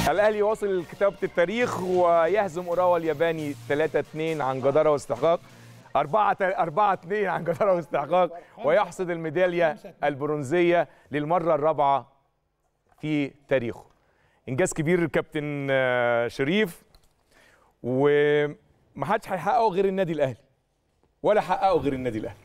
الاهلي واصل كتابه التاريخ ويهزم اوراوا الياباني 3 2 عن جداره واستحقاق 4 4 2 عن جداره واستحقاق ويحصد الميداليه البرونزيه للمره الرابعه في تاريخه انجاز كبير الكابتن آه، شريف ومحدش هيحققه غير النادي الاهلي ولا حققه غير النادي الاهلي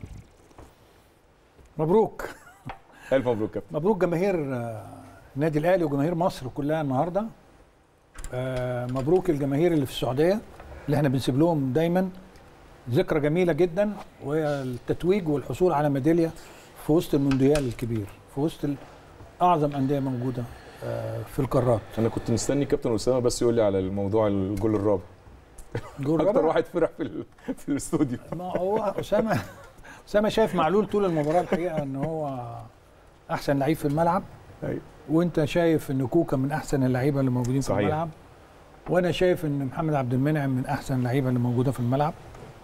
مبروك الف مبروك كابتن مبروك جماهير آه، النادي الاهلي وجماهير مصر كلها النهارده آه، مبروك الجماهير اللي في السعوديه اللي احنا بنسيب لهم دايما ذكرى جميله جدا وهي التتويج والحصول على ميداليه في وسط المونديال الكبير في وسط ال- اعظم انديه موجوده آه، في القارات انا كنت مستني كابتن اسامه بس يقول لي على الموضوع الجول الرابع جول اكتر رابع. واحد فرح في ال- في الاستوديو ما هو اسامه اسامه شايف معلول طول المباراه الحقيقه ان هو احسن لعيب في الملعب أيوة. وانت شايف ان كوكا من احسن اللعيبه اللي موجودين في صحيح. الملعب وانا شايف ان محمد عبد المنعم من احسن اللعيبه اللي موجوده في الملعب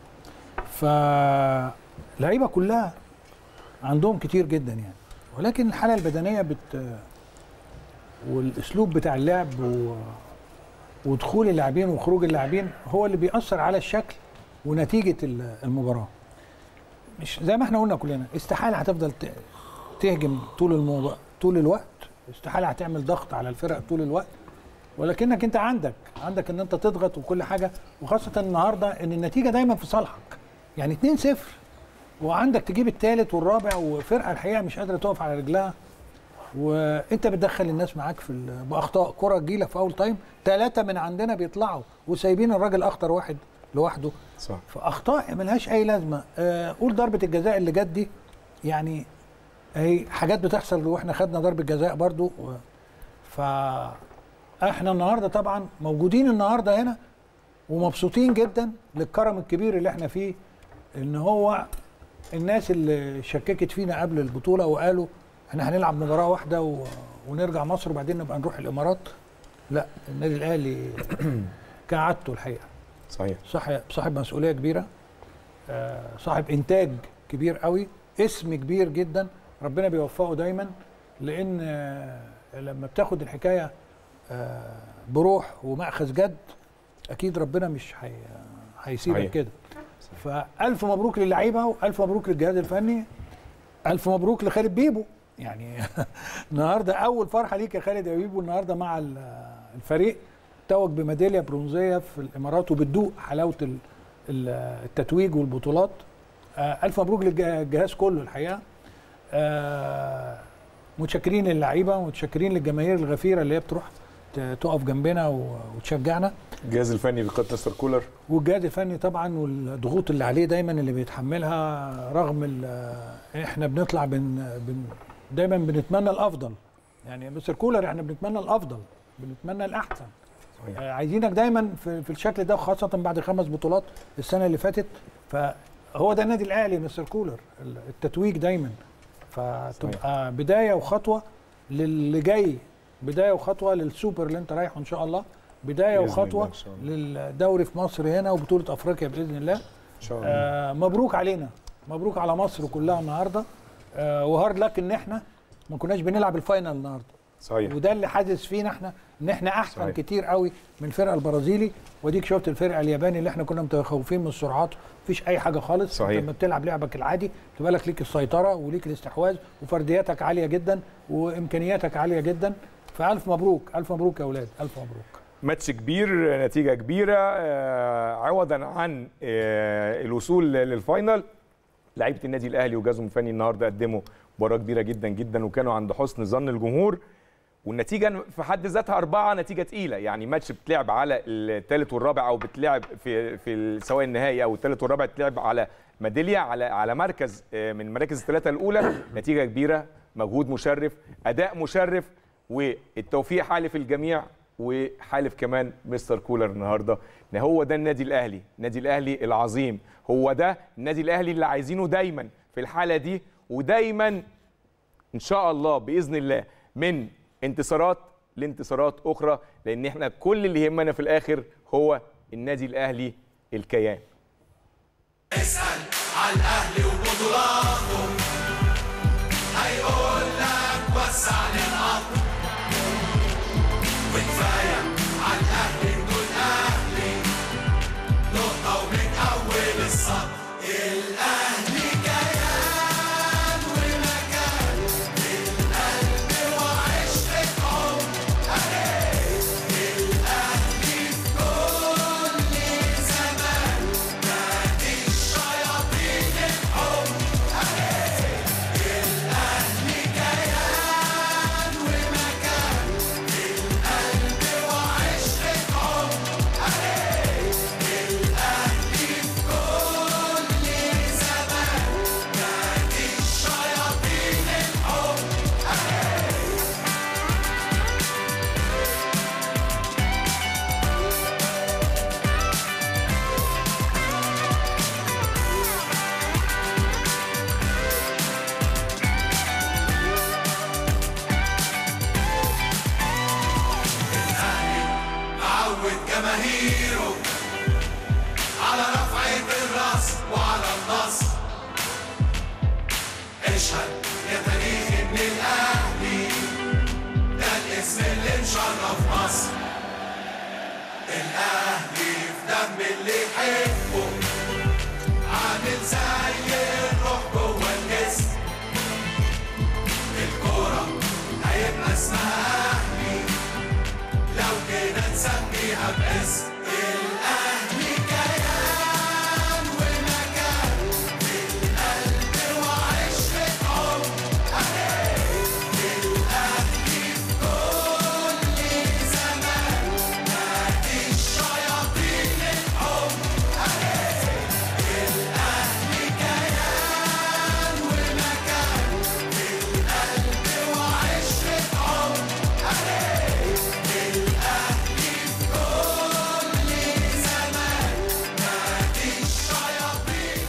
فاللعيبه كلها عندهم كتير جدا يعني ولكن الحاله البدنيه بت والاسلوب بتاع اللعب و... ودخول اللاعبين وخروج اللاعبين هو اللي بيأثر على الشكل ونتيجه ال- المباراه مش زي ما احنا قلنا كلنا استحاله هتفضل ت- تهجم طول الموضوع طول الوقت استحاله هتعمل ضغط على الفرق طول الوقت ولكنك انت عندك عندك ان انت تضغط وكل حاجه وخاصه النهارده ان النتيجه دايما في صالحك يعني 2-0 وعندك تجيب الثالث والرابع وفرقه الحقيقه مش قادره تقف على رجلها وانت بتدخل الناس معاك في ال- باخطاء كره تجيلك في اول تايم ثلاثه من عندنا بيطلعوا وسايبين الراجل اخطر واحد لوحده صح فاخطاء ملهاش اي لازمه آه، قول ضربه الجزاء اللي جت دي يعني هي حاجات بتحصل واحنا خدنا ضربه جزاء برضو و- فاحنا النهارده طبعا موجودين النهارده هنا ومبسوطين جدا للكرم الكبير اللي احنا فيه ان هو الناس اللي شككت فينا قبل البطوله وقالوا احنا هنلعب مباراه واحده و... ونرجع مصر وبعدين نبقى نروح الامارات لا النادي الاهلي كعادته الحقيقه صحيح صاحب صاحب مسؤوليه كبيره آه، صاحب انتاج كبير قوي اسم كبير جدا ربنا بيوفقه دايما لان آه، لما بتاخد الحكايه آه، بروح ومأخذ جد اكيد ربنا مش هي- هيسيبك صحيح. كده فالف مبروك للعيبه والف مبروك للجهاز الفني الف مبروك لخالد بيبو يعني النهارده اول فرحه ليك يا خالد يا بيبو النهارده مع ال- الفريق توج بميداليه برونزيه في الامارات وبتدوق حلاوه ال- ال- التتويج والبطولات آه، الف مبروك للجهاز كله الحقيقه آه، متشكرين للعيبه ومتشكرين للجماهير الغفيره اللي هي بتروح ت- تقف جنبنا و- وتشجعنا الجهاز الفني بقياده مستر كولر والجهاز الفني طبعا والضغوط اللي عليه دايما اللي بيتحملها رغم ال- احنا بنطلع بن بن دايما بنتمنى الافضل يعني مستر كولر احنا بنتمنى الافضل بنتمنى الاحسن صحيح. آه، عايزينك دايما في, في الشكل ده خاصه بعد خمس بطولات السنه اللي فاتت فهو ده النادي الاهلي مستر كولر التتويج دايما فتبقى بدايه وخطوه للي جاي بدايه وخطوه للسوبر اللي انت رايحه ان شاء الله بدايه بإذن الله وخطوه إن شاء الله. للدوري في مصر هنا وبطوله افريقيا باذن الله ان شاء الله آه مبروك علينا مبروك على مصر كلها النهارده آه وهارد لك ان احنا ما كناش بنلعب الفاينل النهارده صحيح وده اللي حاسس فينا احنا ان احنا احسن صحيح. صحيح. كتير قوي من الفرقه البرازيلي وديك شفت الفرقه الياباني اللي احنا كنا متخوفين من السرعات مفيش اي حاجه خالص صحيح. أنت لما بتلعب لعبك العادي تبقى لك ليك السيطره وليك الاستحواذ وفردياتك عاليه جدا وامكانياتك عاليه جدا فالف مبروك الف مبروك يا اولاد الف مبروك ماتش كبير نتيجه كبيره آه، عوضا عن آه، الوصول للفاينل لعيبه النادي الاهلي وجهازهم الفني النهارده قدموا مباراه كبيره جدا جدا وكانوا عند حسن ظن الجمهور والنتيجه في حد ذاتها أربعة نتيجه تقيله يعني ماتش بتلعب على الثالث والرابع او بتلعب في في ال- سواء النهائي او الثالث والرابع بتلعب على ميداليه على على مركز آه، من المراكز الثلاثه الاولى نتيجه كبيره مجهود مشرف اداء مشرف والتوفيق حالف الجميع وحالف كمان مستر كولر النهارده ان هو ده النادي الاهلي النادي الاهلي العظيم هو ده النادي الاهلي اللي عايزينه دايما في الحاله دي ودايما ان شاء الله باذن الله من انتصارات لانتصارات اخرى لان احنا كل اللي يهمنا في الاخر هو النادي الاهلي الكيان اسأل على الأهلي وبطولاته هيقول لك وسع للأرض وكفاية باسم الأهلي كيان ومكان في القلب وعشرة عمر أهي الأهلي في كل زمان نادي الشياطين الحمر أهي الأهلي كيان ومكان في القلب وعشرة عمر أهي الأهلي في كل زمان نادي الشياطين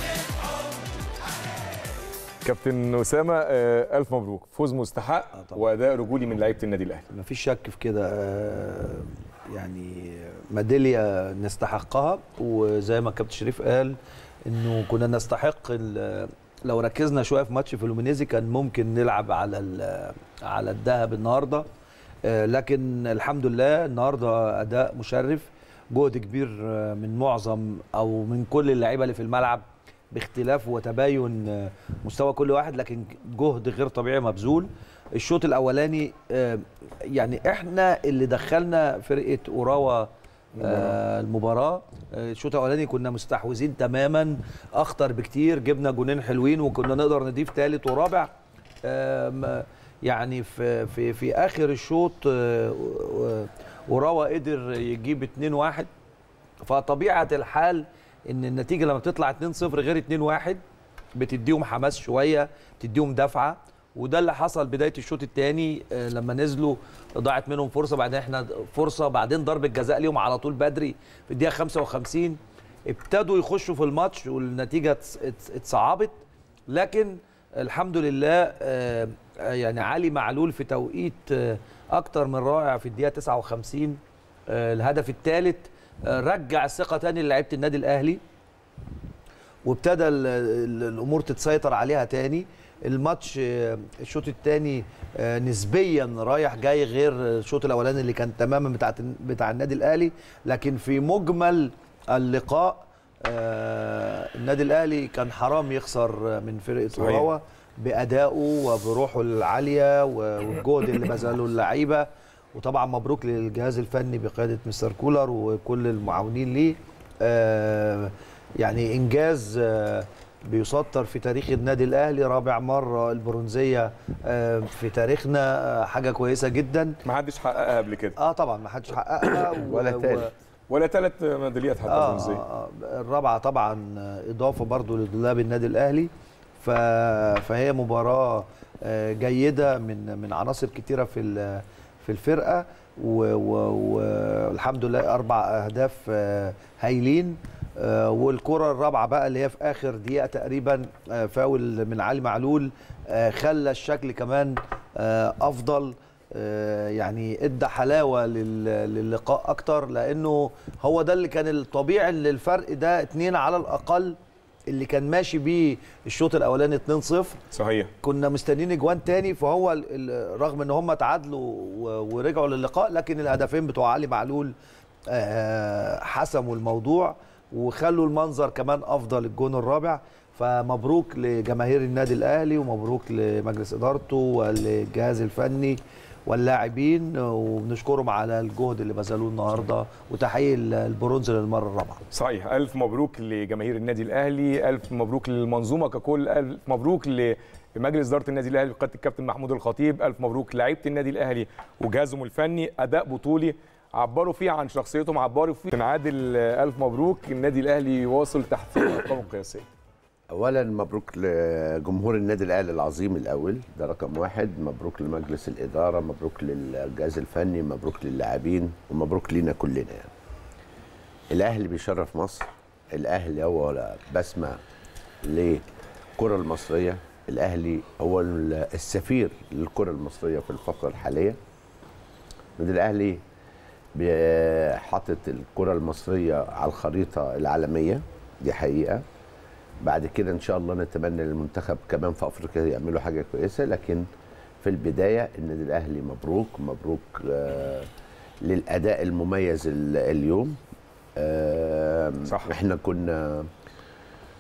كابتن اسامه آه، الف مبروك فوز مستحق آه طبعا. واداء رجولي من لعيبه النادي الاهلي ما فيش شك في كده آه، يعني ميداليه نستحقها وزي ما الكابتن شريف قال انه كنا نستحق ال- لو ركزنا شويه في ماتش فلومينيزي كان ممكن نلعب على ال- على الذهب النهارده آه، لكن الحمد لله النهارده اداء مشرف جهد كبير آه، من معظم او من كل اللعيبه اللي في الملعب باختلاف وتباين آه، مستوى كل واحد لكن جهد غير طبيعي مبذول الشوط الاولاني آه، يعني احنا اللي دخلنا فرقه اوراوا آه المباراه آه، الشوط الاولاني كنا مستحوذين تماما اخطر بكتير جبنا جونين حلوين وكنا نقدر نضيف ثالث ورابع آم، يعني في في في اخر الشوط آه، آه، اوراوا قدر يجيب 2-1 فطبيعه الحال ان النتيجه لما بتطلع 2-0 غير 2-1 بتديهم حماس شويه بتديهم دفعه وده اللي حصل بدايه الشوط الثاني لما نزلوا ضاعت منهم فرصه بعدين احنا فرصه بعدين ضربه جزاء ليهم على طول بدري في الدقيقه 55 ابتدوا يخشوا في الماتش والنتيجه اتس- اتس- اتصعبت لكن الحمد لله آه، يعني علي معلول في توقيت آه، اكتر من رائع في الدقيقه 59 آه، الهدف الثالث رجع الثقه تاني للعيبه النادي الاهلي وابتدى ال- ال- الامور تتسيطر عليها تاني الماتش آه، الشوط الثاني نسبيا رايح جاي غير الشوط الاولاني اللي كان تماما بتاع بتاع النادي الاهلي لكن في مجمل اللقاء آه، النادي الاهلي كان حرام يخسر من فرقه صحيح. اوراوا بادائه وبروحه العاليه والجهد اللي بذله اللعيبه وطبعا مبروك للجهاز الفني بقياده مستر كولر وكل المعاونين ليه آه، يعني انجاز آه، بيسطر في تاريخ النادي الاهلي رابع مره البرونزيه آه، في تاريخنا آه، حاجه كويسه جدا ما حدش حققها قبل كده اه طبعا ما حدش حققها و- ولا و- تالت. ولا ثلاث ميداليات حتى آه برونزيه آه الرابعه طبعا آه، اضافه برضو لدولاب النادي الاهلي ف... فهي مباراه آه، جيده من من عناصر كتيره في ال- في الفرقه و- و- والحمد لله اربع اهداف آه، هايلين آه، والكره الرابعه بقى اللي هي في اخر دقيقه تقريبا آه، فاول من علي معلول آه، خلى الشكل كمان آه، افضل آه، يعني ادى حلاوه لل- للقاء اكتر لانه هو ده اللي كان الطبيعي ان الفرق ده اتنين على الاقل اللي كان ماشي بيه الشوط الاولاني 2-0 صحيح كنا مستنيين اجوان تاني فهو ال- ال- رغم ان هم تعادلوا و- ورجعوا للقاء لكن الهدفين بتوع علي معلول آه، حسموا الموضوع وخلوا المنظر كمان افضل الجون الرابع فمبروك لجماهير النادي الاهلي ومبروك لمجلس ادارته والجهاز الفني واللاعبين وبنشكرهم على الجهد اللي بذلوه النهارده وتحقيق البرونز للمره الرابعه صحيح الف مبروك لجماهير النادي الاهلي الف مبروك للمنظومه ككل الف مبروك لمجلس اداره النادي الاهلي بقياده الكابتن محمود الخطيب الف مبروك لعيبه النادي الاهلي وجهازهم الفني اداء بطولي عبروا فيه عن شخصيتهم عبروا فيه عادل الف مبروك النادي الاهلي واصل تحقيق الارقام القياسيه اولا مبروك لجمهور النادي الاهلي العظيم الاول ده رقم واحد مبروك لمجلس الاداره مبروك للجهاز الفني مبروك للاعبين ومبروك لينا كلنا يعني الاهلي بيشرف مصر الاهلي هو بسمه للكره المصريه الاهلي هو السفير للكره المصريه في الفتره الحاليه النادي الاهلي بي- حاطط الكره المصريه على الخريطه العالميه دي حقيقه بعد كده ان شاء الله نتمنى للمنتخب كمان في افريقيا يعملوا حاجه كويسه لكن في البدايه النادي الاهلي مبروك مبروك آه للاداء المميز ال- اليوم آه صح. احنا كنا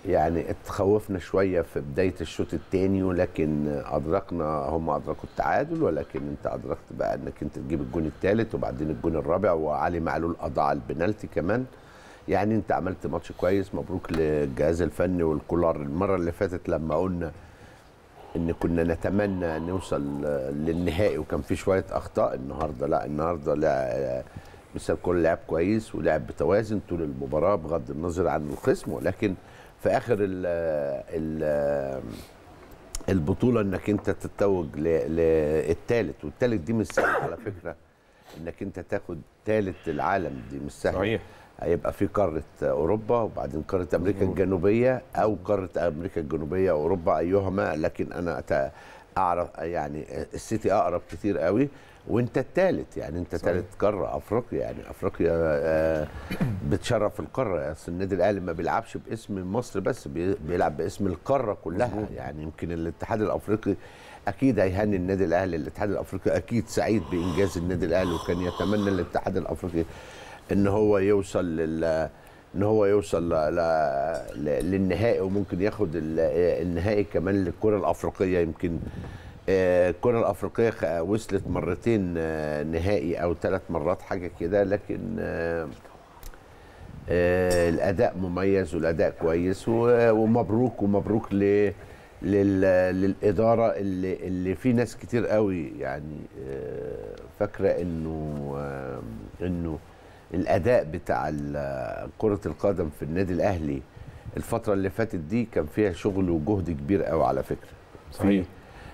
يعني اتخوفنا شويه في بدايه الشوط الثاني ولكن ادركنا هم ادركوا التعادل ولكن انت ادركت بقى انك انت تجيب الجون الثالث وبعدين الجون الرابع وعلي معلول اضاع البنالتي كمان يعني انت عملت ماتش كويس مبروك للجهاز الفني والكولار المره اللي فاتت لما قلنا ان كنا نتمنى نوصل للنهائي وكان في شويه اخطاء النهارده لا النهارده لا مثل كل لعب كويس ولعب بتوازن طول المباراه بغض النظر عن الخصم ولكن في اخر ال ال البطوله انك انت تتوج للثالث والثالث دي مش سهل على فكره انك انت تاخد ثالث العالم دي مش سهل صحيح هيبقى في قاره اوروبا وبعدين قاره امريكا الجنوبيه او قاره امريكا الجنوبيه اوروبا ايهما لكن انا أت- اعرف يعني السيتي اقرب كتير قوي وانت الثالث يعني انت ثالث قاره افريقيا يعني افريقيا آه، بتشرف القاره اصل النادي الاهلي ما بيلعبش باسم مصر بس بي- بيلعب باسم القاره كلها يعني يمكن الاتحاد الافريقي اكيد هيهني النادي الاهلي الاتحاد الافريقي اكيد سعيد بانجاز النادي الاهلي وكان يتمنى الاتحاد الافريقي ان هو يوصل لل ان هو يوصل ل... ل... ل- للنهائي وممكن ياخد ال- النهائي كمان للكره الافريقيه يمكن آه، الكره الافريقيه خ- وصلت مرتين آه، نهائي او ثلاث مرات حاجه كده لكن آه، آه، الاداء مميز والاداء كويس و- ومبروك ومبروك ل لل... للاداره اللي اللي في ناس كتير قوي يعني آه، فاكره انه آه، انه الاداء بتاع ال- كره القدم في النادي الاهلي الفتره اللي فاتت دي كان فيها شغل وجهد كبير قوي على فكره صحيح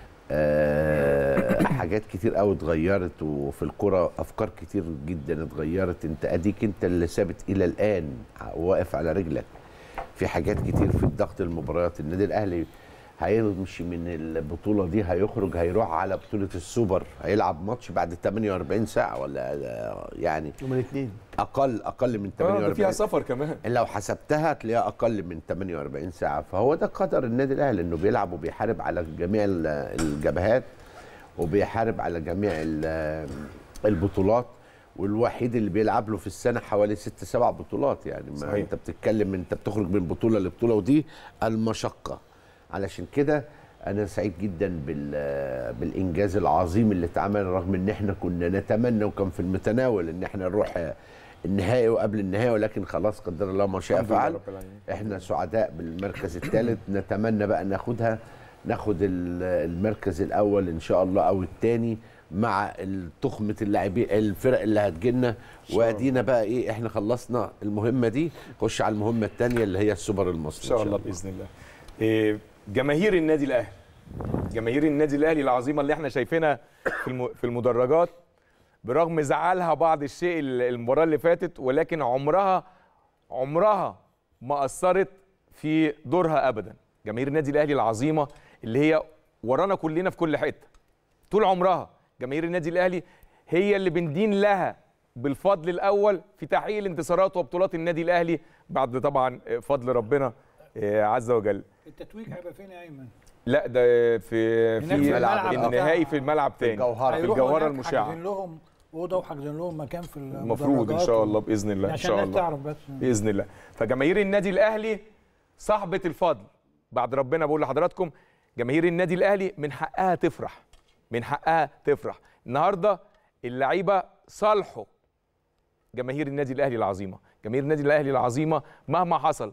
آه، حاجات كتير قوي اتغيرت وفي الكرة افكار كتير جدا اتغيرت انت اديك انت اللي ثابت الى الان واقف على رجلك في حاجات كتير في ضغط المباريات النادي الاهلي هيمشي من البطوله دي هيخرج هيروح على بطوله السوبر هيلعب ماتش بعد 48 ساعه ولا يعني يوم الاثنين اقل اقل من آه، ده 48 فيها سفر كمان لو حسبتها هتلاقيها اقل من 48 ساعه فهو ده قدر النادي الاهلي انه بيلعب وبيحارب على جميع ال- الجبهات وبيحارب على جميع ال- البطولات والوحيد اللي بيلعب له في السنه حوالي ست سبع بطولات يعني ما صحيح. انت بتتكلم انت بتخرج من بطوله لبطوله ودي المشقه علشان كده انا سعيد جدا بال بالانجاز العظيم اللي اتعمل رغم ان احنا كنا نتمنى وكان في المتناول ان احنا نروح النهائي وقبل النهائي ولكن خلاص قدر الله ما شاء الحمد لله فعل رب العالمين. احنا سعداء بالمركز الثالث نتمنى بقى ناخدها ناخد ال- المركز الاول ان شاء الله او الثاني مع تخمه اللاعبين الفرق اللي هتجيلنا وادينا بقى ايه احنا خلصنا المهمه دي خش على المهمه الثانيه اللي هي السوبر المصري ان شاء الله باذن الله إيه، جماهير النادي الاهلي جماهير النادي الاهلي العظيمه اللي احنا شايفينها في الم- في المدرجات برغم زعلها بعض الشيء ال- المباراه اللي فاتت ولكن عمرها عمرها ما اثرت في دورها ابدا جماهير النادي الاهلي العظيمه اللي هي ورانا كلنا في كل حته طول عمرها جماهير النادي الاهلي هي اللي بندين لها بالفضل الاول في تحقيق الانتصارات وبطولات النادي الاهلي بعد طبعا فضل ربنا آه، عز وجل التتويج هيبقى فين يا ايمن؟ لا ده في هناك في في الملعب النهائي بتاع- في الملعب تاني الجوهرة. في هيروحوا الجوهره هناك المشعه حاجزين لهم اوضه وحاجزين لهم مكان في المفروض ان المدرجات شاء و- الله باذن الله ان عشان شاء الناس الله تعرف بس باذن الله فجماهير النادي الاهلي صاحبه الفضل بعد ربنا بقول لحضراتكم جماهير النادي الاهلي من حقها تفرح من حقها تفرح النهارده اللعيبه صالحوا جماهير النادي الاهلي العظيمه جماهير النادي الاهلي العظيمه مهما حصل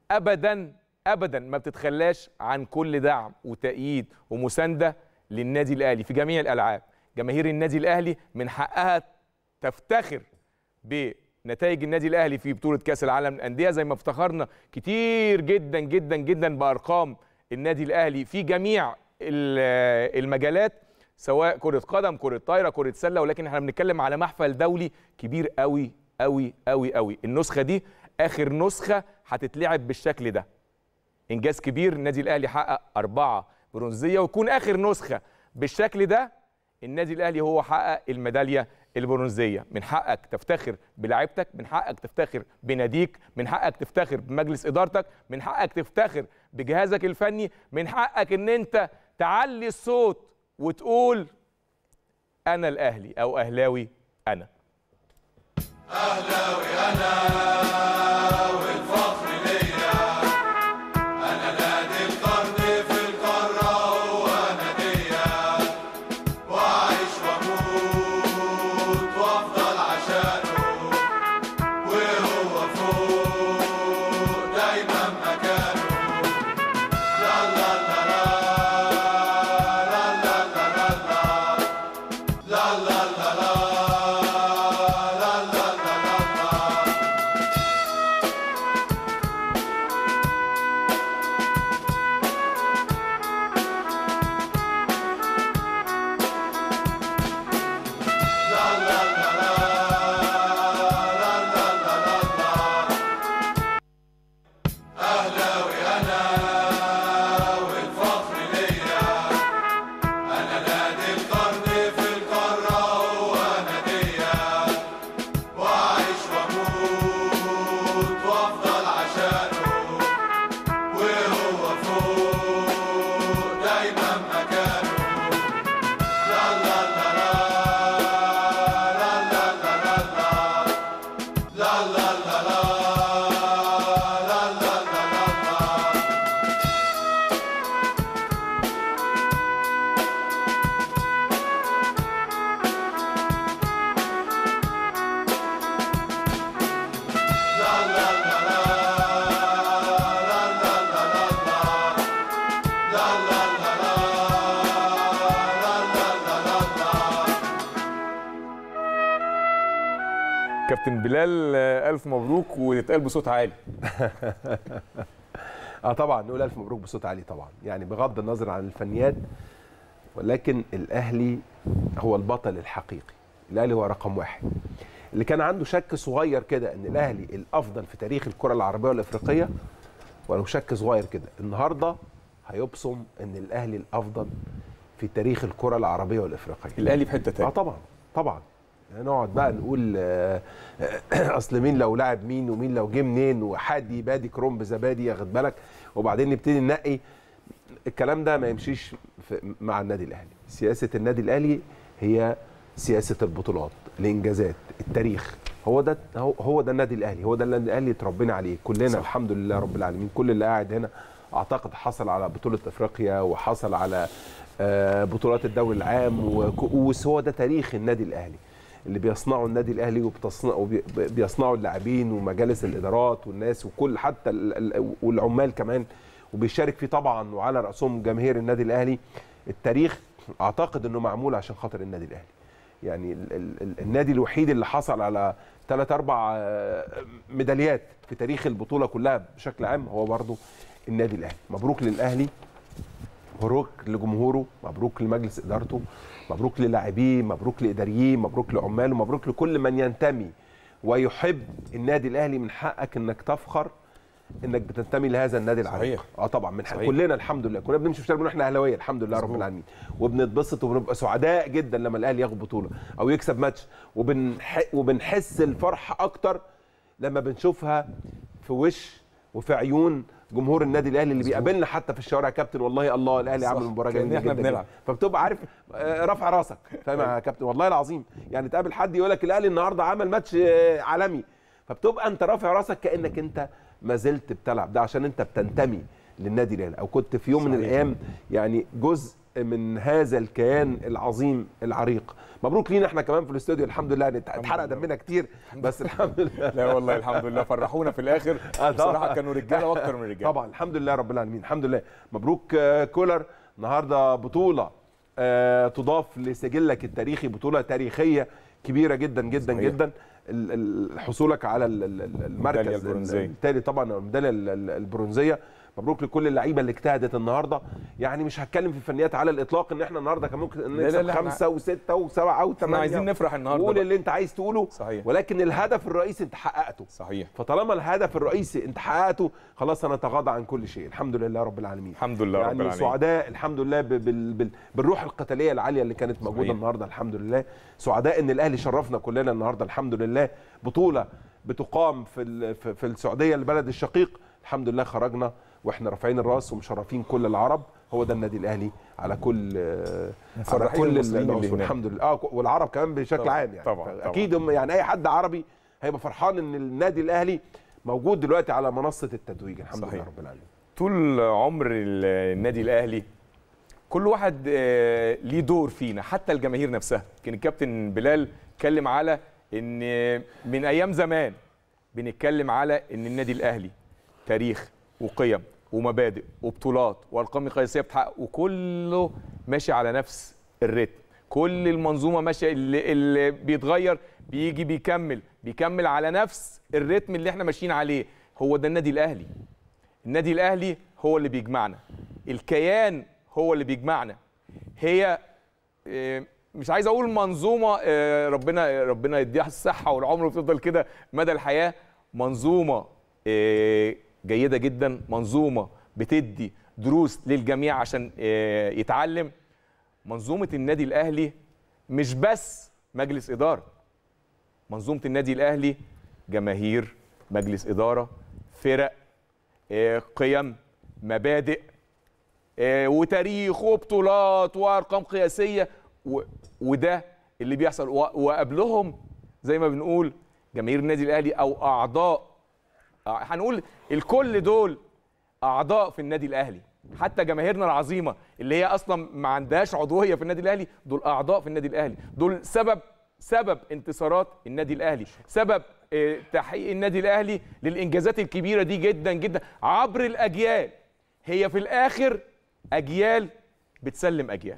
ابدا ابدا ما بتتخلاش عن كل دعم وتأييد ومسانده للنادي الاهلي في جميع الالعاب جماهير النادي الاهلي من حقها تفتخر بنتائج النادي الاهلي في بطوله كاس العالم للانديه زي ما افتخرنا كتير جدا جدا جدا بارقام النادي الاهلي في جميع ال- المجالات سواء كره قدم كره طايره كره سله ولكن احنا بنتكلم على محفل دولي كبير قوي قوي قوي قوي النسخه دي اخر نسخه هتتلعب بالشكل ده انجاز كبير النادي الاهلي حقق اربعه برونزيه ويكون اخر نسخه بالشكل ده النادي الاهلي هو حقق الميداليه البرونزيه من حقك تفتخر بلاعيبتك من حقك تفتخر بناديك من حقك تفتخر بمجلس ادارتك من حقك تفتخر بجهازك الفني من حقك ان انت تعلي الصوت وتقول انا الاهلي او اهلاوي انا اهلاوي انا والفخر ليا كابتن بلال آه، الف مبروك ويتقال بصوت عالي اه طبعا نقول الف مبروك بصوت عالي طبعا يعني بغض النظر عن الفنيات ولكن الاهلي هو البطل الحقيقي الاهلي هو رقم واحد اللي كان عنده شك صغير كده ان الاهلي الافضل في تاريخ الكره العربيه والافريقيه ولو شك صغير كده النهارده هيبصم ان الاهلي الافضل في تاريخ الكره العربيه والافريقيه الاهلي في حته اه تانية طبعا طبعا يعني نقعد بقى نقول آه، اصل مين لو لعب مين ومين لو جه منين وحادي بادي كرومب زبادي ياخد بالك وبعدين نبتدي ننقي الكلام ده ما يمشيش في مع النادي الاهلي سياسه النادي الاهلي هي سياسه البطولات الانجازات التاريخ هو ده هو هو ده النادي الاهلي هو ده النادي الاهلي اتربينا عليه كلنا صح. الحمد لله رب العالمين كل اللي قاعد هنا اعتقد حصل على بطوله افريقيا وحصل على آه، بطولات الدوري العام وكؤوس هو ده تاريخ النادي الاهلي اللي بيصنعوا النادي الاهلي وبتصنع وبيصنعوا اللاعبين ومجالس الادارات والناس وكل حتى ال- ال- والعمال كمان وبيشارك فيه طبعا وعلى راسهم جماهير النادي الاهلي التاريخ اعتقد انه معمول عشان خاطر النادي الاهلي يعني ال ال ال النادي الوحيد اللي حصل على ثلاث اربع آه، ميداليات في تاريخ البطوله كلها بشكل عام هو برضه النادي الاهلي مبروك للاهلي مبروك لجمهوره مبروك لمجلس ادارته مبروك للاعبيه مبروك لادارييه مبروك لعماله مبروك لكل من ينتمي ويحب النادي الاهلي من حقك انك تفخر انك بتنتمي لهذا النادي العريق صحيح. اه طبعا من حق صحيح. كلنا الحمد لله كلنا بنمشي في الشارع بنقول احنا اهلاويه الحمد لله رب مظبوط. العالمين وبنتبسط وبنبقى سعداء جدا لما الاهلي ياخد بطوله او يكسب ماتش وبنح... وبنحس الفرحه اكتر لما بنشوفها في وش وفي عيون جمهور النادي الاهلي اللي بيقابلنا حتى في الشوارع يا كابتن والله الله الاهلي صح. عامل مباراه كأن جميله إحنا جدا بنلعب. جداً. فبتبقى عارف آه، رافع راسك فاهم يا كابتن والله العظيم يعني تقابل حد يقول لك الاهلي النهارده عمل ماتش آه، عالمي فبتبقى انت رافع راسك كانك انت ما زلت بتلعب ده عشان انت بتنتمي للنادي الاهلي او كنت في يوم من صحيح. الايام يعني جزء من هذا الكيان العظيم العريق مبروك لينا احنا كمان في الاستوديو الحمد لله يعني اتحرق لله. دمنا كتير بس الحمد لله لا والله الحمد لله فرحونا في الاخر آه، بصراحه طبعاً. كانوا رجاله واكتر من رجاله طبعا الحمد لله رب العالمين الحمد لله مبروك آه، كولر النهارده بطوله آه، تضاف لسجلك التاريخي بطوله تاريخيه كبيره جدا جدا صحيح. جدا ال- ال- حصولك على ال- ال- ال- الميدالية المركز البرونزية. التالي طبعا الميداليه ال- ال- البرونزيه مبروك لكل اللعيبه اللي اجتهدت النهارده يعني مش هتكلم في الفنيات على الاطلاق ان احنا النهارده كان ممكن لا، نكسب لا، إحنا- خمسه وسته وسبعه وثمانيه احنا عايزين نفرح النهارده قول بقى. اللي انت عايز تقوله صحيح. ولكن الهدف الرئيسي انت حققته صحيح فطالما الهدف الرئيسي انت حققته خلاص انا اتغاضى عن كل شيء الحمد لله رب العالمين الحمد لله رب يعني العالمين سعداء الحمد لله ب- بال بال بالروح القتاليه العاليه اللي كانت موجوده صحيح. النهارده الحمد لله سعداء ان الاهلي شرفنا كلنا النهارده الحمد لله بطوله بتقام في ال- في في السعوديه البلد الشقيق الحمد لله خرجنا واحنا رافعين الراس ومشرفين كل العرب هو ده النادي الاهلي على كل على مفرحين كل المصريين اللي العنصر هناك. الحمد لله اه والعرب كمان بشكل طبعاً، عام يعني طبعاً، طبعاً. اكيد هم يعني اي حد عربي هيبقى فرحان ان النادي الاهلي موجود دلوقتي على منصه التتويج الحمد صحيح. لله رب العالمين طول عمر ال- النادي الاهلي كل واحد آه، ليه دور فينا حتى الجماهير نفسها كان الكابتن بلال اتكلم على ان من ايام زمان بنتكلم على ان النادي الاهلي تاريخ وقيم ومبادئ وبطولات وارقام قياسيه بتحقق وكله ماشي على نفس الريتم كل المنظومه ماشيه اللي, اللي بيتغير بيجي بيكمل بيكمل على نفس الريتم اللي احنا ماشيين عليه هو ده النادي الاهلي النادي الاهلي هو اللي بيجمعنا الكيان هو اللي بيجمعنا هي آه، مش عايز اقول منظومه آه، ربنا ربنا يديها الصحه والعمر وتفضل كده مدى الحياه منظومه آه، جيده جدا منظومه بتدي دروس للجميع عشان آه، يتعلم منظومه النادي الاهلي مش بس مجلس اداره منظومه النادي الاهلي جماهير مجلس اداره فرق آه، قيم مبادئ آه، وتاريخ وبطولات وارقام قياسيه و- وده اللي بيحصل و- وقبلهم زي ما بنقول جماهير النادي الاهلي او اعضاء آه، هنقول الكل دول اعضاء في النادي الاهلي حتى جماهيرنا العظيمه اللي هي اصلا ما عندهاش عضويه في النادي الاهلي دول اعضاء في النادي الاهلي دول سبب سبب انتصارات النادي الاهلي سبب آه، تحقيق النادي الاهلي للانجازات الكبيره دي جدا جدا عبر الاجيال هي في الاخر اجيال بتسلم اجيال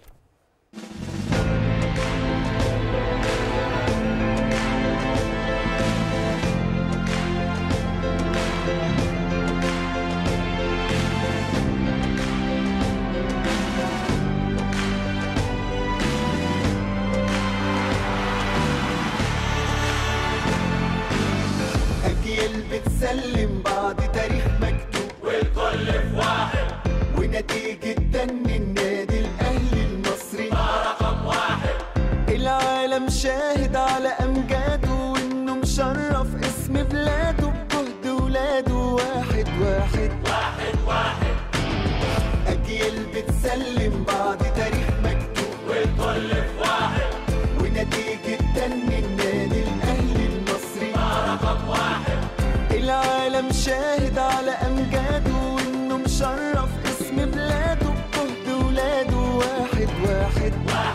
واحد واحد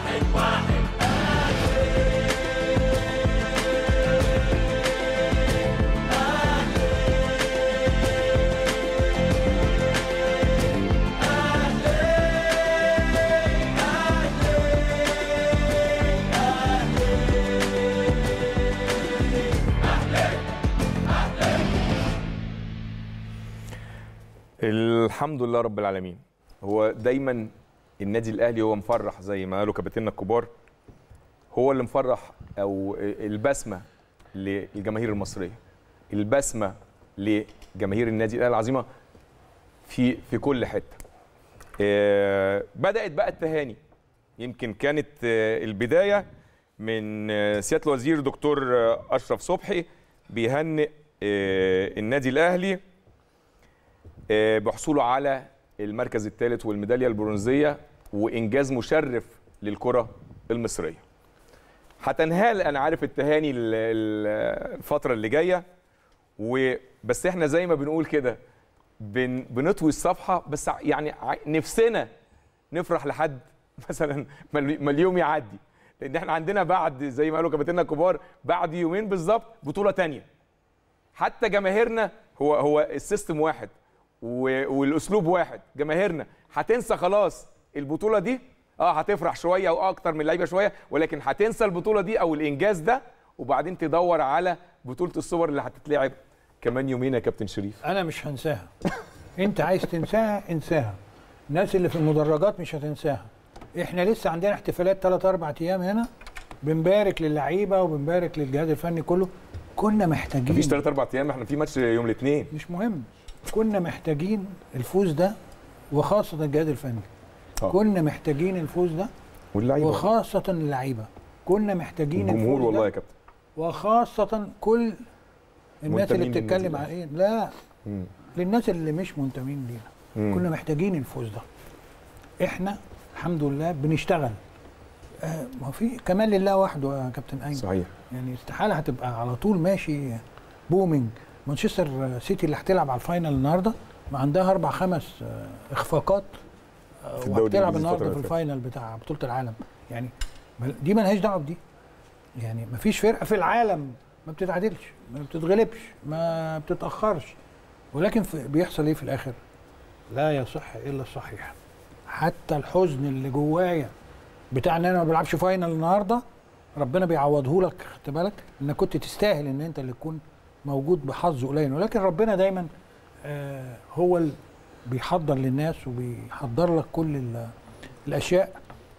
الحمد لله رب العالمين هو دايما النادي الاهلي هو مفرح زي ما قالوا كابتننا الكبار هو اللي مفرح او البسمه للجماهير المصريه البسمه لجماهير النادي الاهلي العظيمه في في كل حته آه، بدات بقى التهاني يمكن كانت آه، البدايه من آه، سياده الوزير دكتور آه، اشرف صبحي بيهنئ آه، النادي الاهلي آه، بحصوله على المركز الثالث والميداليه البرونزيه وانجاز مشرف للكره المصريه. هتنهال انا عارف التهاني ال- ال- الفتره اللي جايه وبس احنا زي ما بنقول كده بن بنطوي الصفحه بس ع- يعني ع- نفسنا نفرح لحد مثلا ما ال- ما اليوم يعدي لان احنا عندنا بعد زي ما قالوا كباتننا الكبار بعد يومين بالظبط بطوله تانية حتى جماهيرنا هو هو السيستم واحد و- والاسلوب واحد جماهيرنا هتنسى خلاص البطوله دي اه هتفرح شويه او اكتر من اللعيبه شويه ولكن هتنسى البطوله دي او الانجاز ده وبعدين تدور على بطوله السوبر اللي هتتلعب كمان يومين يا كابتن شريف انا مش هنساها انت عايز تنساها انساها الناس اللي في المدرجات مش هتنساها احنا لسه عندنا احتفالات 3 4 ايام هنا بنبارك للعيبه وبنبارك للجهاز الفني كله كنا محتاجين مفيش 3 4 ايام احنا في ماتش يوم الاثنين مش مهم كنا محتاجين الفوز ده وخاصه الجهاز الفني آه. كنا محتاجين الفوز ده واللعيبه وخاصه اللعيبه كنا محتاجين الجمهور الفوز والله ده يا كابتن وخاصه كل الناس اللي منتمين للنادي بتتكلم الأهلي. على ايه لا مم. للناس اللي مش منتمين لينا مم. كنا محتاجين الفوز ده احنا الحمد لله بنشتغل آه ما في كمان لله وحده يا كابتن ايمن صحيح يعني استحاله هتبقى على طول ماشي بومينج مانشستر سيتي اللي هتلعب على الفاينل النهارده ما عندها اربع خمس آه، اخفاقات آه، في الدوري وهتلعب الإنجليزي النهارده الفترة في اللي الفاينل بتاع بطوله العالم يعني مل- دي مالهاش دعوه بدي يعني ما فيش فرقه في العالم ما بتتعادلش ما بتتغلبش ما بتتاخرش ولكن في بيحصل ايه في الاخر لا يصح الا الصحيح حتى الحزن اللي جوايا بتاع ان انا ما بلعبش فاينل النهارده ربنا بيعوضه لك خدت بالك انك كنت تستاهل ان انت اللي تكون موجود بحظ قليل ولكن ربنا دايما آه هو اللي بيحضر للناس وبيحضر لك كل ال- الاشياء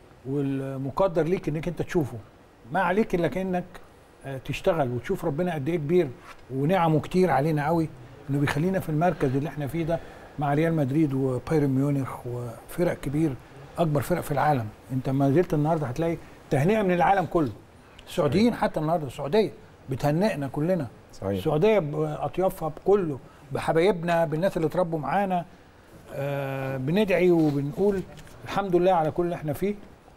والمقدر ليك انك انت تشوفه ما عليك الا كانك آه، تشتغل وتشوف ربنا قد ايه كبير ونعمه كتير علينا قوي انه بيخلينا في المركز اللي احنا فيه ده مع ريال مدريد وبايرن ميونخ وفرق كبير اكبر فرق في العالم انت ما زلت النهارده هتلاقي تهنئه من العالم كله السعوديين حتى النهارده السعوديه بتهنئنا كلنا صحيح السعوديه باطيافها بكله بحبايبنا بالناس اللي اتربوا معانا آه بندعي وبنقول الحمد لله على كل اللي احنا فيه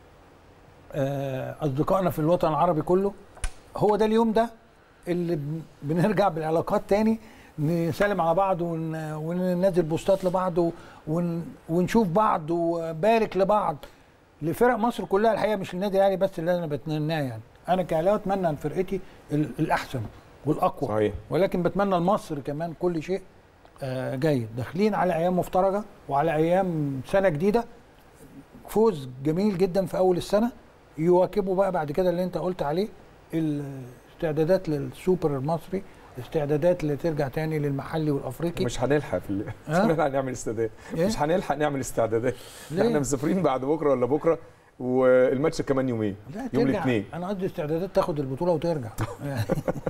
آه اصدقائنا في الوطن العربي كله هو ده اليوم ده اللي بن- بنرجع بالعلاقات تاني نسلم على بعض ون- وننزل بوستات لبعض ون- ونشوف بعض وبارك لبعض لفرق مصر كلها الحقيقه مش النادي الاهلي بس اللي انا بتمناه يعني انا كاهلاوي اتمنى لفرقتي ال- الاحسن والاقوى صحيح ولكن بتمنى لمصر كمان كل شيء آه، جيد داخلين على ايام مفترجه وعلى ايام سنه جديده فوز جميل جدا في اول السنه يواكبوا بقى بعد كده اللي انت قلت عليه الاستعدادات للسوبر المصري استعدادات اللي ترجع تاني للمحلي والافريقي مش هنلحق في ال- مش ها؟ هنلحق نعمل استعداد إيه؟ مش هنلحق نعمل استعدادات ليه؟ احنا مسافرين بعد بكره ولا بكره والماتش كمان يومين لا يوم ترجع الاثنين انا قصدي استعدادات تاخد البطوله وترجع يعني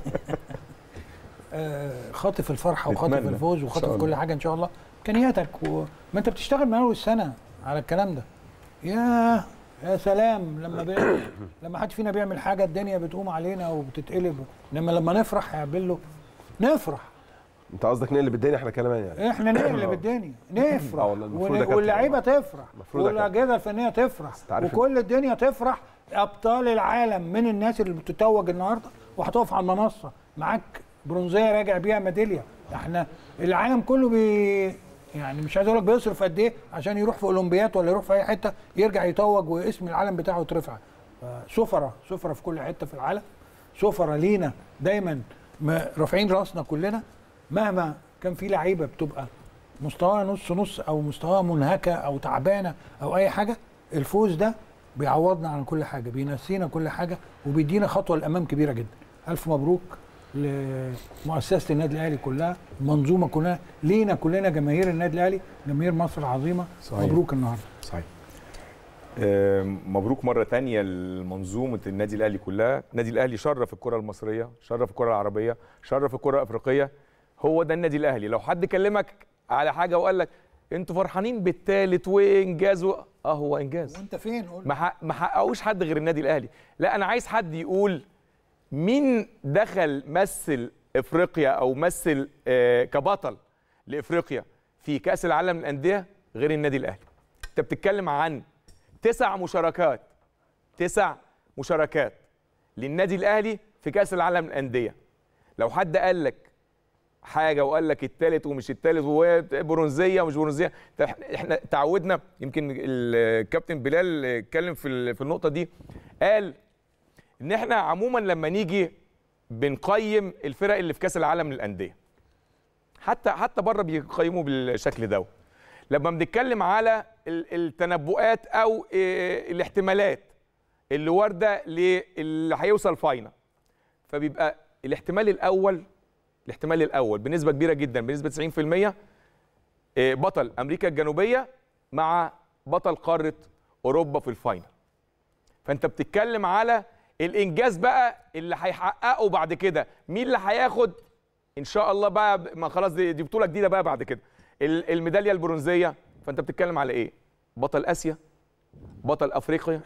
آه، خاطف الفرحه وخاطف نتمنى. الفوز إن وخاطف شاء كل الله. حاجه ان شاء الله امكانياتك و... ما انت بتشتغل من اول السنه على الكلام ده يا يا سلام لما بي... لما حد فينا بيعمل حاجه الدنيا بتقوم علينا وبتتقلب انما لما نفرح يا بيلو نفرح انت قصدك نقلب الدنيا احنا كمان يعني احنا نقلب الدنيا نفرح آه والله المفروض ون- يا كابتن واللعيبه والله. تفرح المفروض يا كابتن. والاجهزه الفنيه تفرح أنت عارف وكل الدنيا تفرح ابطال العالم من الناس اللي بتتوج النهارده وهتقف على المنصه معاك برونزيه راجع بيها ميداليه احنا العالم كله يعني مش عايز اقول لك بيصرف قد ايه عشان يروح في اولمبيات ولا يروح في اي حته يرجع يتوج واسم العالم بتاعه يترفع سفره سفره في كل حته في العالم سفره لينا دايما م- رافعين راسنا كلنا مهما كان في لعيبه بتبقى مستواها نص نص او مستواها منهكه او تعبانه او اي حاجه الفوز ده بيعوضنا عن كل حاجه بينسينا كل حاجه وبيدينا خطوه للامام كبيره جدا الف مبروك لمؤسسه النادي الاهلي كلها المنظومه كلها لينا كلنا جماهير النادي الاهلي جماهير مصر العظيمه صحيح. مبروك النهارده صحيح آم، مبروك مرة تانية لمنظومة النادي الأهلي كلها النادي الأهلي شرف الكرة المصرية شرف الكرة العربية شرف الكرة الأفريقية هو ده النادي الأهلي لو حد كلمك على حاجة وقال لك انتوا فرحانين بالتالت وانجاز و... اه هو انجاز وانت فين قول ما حق- ما حققوش حد غير النادي الاهلي لا انا عايز حد يقول مين دخل مثل افريقيا او مثل آه، كبطل لافريقيا في كاس العالم للانديه غير النادي الاهلي انت بتتكلم عن تسع مشاركات تسع مشاركات للنادي الاهلي في كاس العالم للانديه لو حد قال لك حاجه وقال لك التالت ومش التالت وبرونزيه ومش برونزيه طب إحنا- احنا تعودنا يمكن الكابتن بلال اتكلم في ال- في النقطه دي قال ان احنا عموما لما نيجي بنقيم الفرق اللي في كاس العالم للانديه حتى حتى بره بيقيموا بالشكل ده لما بنتكلم على ال- التنبؤات او إيه، الاحتمالات اللي وارده للي هيوصل فاينل فبيبقى الاحتمال الاول الاحتمال الاول بنسبه كبيره جدا بنسبه 90% إيه، بطل امريكا الجنوبيه مع بطل قاره اوروبا في الفاينل فانت بتتكلم على الانجاز بقى اللي هيحققه بعد كده مين اللي هياخد ان شاء الله بقى ب- ما خلاص دي, دي بطوله جديده بقى بعد كده ال- الميداليه البرونزيه فانت بتتكلم على ايه بطل اسيا بطل افريقيا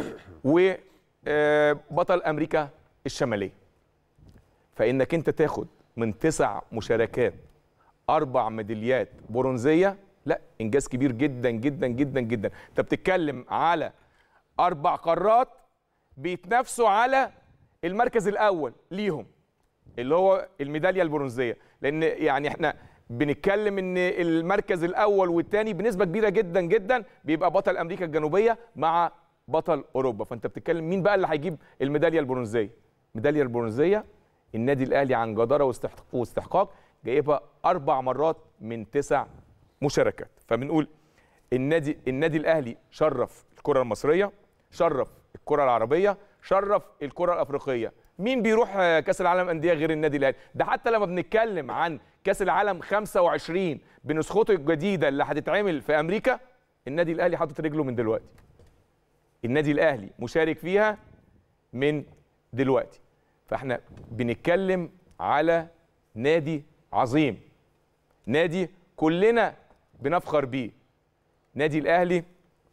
وبطل امريكا الشماليه فانك انت تاخد من تسع مشاركات اربع ميداليات برونزيه لا انجاز كبير جدا جدا جدا جدا انت بتتكلم على اربع قارات بيتنافسوا على المركز الاول ليهم اللي هو الميداليه البرونزيه لان يعني احنا بنتكلم ان المركز الاول والثاني بنسبه كبيره جدا جدا بيبقى بطل امريكا الجنوبيه مع بطل اوروبا فانت بتتكلم مين بقى اللي هيجيب الميداليه البرونزيه الميداليه البرونزيه النادي الاهلي عن جداره واستحق- واستحقاق جايبها اربع مرات من تسع مشاركات فبنقول النادي النادي الاهلي شرف الكره المصريه شرف الكره العربيه شرف الكره الافريقيه مين بيروح آه، كاس العالم انديه غير النادي الاهلي ده حتى لما بنتكلم عن كاس العالم 25 بنسخته الجديده اللي هتتعمل في امريكا النادي الاهلي حاطط رجله من دلوقتي النادي الاهلي مشارك فيها من دلوقتي فاحنا بنتكلم على نادي عظيم نادي كلنا بنفخر بيه نادي الاهلي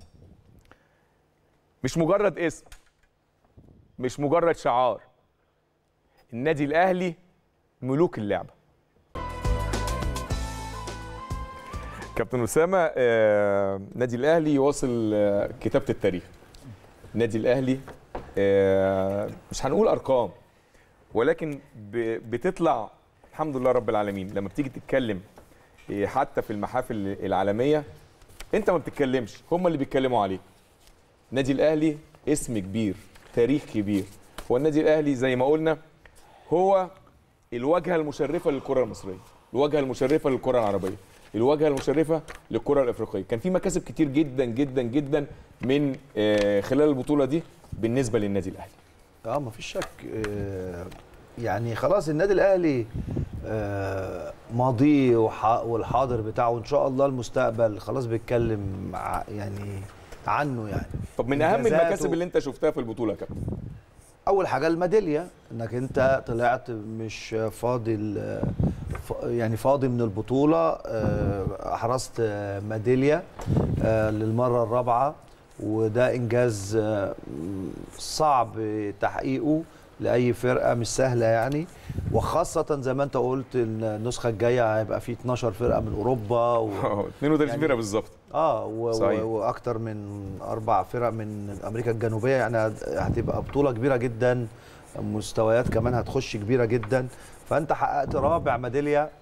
مش مجرد اسم مش مجرد شعار النادي الاهلي ملوك اللعبه كابتن اسامه آه، نادي الاهلي يواصل آه، كتابه التاريخ النادي الاهلي آه، مش هنقول ارقام ولكن ب- بتطلع الحمد لله رب العالمين لما بتيجي تتكلم إيه، حتى في المحافل العالميه انت ما بتتكلمش هم اللي بيتكلموا عليك النادي الاهلي اسم كبير تاريخ كبير هو النادي الاهلي زي ما قلنا هو الواجهه المشرفه للكره المصريه الواجهه المشرفه للكره العربيه الواجهه المشرفه للكره الافريقيه كان في مكاسب كتير جدا جدا جدا من آه، خلال البطوله دي بالنسبه للنادي الاهلي اه مفيش شك آه، يعني خلاص النادي الاهلي آه، ماضيه وح- والحاضر بتاعه ان شاء الله المستقبل خلاص بيتكلم ع- يعني عنه يعني طب من اهم إنجازاته. المكاسب اللي انت شفتها في البطوله يا كابتن اول حاجه الميداليه انك انت طلعت مش فاضي ال- ف- يعني فاضي من البطوله آه، احرزت آه، ميداليه آه، للمره الرابعه وده انجاز آه، صعب تحقيقه لاي فرقه مش سهله يعني وخاصه زي ما انت قلت إن النسخه الجايه هيبقى في 12 فرقه من اوروبا و... 32 يعني- فرقه بالظبط اه و... صحيح. و... واكتر من اربع فرق من امريكا الجنوبيه يعني هت- هتبقى بطوله كبيره جدا مستويات كمان هتخش كبيره جدا فانت حققت رابع ميداليه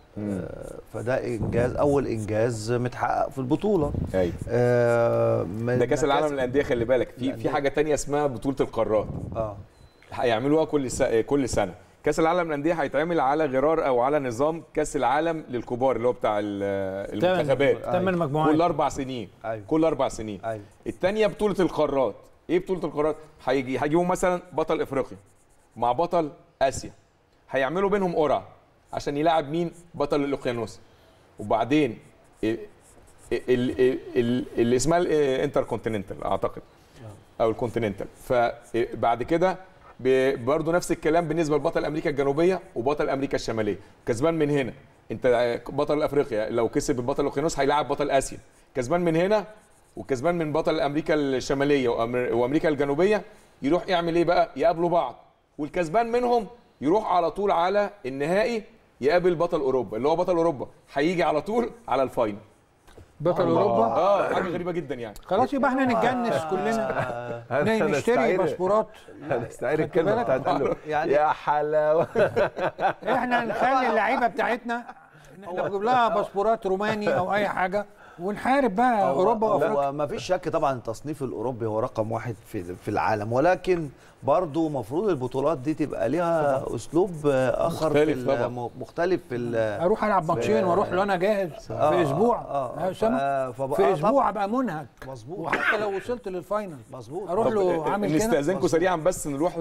آه، فده انجاز اول انجاز متحقق في البطوله ايوه آه، من ده كاس العالم مكاسب- للانديه خلي بالك في في الأندية. حاجه تانية اسمها بطوله القارات اه هيعملوها كل س... كل سنه كاس العالم للانديه هيتعمل على غرار او على نظام كاس العالم للكبار اللي هو بتاع ال- المنتخبات ثمان مجموعات كل اربع سنين أيوة. كل اربع سنين ايوه الثانيه بطوله القارات ايه بطوله القارات هيجي هيجيبوا مثلا بطل افريقيا مع بطل اسيا هيعملوا بينهم قرعه عشان يلاعب مين بطل الاوقيانوس وبعدين ال- ال- ال- ال- اللي اسمها الانتر كونتيننتال اعتقد او الكونتيننتال فبعد كده ب- برضه نفس الكلام بالنسبه لبطل امريكا الجنوبيه وبطل امريكا الشماليه كسبان من هنا انت بطل افريقيا لو كسب البطل الاوقيانوس هيلاعب بطل اسيا كسبان من هنا وكسبان من بطل امريكا الشماليه وأمر- وامريكا الجنوبيه يروح يعمل ايه بقى يقابلوا بعض والكسبان منهم يروح على طول على النهائي يقابل بطل اوروبا اللي هو بطل اوروبا هيجي على طول على الفاينل بطل اوروبا اه حاجه غريبه جدا يعني خلاص يبقى احنا نتجنس كلنا ن- نشتري باسبورات هنستعير خدت الكلمه بالك؟ بتاعت قال له يعني- يا حلاوه احنا نخلي اللعيبه بتاعتنا نجيب لها باسبورات روماني او اي حاجه ونحارب بقى اوروبا وافريقيا هو ما فيش شك طبعا التصنيف الاوروبي هو رقم واحد في في العالم ولكن برضو المفروض البطولات دي تبقى ليها اسلوب آه، اخر في مختلف طبعاً. ال- مختلف في ال- اروح العب ماتشين واروح له انا جاهز في اسبوع آه، يا أسامة؟ ف- فبقى- في آه، اسبوع ابقى منهك مظبوط وحتى لو وصلت للفاينل مظبوط اروح له عامل كده نستأذنكم سريعا بس نروح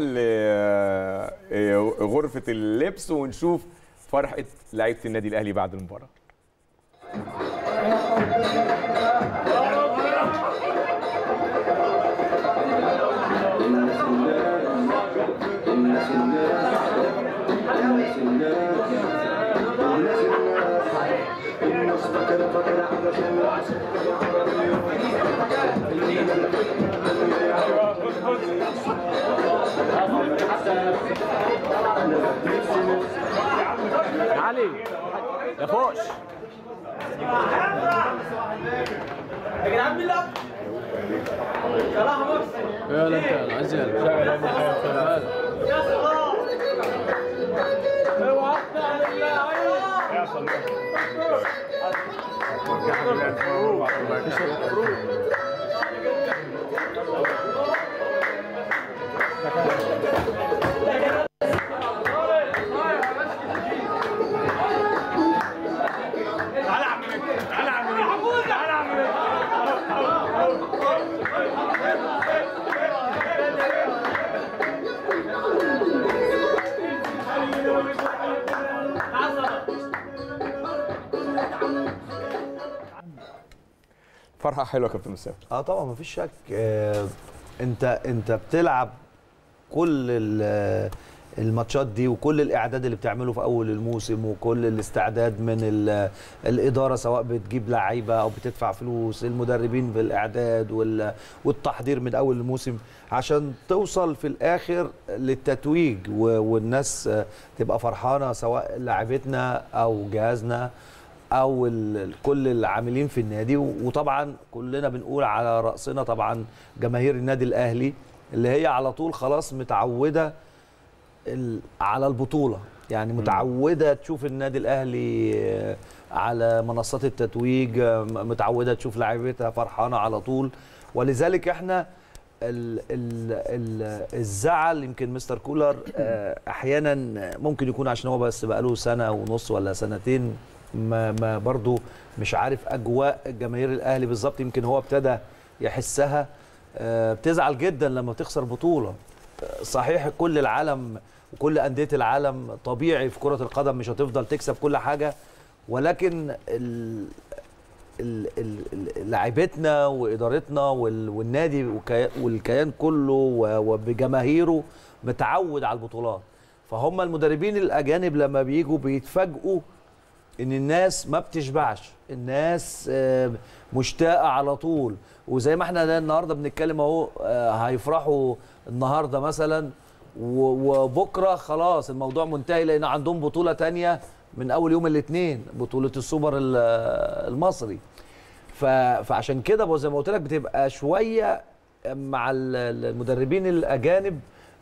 لغرفة اللبس ونشوف فرحة لعيبة النادي الأهلي بعد المباراة علي يا فوش يا لا انت عزيز فرحة حلوة يا كابتن أسامة اه طبعا ما فيش شك آه انت انت بتلعب كل ال- الماتشات دي وكل الاعداد اللي بتعمله في اول الموسم وكل الاستعداد من ال- الاداره سواء بتجيب لعيبه او بتدفع فلوس المدربين بالاعداد وال- والتحضير من اول الموسم عشان توصل في الاخر للتتويج و- والناس آه، تبقى فرحانه سواء لاعبتنا او جهازنا او ال- كل العاملين في النادي و- وطبعا كلنا بنقول على راسنا طبعا جماهير النادي الاهلي اللي هي على طول خلاص متعوده ال- على البطوله يعني متعوده تشوف النادي الاهلي آه، على منصات التتويج آه، م- متعوده تشوف لاعيبتها فرحانه على طول ولذلك احنا ال ال ال الزعل يمكن مستر كولر آه، احيانا ممكن يكون عشان هو بس بقاله سنه ونص ولا سنتين ما ما برضو مش عارف اجواء جماهير الاهلي بالظبط يمكن هو ابتدى يحسها آه، بتزعل جدا لما تخسر بطوله آه، صحيح كل العالم وكل انديه العالم طبيعي في كره القدم مش هتفضل تكسب كل حاجه ولكن ال ال- ال- ال- لاعيبتنا وادارتنا وال- والنادي وكي- والكيان كله و- وبجماهيره متعود على البطولات فهم المدربين الاجانب لما بيجوا بيتفاجئوا ان الناس ما بتشبعش الناس آه، مشتاقه على طول وزي ما احنا ده النهارده بنتكلم اهو آه، هيفرحوا النهارده مثلا و- وبكره خلاص الموضوع منتهي لان عندهم بطوله تانية من اول يوم الاثنين بطوله السوبر ال- المصري ف- فعشان كده زي ما قلت لك بتبقى شويه مع ال- المدربين الاجانب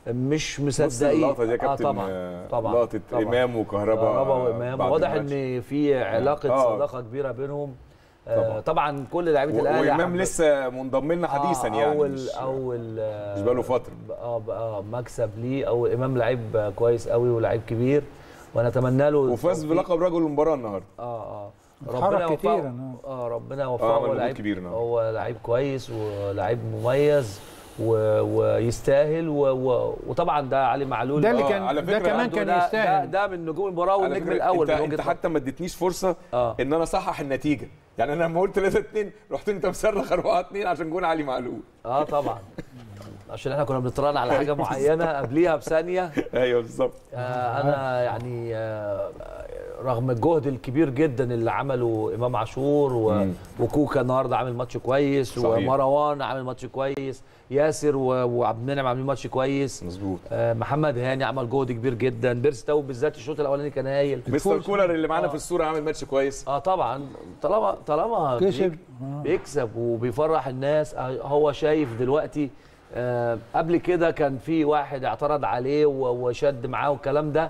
مش بص مصدقين اللقطه دي يا آه كابتن طبعا آه، طبعا لقطه طبعا. امام وكهربا كهربا وامام بعد واضح الماتش. ان في علاقه آه. صداقه كبيره بينهم طبعا. طبعا, طبعا كل لعيبه و- الاهلي وامام حب- لسه منضم لنا حديثا آه يعني اول مش- اول آه، مش بقاله فترة. اه اه مكسب ليه او امام لعيب كويس قوي ولعيب كبير ونتمنى له وفاز التوفيق. بلقب رجل المباراه النهارده اه اه اتحرك يوفقه. كتير أنا. اه ربنا آه، يوفقه عمل هو مجهود لعيب كبير النهاردة. هو لعيب كويس ولعيب مميز و... ويستاهل و... و... وطبعا ده علي معلول ده اللي آه، كان على ده فكرة كمان عنده كان ده, ده, يستاهل ده من نجوم المباراه على والنجم فكرة الاول انت, من انت وجهه حتى ما اديتنيش فرصه آه. ان انا اصحح النتيجه يعني انا لما قلت 3 2 رحت انت مصرخ 4 2 عشان جون علي معلول اه طبعا عشان احنا كنا بنتراهن على حاجه معينه قبليها بثانيه ايوه بالظبط آه انا يعني آه رغم الجهد الكبير جدا اللي عمله امام عاشور و... مم. وكوكا النهارده عامل ماتش كويس صحيح. ومروان عامل ماتش كويس ياسر و... وعبد المنعم عاملين ماتش كويس مظبوط آه محمد هاني عمل جهد كبير جدا بيرس تاو بالذات الشوط الاولاني كان هايل مستر كولر اللي معانا آه. في الصوره عامل ماتش كويس اه طبعا طالما طالما كسب. بيك- بيكسب وبيفرح الناس آه، هو شايف دلوقتي آه قبل كده كان في واحد اعترض عليه و- وشد معاه والكلام ده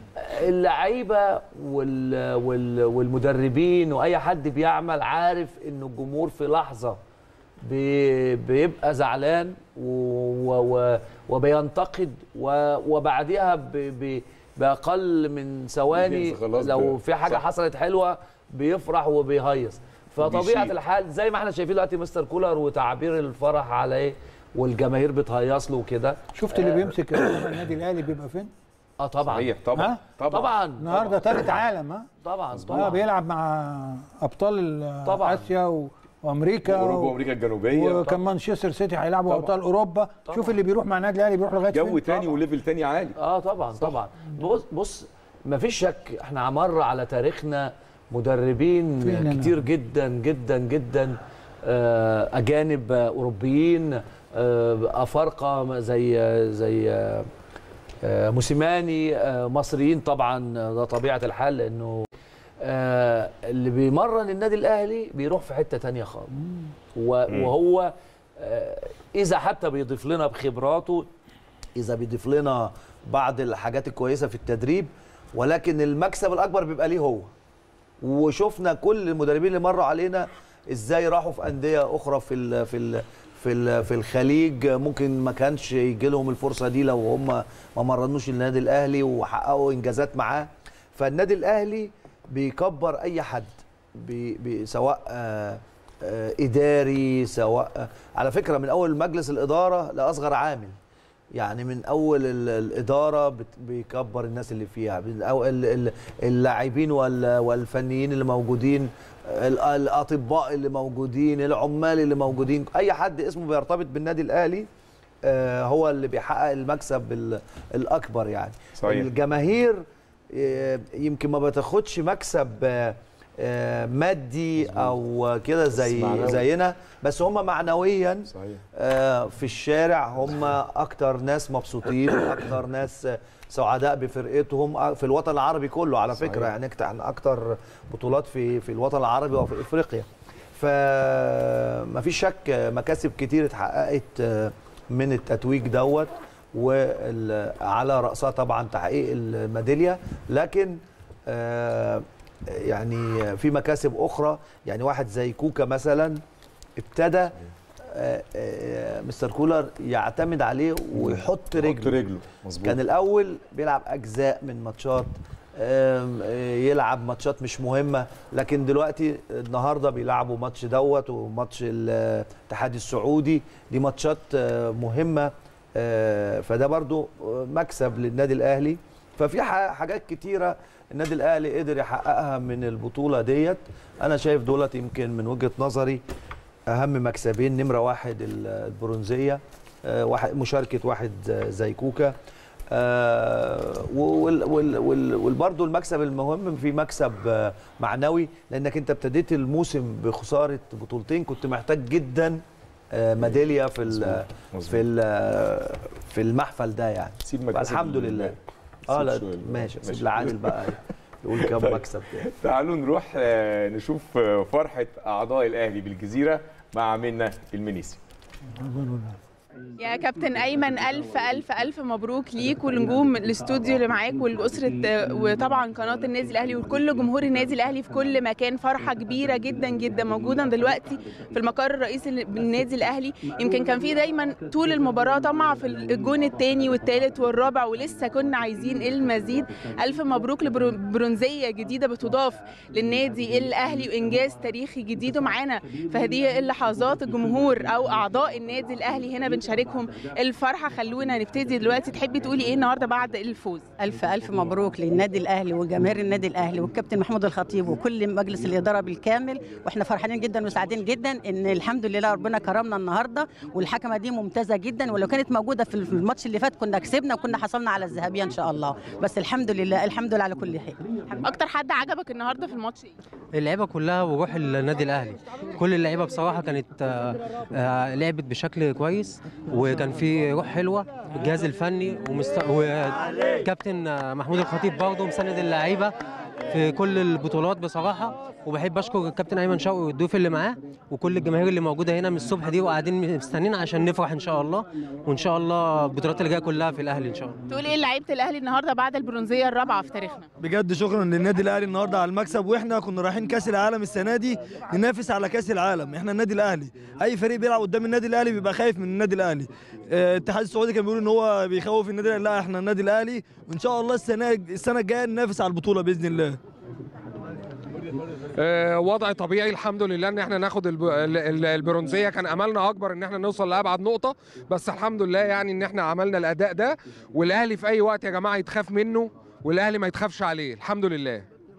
اللعيبه وال وال والمدربين واي حد بيعمل عارف ان الجمهور في لحظه بي- بيبقى زعلان و- و- و- وبينتقد و- وبعديها ب- ب- باقل من ثواني بينسى خلاص لو بقى. في حاجه صح. حصلت حلوه بيفرح وبيهيص فطبيعه وبيشيل. الحال زي ما احنا شايفين دلوقتي مستر كولر وتعبير الفرح عليه والجماهير بتهيص له وكده شفت اللي بيمسك النادي الاهلي بيبقى فين؟ اه طبعا صحيح طبعا ها؟ طبعا طبعا النهارده ثالث عالم ها؟ طبعا اه طبعا بيلعب مع ابطال ال- طبعاً. اسيا و- وامريكا اوروبا و- وامريكا الجنوبيه وكان مانشستر سيتي هيلعبوا طبعاً. ابطال اوروبا طبعاً. شوف اللي بيروح مع النادي الاهلي بيروح لغايه جو فين تاني وليفل تاني عالي اه طبعا طبعا بص بص ما فيش شك احنا مر على تاريخنا مدربين فينا أنا. كتير جدا جدا جدا آه، اجانب آه، اوروبيين آه، افارقه زي زي آه، آه، موسيماني آه، مصريين طبعا آه، ده طبيعه الحال لانه آه، اللي بيمرن النادي الاهلي بيروح في حته تانية خالص و- وهو آه، اذا حتى بيضيف لنا بخبراته اذا بيضيف لنا بعض الحاجات الكويسه في التدريب ولكن المكسب الاكبر بيبقى ليه هو وشفنا كل المدربين اللي مروا علينا ازاي راحوا في انديه اخرى في ال في ال في ال في الخليج ممكن ما كانش يجي لهم الفرصه دي لو هم ما مرنوش النادي الاهلي وحققوا انجازات معاه فالنادي الاهلي بيكبر اي حد بي بي سواء آه آه اداري سواء آه على فكره من اول مجلس الاداره لاصغر عامل يعني من اول ال- الاداره بت- بيكبر الناس اللي فيها من أول ال- ال- اللاعبين وال- والفنيين اللي موجودين ال- الاطباء اللي موجودين العمال اللي موجودين اي حد اسمه بيرتبط بالنادي الاهلي آه، هو اللي بيحقق المكسب ال- الاكبر يعني صحيح. الجماهير آه، يمكن ما بتاخدش مكسب آه، آه، مادي او كده زي معنوي. زينا بس هم معنويا صحيح آه، في الشارع هم اكتر ناس مبسوطين اكتر ناس آه، سعداء بفرقتهم آه، في الوطن العربي كله على صحيح. فكره يعني احنا اكتر بطولات في في الوطن العربي وفي افريقيا فما فيش شك آه، مكاسب كتير اتحققت آه، من التتويج دوت وعلى راسها طبعا تحقيق الميداليه لكن آه، يعني في مكاسب اخرى يعني واحد زي كوكا مثلا ابتدى آه، آه، مستر كولر يعتمد عليه ويحط حط رجله رجله مظبوط كان الاول بيلعب اجزاء من ماتشات آم، آه، يلعب ماتشات مش مهمه لكن دلوقتي النهارده بيلعبوا ماتش دوت وماتش الاتحاد السعودي دي ماتشات آه، مهمه آه، فده برضو آه، مكسب للنادي الاهلي ففي ح- حاجات كتيره النادي الاهلي قدر يحققها من البطوله ديت انا شايف دولت يمكن من وجهه نظري اهم مكسبين نمره واحد ال- البرونزيه آه، واحد مشاركه واحد آه، زي كوكا آه، وال- وال- وال- وبرضه المكسب المهم في مكسب آه، معنوي لانك انت ابتديت الموسم بخساره بطولتين كنت محتاج جدا آه، ميداليه في ال- مظبوط. في ال- في المحفل ده يعني سيب مكاسب الحمد لله. لله اه سيب لا شوية. ماشي ماشي. سيب لعادل بقى يقول كام طيب. مكسب تاني تعالوا نروح آه، نشوف آه، فرحه اعضاء الاهلي بالجزيره مع منا المنيسي يا كابتن ايمن الف الف الف مبروك ليك ولنجوم الاستوديو اللي معاك ولاسره وطبعا قناه النادي الاهلي وكل جمهور النادي الاهلي في كل مكان فرحه كبيره جدا جدا موجوده دلوقتي في المقر الرئيسي للنادي الاهلي يمكن كان في دايما طول المباراه طمع في الجون الثاني والثالث والرابع ولسه كنا عايزين المزيد الف مبروك لبرونزيه جديده بتضاف للنادي الاهلي وانجاز تاريخي جديد ومعانا في هذه اللحظات الجمهور او اعضاء النادي الاهلي هنا بنشاركهم الفرحه خلونا نبتدي دلوقتي تحبي تقولي ايه النهارده بعد الفوز ألف ألف مبروك للنادي الأهلي وجماهير النادي الأهلي والكابتن محمود الخطيب وكل مجلس الإدارة بالكامل وإحنا فرحانين جدا وسعيدين جدا إن الحمد لله ربنا كرمنا النهاردة والحكمة دي ممتازة جدا ولو كانت موجودة في الماتش اللي فات كنا كسبنا وكنا حصلنا على الذهبية إن شاء الله بس الحمد لله الحمد لله على كل حال اكتر حد عجبك النهارده في الماتش ايه اللعيبه كلها وروح النادي الاهلي كل اللعيبه بصراحه كانت آه، آه، لعبت بشكل كويس وكان في روح حلوه الجهاز الفني ومست... وكابتن آه، محمود الخطيب برضه مساند اللعيبه في كل البطولات بصراحه وبحب اشكر الكابتن ايمن شوقي والضيوف اللي معاه وكل الجماهير اللي موجوده هنا من الصبح دي وقاعدين مستنيين عشان نفرح ان شاء الله وان شاء الله البطولات اللي جايه كلها في الاهلي ان شاء الله تقول ايه لعيبه الاهلي النهارده بعد البرونزيه الرابعه في تاريخنا بجد شكرا للنادي الاهلي النهارده على المكسب واحنا كنا رايحين كاس العالم السنه دي ننافس على كاس العالم احنا النادي الاهلي اي فريق بيلعب قدام النادي الاهلي بيبقى خايف من النادي الاهلي آه، الاتحاد السعودي كان بيقول ان هو بيخوف النادي الاهلي لا احنا النادي الاهلي وان شاء الله السنه السنه الجايه ننافس على البطوله باذن الله آه، وضع طبيعي الحمد لله ان احنا ناخد الب- ال- ال- البرونزيه كان املنا اكبر ان احنا نوصل لابعد نقطه بس الحمد لله يعني ان احنا عملنا الاداء ده والاهلي في اي وقت يا جماعه يتخاف منه والاهلي ما يتخافش عليه الحمد لله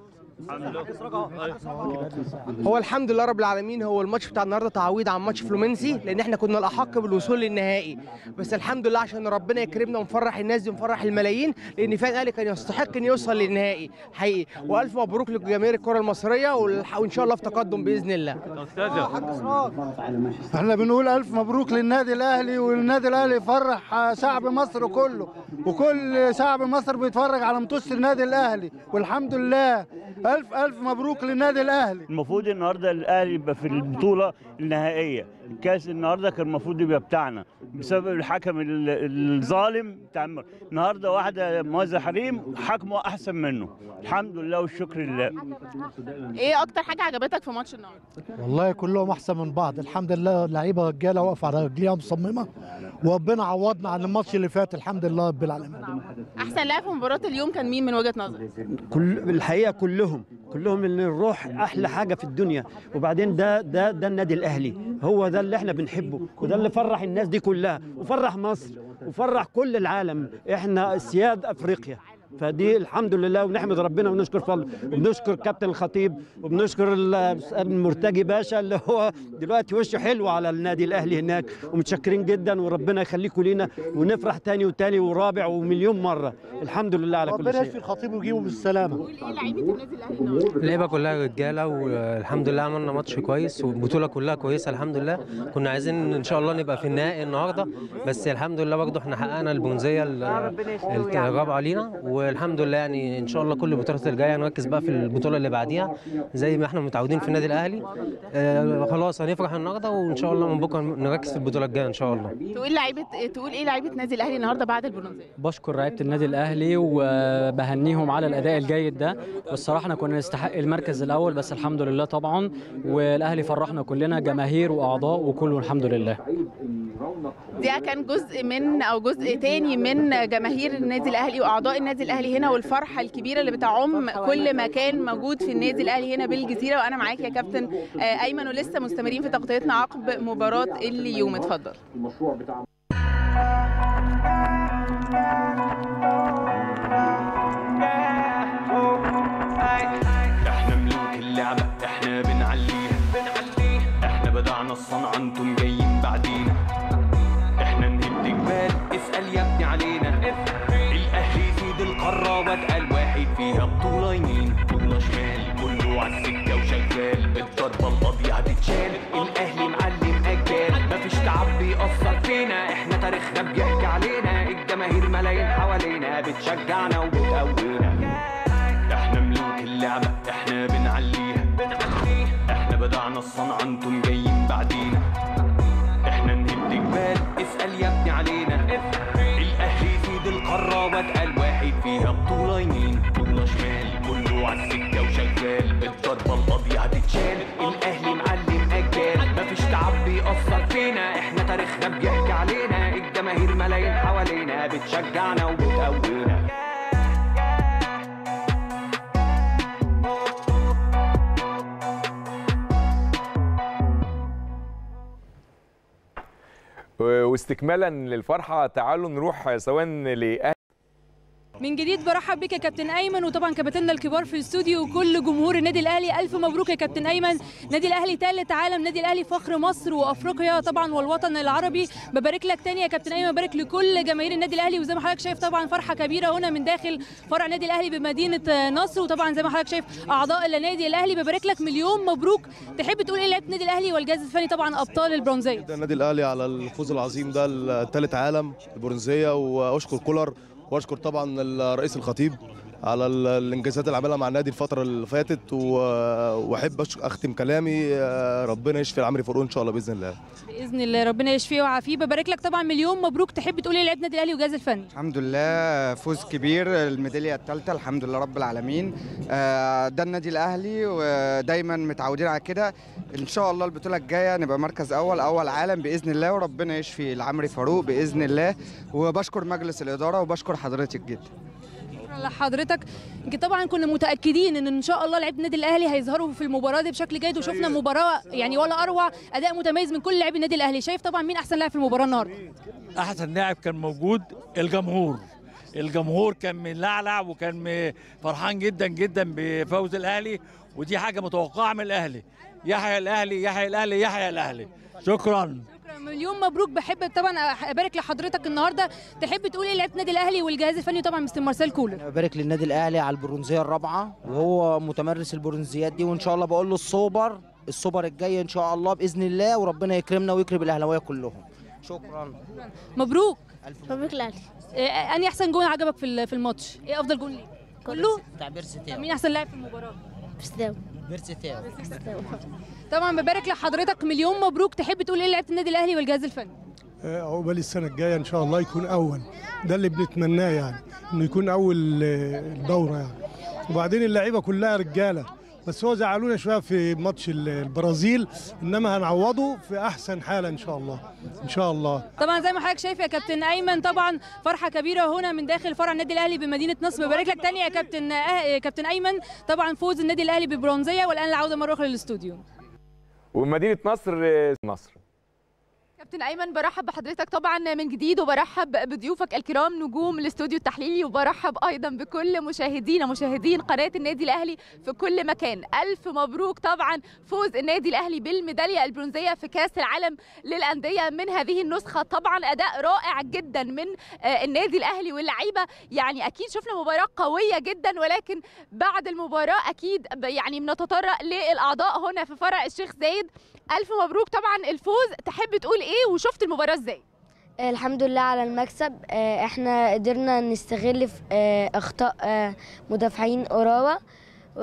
هو الحمد لله رب العالمين هو الماتش بتاع النهارده تعويض عن ماتش فلومنسي لان احنا كنا الاحق بالوصول للنهائي بس الحمد لله عشان ربنا يكرمنا ونفرح الناس دي ونفرح الملايين لان فعلا الاهلي كان يستحق ان يوصل للنهائي حقيقي والف مبروك لجماهير الكره المصريه والح- وان شاء الله في تقدم باذن الله احنا بنقول الف مبروك للنادي الاهلي والنادي الاهلي يفرح شعب مصر كله وكل شعب مصر بيتفرج على مطوشه النادي الاهلي والحمد لله الف الف مبروك للنادي الاهلي المفروض النهارده الاهلي يبقى في البطوله النهائيه الكاس النهارده كان المفروض يبقى بتاعنا بسبب الحكم ال- الظالم بتاع الم- النهارده واحده موزع حريم حكمه احسن منه الحمد لله والشكر لله ايه اكتر حاجه عجبتك في ماتش النهارده والله كلهم احسن من بعض الحمد لله اللعيبه رجاله واقفه على رجليها مصممه وربنا عوضنا عن الماتش اللي فات الحمد لله رب العالمين احسن لاعب في مباراه اليوم كان مين من وجهه نظرك كل الحقيقه كلهم كلهم اللي الروح احلى حاجه في الدنيا وبعدين ده ده ده النادي الاهلي هو ده اللي احنا بنحبه وده اللي فرح الناس دي كلها وفرح مصر وفرح كل العالم احنا سياد افريقيا فدي الحمد لله ونحمد ربنا ونشكر فضله وبنشكر كابتن الخطيب وبنشكر ال- المرتجي باشا اللي هو دلوقتي وشه حلو على النادي الاهلي هناك ومتشكرين جدا وربنا يخليكم لينا ونفرح تاني وتاني ورابع ومليون مره الحمد لله على كل ربنا شيء يشفي الخطيب ويجيبه بالسلامه ايه لعيبه النادي الاهلي النهارده اللعيبه كلها رجاله والحمد لله عملنا ماتش كويس والبطوله كلها كويسه الحمد لله كنا عايزين ان شاء الله نبقى في النهائي النهارده بس الحمد لله برضه احنا حققنا البرونزيه ال- ال- الرابعه لينا والحمد لله يعني ان شاء الله كل البطولات الجايه نركز بقى في البطوله اللي بعديها زي ما احنا متعودين في النادي الاهلي آه خلاص هنفرح النهارده وان شاء الله من بكره نركز في البطوله الجايه ان شاء الله تقول لعيبه تقول ايه لعيبه النادي الاهلي النهارده بعد البرونزيه بشكر لعيبه النادي الاهلي وبهنيهم على الاداء الجيد ده والصراحه احنا كنا نستحق المركز الاول بس الحمد لله طبعا والاهلي فرحنا كلنا جماهير واعضاء وكله الحمد لله دي كان جزء من او جزء تاني من جماهير النادي الاهلي واعضاء النادي الاهلي هنا والفرحه الكبيره اللي بتعم كل مكان موجود في النادي الاهلي هنا بالجزيره وانا معاك يا كابتن آه، ايمن ولسه مستمرين في تغطيتنا عقب مباراه اليوم اتفضل المشروع بتاع احنا ملوك اللعبة احنا بنعليها احنا بدعنا الصنعة انتم جايين بعدينا احنا نهد جبال اسأل يا ابني علينا الاهلي سيد القارة واتقل واحد فيها بطولة يمين بطولة شمال كله عالسكة وشغال الضربة القاضية هتتشال الاهلي معلم اجيال مفيش تعب بيأثر فينا احنا تاريخنا بيحكي علينا الجماهير ملايين حوالينا بتشجعنا وبتقوينا احنا ملوك اللعبة احنا بنعليها احنا بدعنا الصنعة انتم جايين بعدينا احنا نهد جبال اسأل يا تاريخنا بيحكي علينا الجماهير ملايين حوالينا بتشجعنا وبتقوينا واستكمالا للفرحه تعالوا نروح سواء لاهل من جديد برحب بك يا كابتن ايمن وطبعا كباتننا الكبار في الاستوديو وكل جمهور النادي الاهلي الف مبروك يا كابتن ايمن نادي الاهلي ثالث عالم نادي الاهلي فخر مصر وافريقيا طبعا والوطن العربي ببارك لك تاني يا كابتن ايمن ببارك لكل جماهير النادي الاهلي وزي ما حضرتك شايف طبعا فرحه كبيره هنا من داخل فرع النادي الاهلي بمدينه نصر وطبعا زي ما حضرتك شايف اعضاء النادي الاهلي ببارك لك مليون مبروك تحب تقول ايه لعيبه النادي الاهلي والجهاز الفني طبعا ابطال البرونزيه ده النادي الاهلي على الفوز العظيم ده الثالث عالم البرونزيه واشكر كولر واشكر طبعا الرئيس الخطيب على ال- الانجازات اللي عملها مع النادي الفتره اللي فاتت و- واحب أش- اختم كلامي آه، ربنا يشفي العمري فاروق ان شاء الله باذن الله باذن الله ربنا يشفيه ويعافيه ببارك لك طبعا مليون مبروك تحب تقول ايه لعيبه النادي الاهلي والجهاز الفني الحمد لله فوز كبير الميداليه الثالثه الحمد لله رب العالمين آه، ده النادي الاهلي ودايما متعودين على كده ان شاء الله البطوله الجايه نبقى مركز اول اول عالم باذن الله وربنا يشفي العمري فاروق باذن الله وبشكر مجلس الاداره وبشكر حضرتك جدا شكرا لحضرتك يمكن طبعا كنا متاكدين ان ان شاء الله لعيبه النادي الاهلي هيظهروا في المباراه دي بشكل جيد وشفنا مباراه يعني ولا اروع اداء متميز من كل لاعبي النادي الاهلي شايف طبعا مين احسن لاعب في المباراه النهارده احسن لاعب كان موجود الجمهور الجمهور كان ملعلع وكان م- فرحان جدا جدا بفوز الاهلي ودي حاجه متوقعه من الاهلي يحيى الاهلي يحيى الاهلي يحيى الاهلي شكرا شكرا مليون مبروك بحب طبعا ابارك لحضرتك النهارده تحب تقول ايه لعيبه النادي الاهلي والجهاز الفني طبعا مستر مارسيل كولر ببارك للنادي الاهلي على البرونزيه الرابعه وهو متمرس البرونزيات دي وان شاء الله بقول له السوبر السوبر الجاي ان شاء الله باذن الله وربنا يكرمنا ويكرم الاهلاويه كلهم شكرا مبروك مبروك الاهلي إيه اني احسن جون عجبك في ال- في الماتش ايه افضل جون ليك كله بتاع بيرسي طب مين احسن لاعب في المباراه بيرستاو بيرسي تاو طبعا ببارك لحضرتك مليون مبروك تحب تقول ايه لعيبه النادي الاهلي والجهاز الفني آه، عقبال السنة الجاية إن شاء الله يكون أول ده اللي بنتمناه يعني إنه يكون أول آه، الدورة يعني وبعدين اللعيبة كلها رجالة بس هو زعلونا شوية في ماتش ال- البرازيل إنما هنعوضه في أحسن حالة إن شاء الله إن شاء الله طبعا زي ما حضرتك شايف يا كابتن ايمن طبعا فرحه كبيره هنا من داخل فرع النادي الاهلي بمدينه نصر ببارك لك تاني يا كابتن آه كابتن ايمن طبعا فوز النادي الاهلي ببرونزيه والان العوده مره اخرى للاستوديو ومدينه نصر آه، نصر كابتن ايمن برحب بحضرتك طبعا من جديد وبرحب بضيوفك الكرام نجوم الاستوديو التحليلي وبرحب ايضا بكل مشاهدينا مشاهدين قناه النادي الاهلي في كل مكان الف مبروك طبعا فوز النادي الاهلي بالميداليه البرونزيه في كاس العالم للانديه من هذه النسخه طبعا اداء رائع جدا من آه، النادي الاهلي واللعيبه يعني اكيد شفنا مباراه قويه جدا ولكن بعد المباراه اكيد ب- يعني بنتطرق للاعضاء هنا في فرع الشيخ زايد الف مبروك طبعا الفوز تحب تقول ايه وشفت المباراه ازاي الحمد لله على المكسب آه، احنا قدرنا نستغل في آه، اخطاء آه، مدافعين اوراوا و...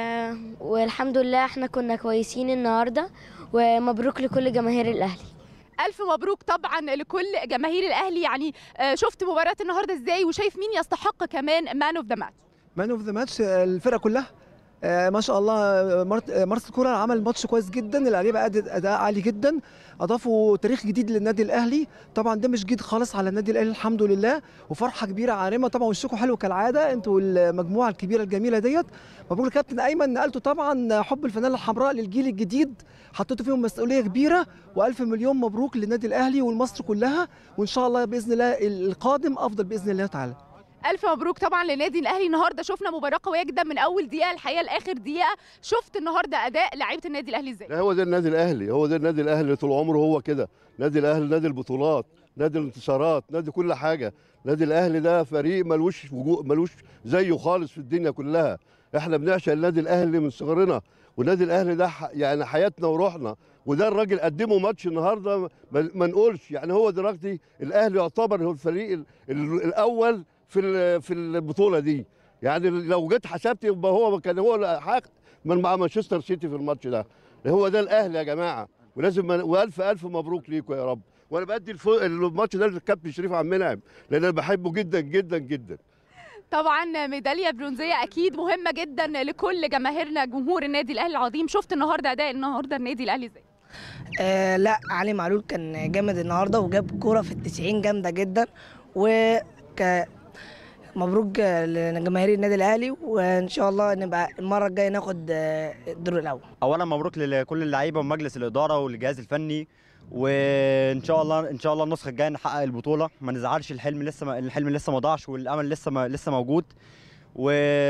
والحمد لله احنا كنا كويسين النهارده ومبروك لكل جماهير الاهلي الف مبروك طبعا لكل جماهير الاهلي يعني آه، شفت مباراه النهارده ازاي وشايف مين يستحق كمان مان اوف ذا ماتش مان اوف ذا ماتش الفرقه كلها آه، ما شاء الله آه، مارت- آه، مارسيل كولر عمل ماتش كويس جدا اللعيبه ادت اداء عالي جدا اضافوا تاريخ جديد للنادي الاهلي طبعا ده مش جديد خالص على النادي الاهلي الحمد لله وفرحه كبيره عارمه طبعا وشكوا حلو كالعاده انتوا المجموعه الكبيره الجميله ديت مبروك لكابتن ايمن نقلتوا طبعا حب الفانيلا الحمراء للجيل الجديد حطيتوا فيهم مسؤوليه كبيره والف مليون مبروك للنادي الاهلي والمصر كلها وان شاء الله باذن الله القادم افضل باذن الله تعالى الف مبروك طبعا للنادي الاهلي النهارده شفنا مباراه قويه جدا من اول دقيقه الحقيقه لاخر دقيقه شفت النهارده اداء لعيبه النادي الاهلي ازاي لا هو ده النادي الاهلي هو ده النادي الاهلي اللي طول عمره هو كده نادي الاهلي نادي البطولات نادي الانتصارات نادي كل حاجه نادي الاهلي ده فريق ملوش وجو- ملوش زيه خالص في الدنيا كلها احنا بنعشق النادي الاهلي من صغرنا والنادي الاهلي ده ح- يعني حياتنا وروحنا وده الراجل قدمه ماتش النهارده ما ما نقولش يعني هو دلوقتي الاهلي يعتبر هو الفريق ال- ال- الاول في ال- في البطوله دي يعني لو جيت حسبت يبقى هو كان هو حق من مع مانشستر سيتي في الماتش ده هو ده الاهلي يا جماعه ولازم والف الف مبروك ليكم يا رب وانا بدي الفو... الماتش ده للكابتن شريف عبد المنعم لان انا بحبه جدا جدا جدا طبعا ميداليه برونزيه اكيد مهمه جدا لكل جماهيرنا جمهور النادي الاهلي العظيم شفت النهارده اداء النهارده النادي الاهلي ازاي آه لا علي معلول كان جامد النهارده وجاب كوره في التسعين جامده جدا و ك- مبروك لجماهير النادي الاهلي وان شاء الله نبقى المره الجايه ناخد آه، الدور الاول اولا مبروك لكل اللعيبه ومجلس الاداره والجهاز الفني وان شاء الله ان شاء الله النسخه الجايه نحقق البطوله ما نزعلش الحلم لسه ما الحلم لسه ما ضاعش والامل لسه ما لسه موجود و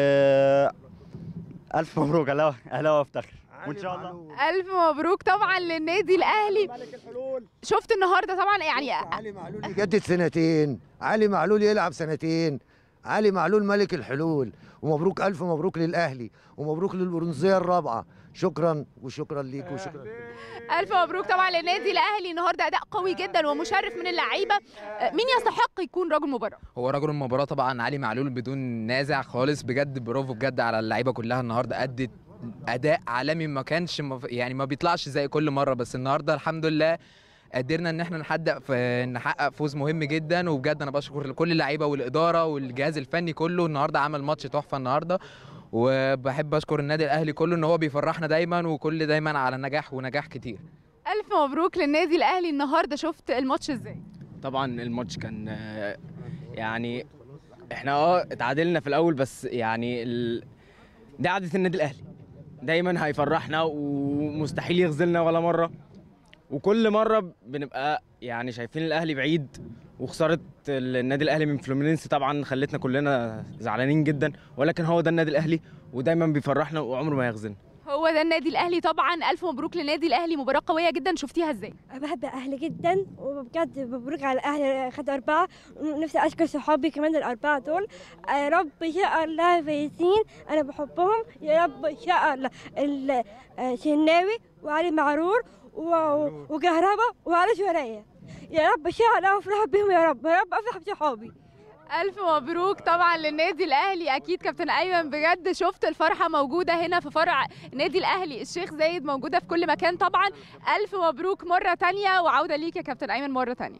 الف مبروك اهلا اهلا وافتخر وان شاء الله الف مبروك طبعا للنادي الاهلي شفت النهارده طبعا يعني يجدد سنتين علي معلول يلعب سنتين علي معلول ملك الحلول ومبروك الف مبروك للاهلي ومبروك للبرونزيه الرابعه شكرا وشكرا ليك وشكرا الف مبروك طبعا للنادي الاهلي النهارده اداء قوي جدا ومشرف من اللعيبه آه، مين يستحق يكون رجل مباراه هو رجل المباراة طبعا علي معلول بدون نازع خالص بجد برافو بجد على اللعيبة كلها النهارده أدت أداء عالمي ما كانش مف- يعني ما بيطلعش زي كل مرة بس النهارده الحمد لله قدرنا ان احنا نحقق في نحقق فوز مهم جدا وبجد انا بشكر كل اللعيبه والاداره والجهاز الفني كله النهارده عمل ماتش تحفه النهارده وبحب اشكر النادي الاهلي كله ان هو بيفرحنا دايما وكل دايما على نجاح ونجاح كتير الف مبروك للنادي الاهلي النهارده شفت الماتش ازاي طبعا الماتش كان آه، يعني احنا اه اتعادلنا في الاول بس يعني ال... دي عادة النادي الاهلي دايما هيفرحنا ومستحيل يخذلنا ولا مره وكل مره بنبقى يعني شايفين الاهلي بعيد وخساره النادي الاهلي من فلومينينس طبعا خلتنا كلنا زعلانين جدا ولكن هو ده النادي الاهلي ودايما بيفرحنا وعمره ما يخذلنا هو ده النادي الاهلي طبعا الف مبروك للنادي الاهلي مباراه قويه جدا شفتيها ازاي بحب اهلي جدا وبجد مبروك على اهلي خد اربعه نفسي اشكر صحابي كمان الاربعه دول يا رب ان شاء الله فايزين انا بحبهم يا رب ان شاء الله ال- آه، شناوي وعلي معرور و- وكهربا وعلي شوريه يا رب ان شاء الله افرح بهم يا رب يا رب افرح بصحابي الف مبروك طبعا للنادي الاهلي اكيد كابتن ايمن بجد شفت الفرحه موجوده هنا في فرع النادي الاهلي الشيخ زايد موجوده في كل مكان طبعا الف مبروك مره تانية وعوده ليك يا كابتن ايمن مره تانية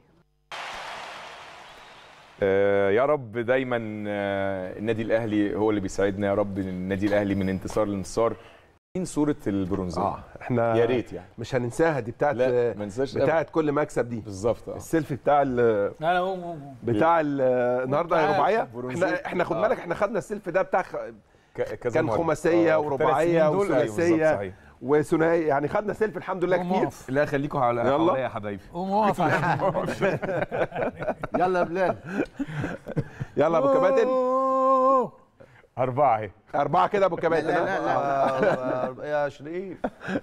آه، يا رب دايما آه، النادي الاهلي هو اللي بيساعدنا يا رب النادي الاهلي من انتصار لانتصار مين صوره البرونزيه اه احنا يا ريت يعني مش هننساها دي بتاعت لا، ما ننساش بتاعت أبداً. كل مكسب دي بالظبط اه السيلفي بتاع ال لا لا هو- هو- بتاع ال- النهارده عارف، رباعيه برونزية. احنا احنا خد آه. بالك احنا خدنا السيلفي ده بتاع خ- كذا كان مرة. خماسيه آه، في الثلاث ورباعيه سنين دول، أيوة، بالظبط، وثلاثيه صحيح. وثنائيه يعني خدنا سيلفي الحمد لله قوم كتير اقف. لا خليكم على يلا. حواليا يا حبايبي قوم اقف عشان يلا يا بلال يلا يا ابو كباتن اربعه اهي اربعه كده يا ابو كباتن لا، لا لا يا شريف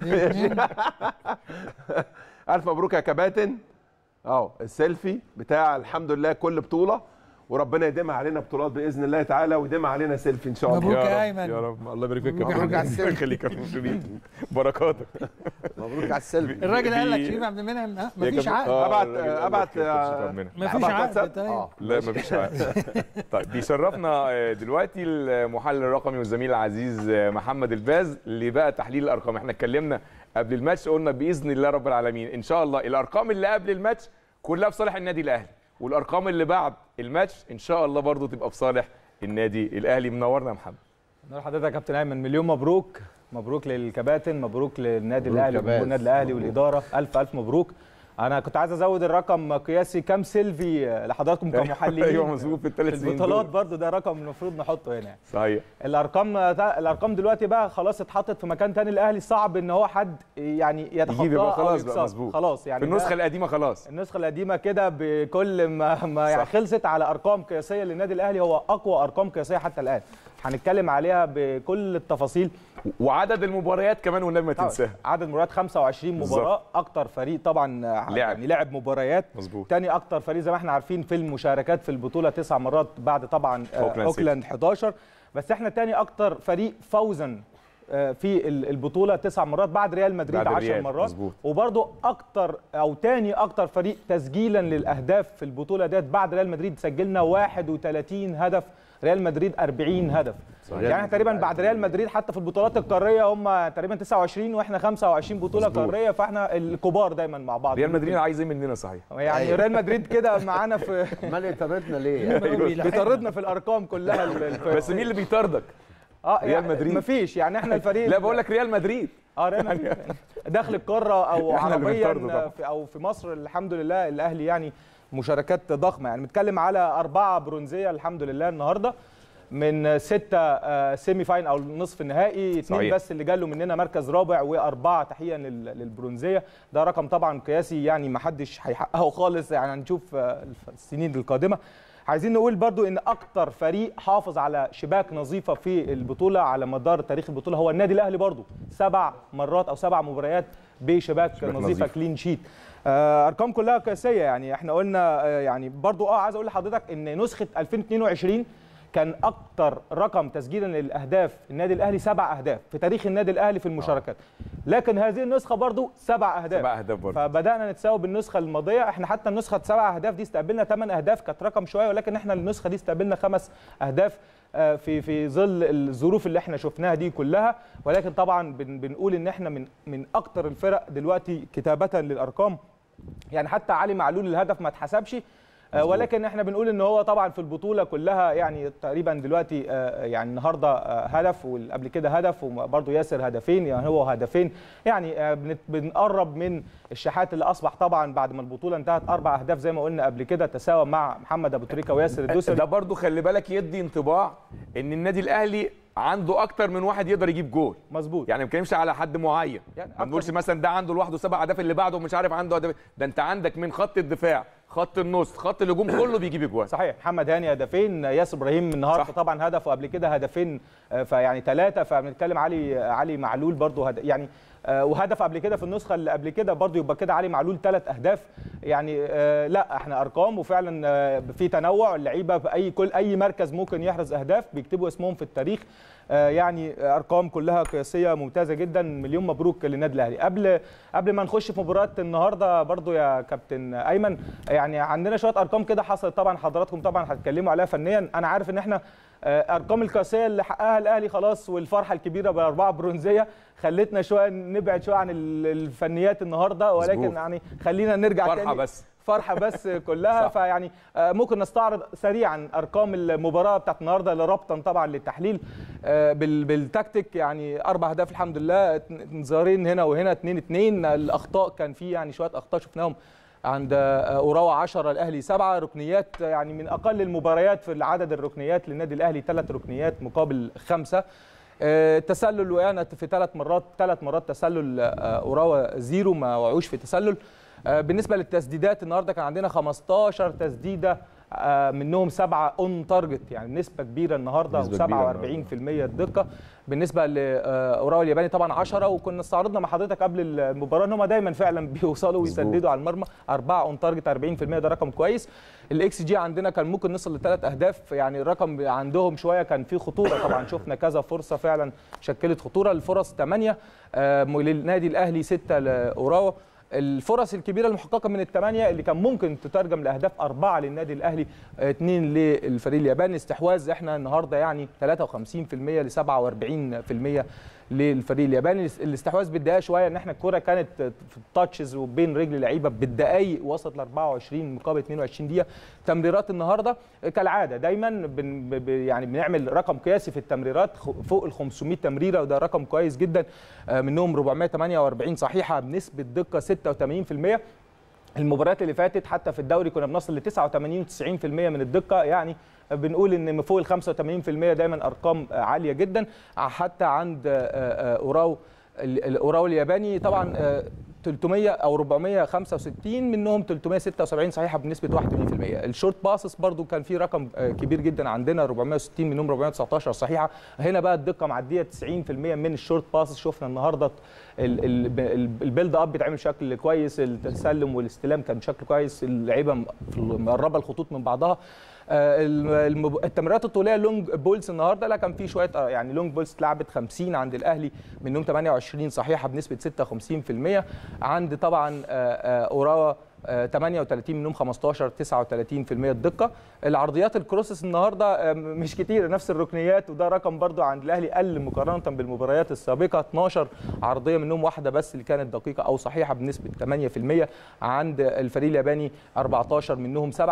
الف مبروك يا كباتن اهو السيلفي بتاع الحمد لله كل بطوله وربنا يديمها علينا بطولات باذن الله تعالى ويديمها علينا سيلفي ان شاء الله مبروك يا رب، أيمن. يا رب الله يبارك فيك يا مبروك كابتن. على السلم. يخليك يا كابتن شريف. بركاتك مبروك على السيلفي الراجل قال لك بي- شريف عبد المنعم ها؟ يا مفيش كابتن- عقد آه، ابعت الراجل قال ابعت لك يا كابتن ربنا. مفيش أبعت عقد واتساب. طيب. اه لا مفيش عقد طيب بيشرفنا آه، دلوقتي المحلل الرقمي والزميل العزيز آه، محمد الباز اللي بقى تحليل الارقام احنا اتكلمنا قبل الماتش قلنا باذن الله رب العالمين ان شاء الله الارقام اللي قبل الماتش كلها في صالح النادي الاهلي والارقام اللي بعد الماتش ان شاء الله برضو تبقى في صالح النادي الاهلي منورنا يا محمد نور حضرتك يا كابتن ايمن مليون مبروك مبروك للكباتن مبروك للنادي مبروك الاهلي يا وجمهور باز. النادي الاهلي والاداره الف الف مبروك انا كنت عايز ازود الرقم قياسي كام سيلفي لحضراتكم كمحللين ايوه مظبوط في الثلاث في سنين البطولات دول. برضو ده رقم المفروض نحطه هنا صحيح الارقام الارقام دلوقتي بقى خلاص اتحطت في مكان تاني الاهلي صعب ان هو حد يعني يتخطاها يجيب يبقى أو خلاص بقى يكسرها. مظبوط خلاص يعني في النسخه ده- القديمه خلاص النسخه القديمه كده بكل ما, ما يعني صح. خلصت على ارقام قياسيه للنادي الاهلي هو اقوى ارقام قياسيه حتى الان هنتكلم عليها بكل التفاصيل وعدد المباريات كمان والنبي ما طبعاً. تنساها عدد مباريات 25 بالظبط. مباراه اكتر فريق طبعا لعب. يعني لعب مباريات مظبوط تاني اكتر فريق زي ما احنا عارفين في المشاركات في البطوله تسع مرات بعد طبعا آه، أوكلاند اوكلاند 11 بس احنا تاني اكتر فريق فوزا آه، في ال- البطوله تسع مرات بعد ريال مدريد بعد 10 الريال، مرات مظبوط. وبرضو اكتر او تاني اكتر فريق تسجيلا للاهداف في البطوله ديت بعد ريال مدريد سجلنا 31 هدف ريال مدريد 40 هدف صحيح. يعني احنا تقريبا بعد ريال مدريد حتى في البطولات القاريه هم تقريبا 29 واحنا 25 بطوله مظبوط. قاريه فاحنا الكبار دايما مع بعض ريال مدريد عايز ايه مننا صحيح يعني ريال مدريد كده معانا في امال يطردنا ليه؟ بيطردنا في الارقام كلها ال- الف- بس مين اللي بيطاردك اه ريال يعني مدريد مفيش يعني احنا الفريق لا بقول لك ريال مدريد اه ريال مدريد داخل القاره او إحنا اللي عربيا بنطرده طبعا. في او في مصر الحمد لله الاهلي يعني مشاركات ضخمه يعني بنتكلم على اربعه برونزيه الحمد لله النهارده من ستة آه، سيمي فاين او نصف النهائي اثنين صحيح. بس اللي جالوا مننا مركز رابع واربعه تحقيقا لل- للبرونزيه ده رقم طبعا قياسي يعني ما حدش هيحققه خالص يعني هنشوف آه، الف- السنين القادمه عايزين نقول برضو ان اكتر فريق حافظ على شباك نظيفه في البطوله على مدار تاريخ البطوله هو النادي الاهلي برضو سبع مرات او سبع مباريات بشباك شباك نظيفه نظيف. كلين شيت آه، ارقام كلها قياسيه يعني احنا قلنا آه، يعني برضو اه عايز اقول لحضرتك ان نسخه 2022 كان اكتر رقم تسجيلا للاهداف النادي الاهلي سبع اهداف في تاريخ النادي الاهلي في المشاركات لكن هذه النسخه برضو سبع اهداف سبع أهداف برضو. فبدانا نتساوي بالنسخه الماضيه احنا حتى النسخه سبع اهداف دي استقبلنا ثمان اهداف كانت رقم شويه ولكن احنا النسخه دي استقبلنا خمس اهداف آه، في في ظل الظروف اللي احنا شفناها دي كلها ولكن طبعا بن بنقول ان احنا من من اكتر الفرق دلوقتي كتابه للارقام يعني حتى علي معلول الهدف ما اتحسبش آه، ولكن احنا بنقول ان هو طبعا في البطوله كلها يعني تقريبا دلوقتي آه، يعني النهارده آه، هدف وقبل كده هدف وبرده ياسر هدفين يعني هو هدفين يعني آه، بنت- بنقرب من الشحات اللي اصبح طبعا بعد ما البطوله انتهت اربع اهداف زي ما قلنا قبل كده تساوى مع محمد ابو تريكه وياسر الدوسري ده برضو خلي بالك يدي انطباع ان النادي الاهلي عنده اكتر من واحد يقدر يجيب جول مظبوط يعني ما بنتكلمش على حد معين يعني ما بنقولش مثلا ده عنده لوحده سبع اهداف اللي بعده مش عارف عنده أهداف. ده انت عندك من خط الدفاع خط النص خط الهجوم كله بيجيب اجوان صحيح محمد هاني هدفين ياسر ابراهيم النهارده طبعا هدف وقبل كده هدفين آه، فيعني ثلاثه فبنتكلم علي علي معلول برضو هد... يعني آه، وهدف قبل كده في النسخه اللي قبل كده برضو يبقى كده علي معلول ثلاث اهداف يعني آه، لا احنا ارقام وفعلا آه، في تنوع اللعيبه في اي كل اي مركز ممكن يحرز اهداف بيكتبوا اسمهم في التاريخ آه، يعني ارقام كلها قياسيه ممتازه جدا مليون مبروك للنادي الاهلي قبل قبل ما نخش في مباراه النهارده برضو يا كابتن ايمن يعني عندنا شويه ارقام كده حصلت طبعا حضراتكم طبعا هتتكلموا عليها فنيا انا عارف ان احنا آه، ارقام القياسيه اللي حققها الاهلي خلاص والفرحه الكبيره باربعه برونزيه خلتنا شويه نبعد شويه عن ال- الفنيات النهارده ولكن مظبوط. يعني خلينا نرجع فرحة تاني بس. فرحه بس كلها صح. فيعني آه، ممكن نستعرض سريعا ارقام المباراه بتاعت النهارده اللي ربطا طبعا للتحليل آه، بال- بالتكتيك يعني اربع اهداف الحمد لله اتن- انذارين هنا وهنا 2 2 الاخطاء كان في يعني شويه اخطاء شفناهم عند آه، اوراوا 10 الاهلي 7 ركنيات يعني من اقل المباريات في عدد الركنيات للنادي الاهلي ثلاث ركنيات مقابل خمسه آه، التسلل وقعنا في ثلاث مرات ثلاث مرات تسلل آه، اوراوا زيرو ما وقعوش في تسلل آه، بالنسبه للتسديدات النهارده كان عندنا 15 تسديده آه، منهم سبعه اون تارجت يعني نسبه كبيره النهارده نسبة كبيرة و47% الدقه بالنسبه لاوراوا الياباني طبعا 10 وكنا استعرضنا مع حضرتك قبل المباراه ان هم دايما فعلا بيوصلوا ويسددوا على المرمى اربعه اون تارجت 40% ده رقم كويس الاكس جي عندنا كان ممكن نصل لثلاث اهداف يعني الرقم عندهم شويه كان فيه خطوره طبعا شفنا كذا فرصه فعلا شكلت خطوره الفرص 8 للنادي الاهلي 6 لاوراوا الفرص الكبيره المحققه من الثمانيه اللي كان ممكن تترجم لاهداف اربعه للنادي الاهلي اثنين للفريق الياباني استحواذ احنا النهارده يعني 53% ل 47% للفريق الياباني الاستحواذ بالدقائق شويه ان احنا الكره كانت في التاتشز وبين رجل لعيبه بالدقائق وصلت ل 24 مقابل 22 دقيقه تمريرات النهارده كالعاده دايما بن ب- يعني بنعمل رقم قياسي في التمريرات خ- فوق ال 500 تمريره وده رقم كويس جدا آه، منهم 448 صحيحه بنسبه دقه 86% المباريات اللي فاتت حتى في الدوري كنا بنصل ل 89 و90% من الدقه يعني بنقول ان من فوق ال 85% دايما ارقام عاليه جدا حتى عند آه، آه، اوراو ال- الاوراو الياباني طبعا آه، 300 او 465 منهم 376 صحيحه بنسبه 81% الشورت باسس برضو كان في رقم آه، كبير جدا عندنا 460 منهم 419 صحيحه هنا بقى الدقه معديه 90% من الشورت باسس شفنا النهارده ال- ال- ال- البيلد اب بيتعمل بشكل كويس التسلم والاستلام كان بشكل كويس اللعيبه م- في- مقربه الخطوط من بعضها آه، الم- المب- التمريرات الطوليه لونج بولز النهارده لا كان في شويه آه، يعني لونج بولز اتلعبت 50 عند الاهلي منهم 28 صحيحه بنسبه 56% عند طبعا آه، آه، اوراوا آه، 38 منهم 15 39% الدقه العرضيات الكروسس النهارده آه، مش كتير نفس الركنيات وده رقم برضو عند الاهلي قل مقارنه بالمباريات السابقه 12 عرضيه منهم واحده بس اللي كانت دقيقه او صحيحه بنسبه 8% عند الفريق الياباني 14 منهم سبعه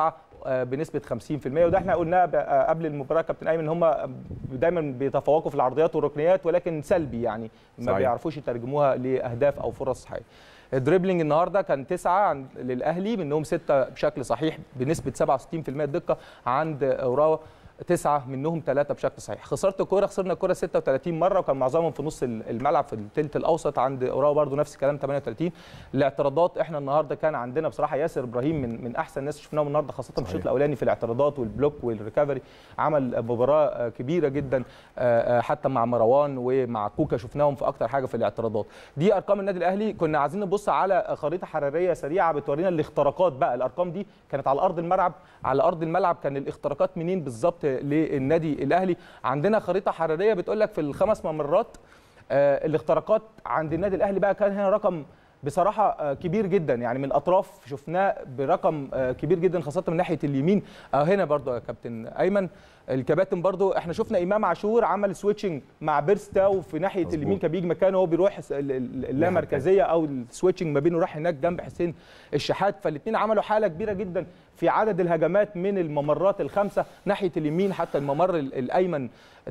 آه، بنسبه 50% وده احنا قلناه ب- آه، قبل المباراه كابتن ايمن ان هم دايما بيتفوقوا في العرضيات والركنيات ولكن سلبي يعني ما صحيح. بيعرفوش يترجموها لاهداف او فرص صحيحه الدريبلينج النهارده كان تسعه عند للاهلي منهم سته بشكل صحيح بنسبه 67% دقه عند اوراوا تسعه منهم ثلاثه بشكل صحيح خسرت الكوره خسرنا الكوره 36 مره وكان معظمهم في نص الملعب في الثلث الاوسط عند اوراوا برضو نفس الكلام 38 الاعتراضات احنا النهارده كان عندنا بصراحه ياسر ابراهيم من من احسن الناس شفناهم النهارده خاصه في الشوط الاولاني في الاعتراضات والبلوك والريكفري عمل مباراه آه، كبيره جدا آه، آه، حتى مع مروان ومع كوكا شفناهم في اكتر حاجه في الاعتراضات دي ارقام النادي الاهلي كنا عايزين نبص على خريطه حراريه سريعه بتورينا الاختراقات بقى الارقام دي كانت على ارض الملعب على ارض الملعب كان الاختراقات منين بالظبط للنادي الاهلي عندنا خريطه حراريه بتقول لك في الخمس ممرات آه، الاختراقات عند النادي الاهلي بقى كان هنا رقم بصراحه آه، كبير جدا يعني من الاطراف شفناه برقم آه، كبير جدا خاصه من ناحيه اليمين آه، هنا برضو يا كابتن ايمن الكباتن برضو احنا شفنا امام عاشور عمل سويتشنج مع بيرستاو في ناحيه مزبوط. اليمين كان بيجي مكانه وهو بيروح س- ال- ال- اللامركزيه او السويتشنج ما بينه راح هناك جنب حسين الشحات فالاثنين عملوا حاله كبيره جدا في عدد الهجمات من الممرات الخمسه ناحيه اليمين حتى الممر ال- الايمن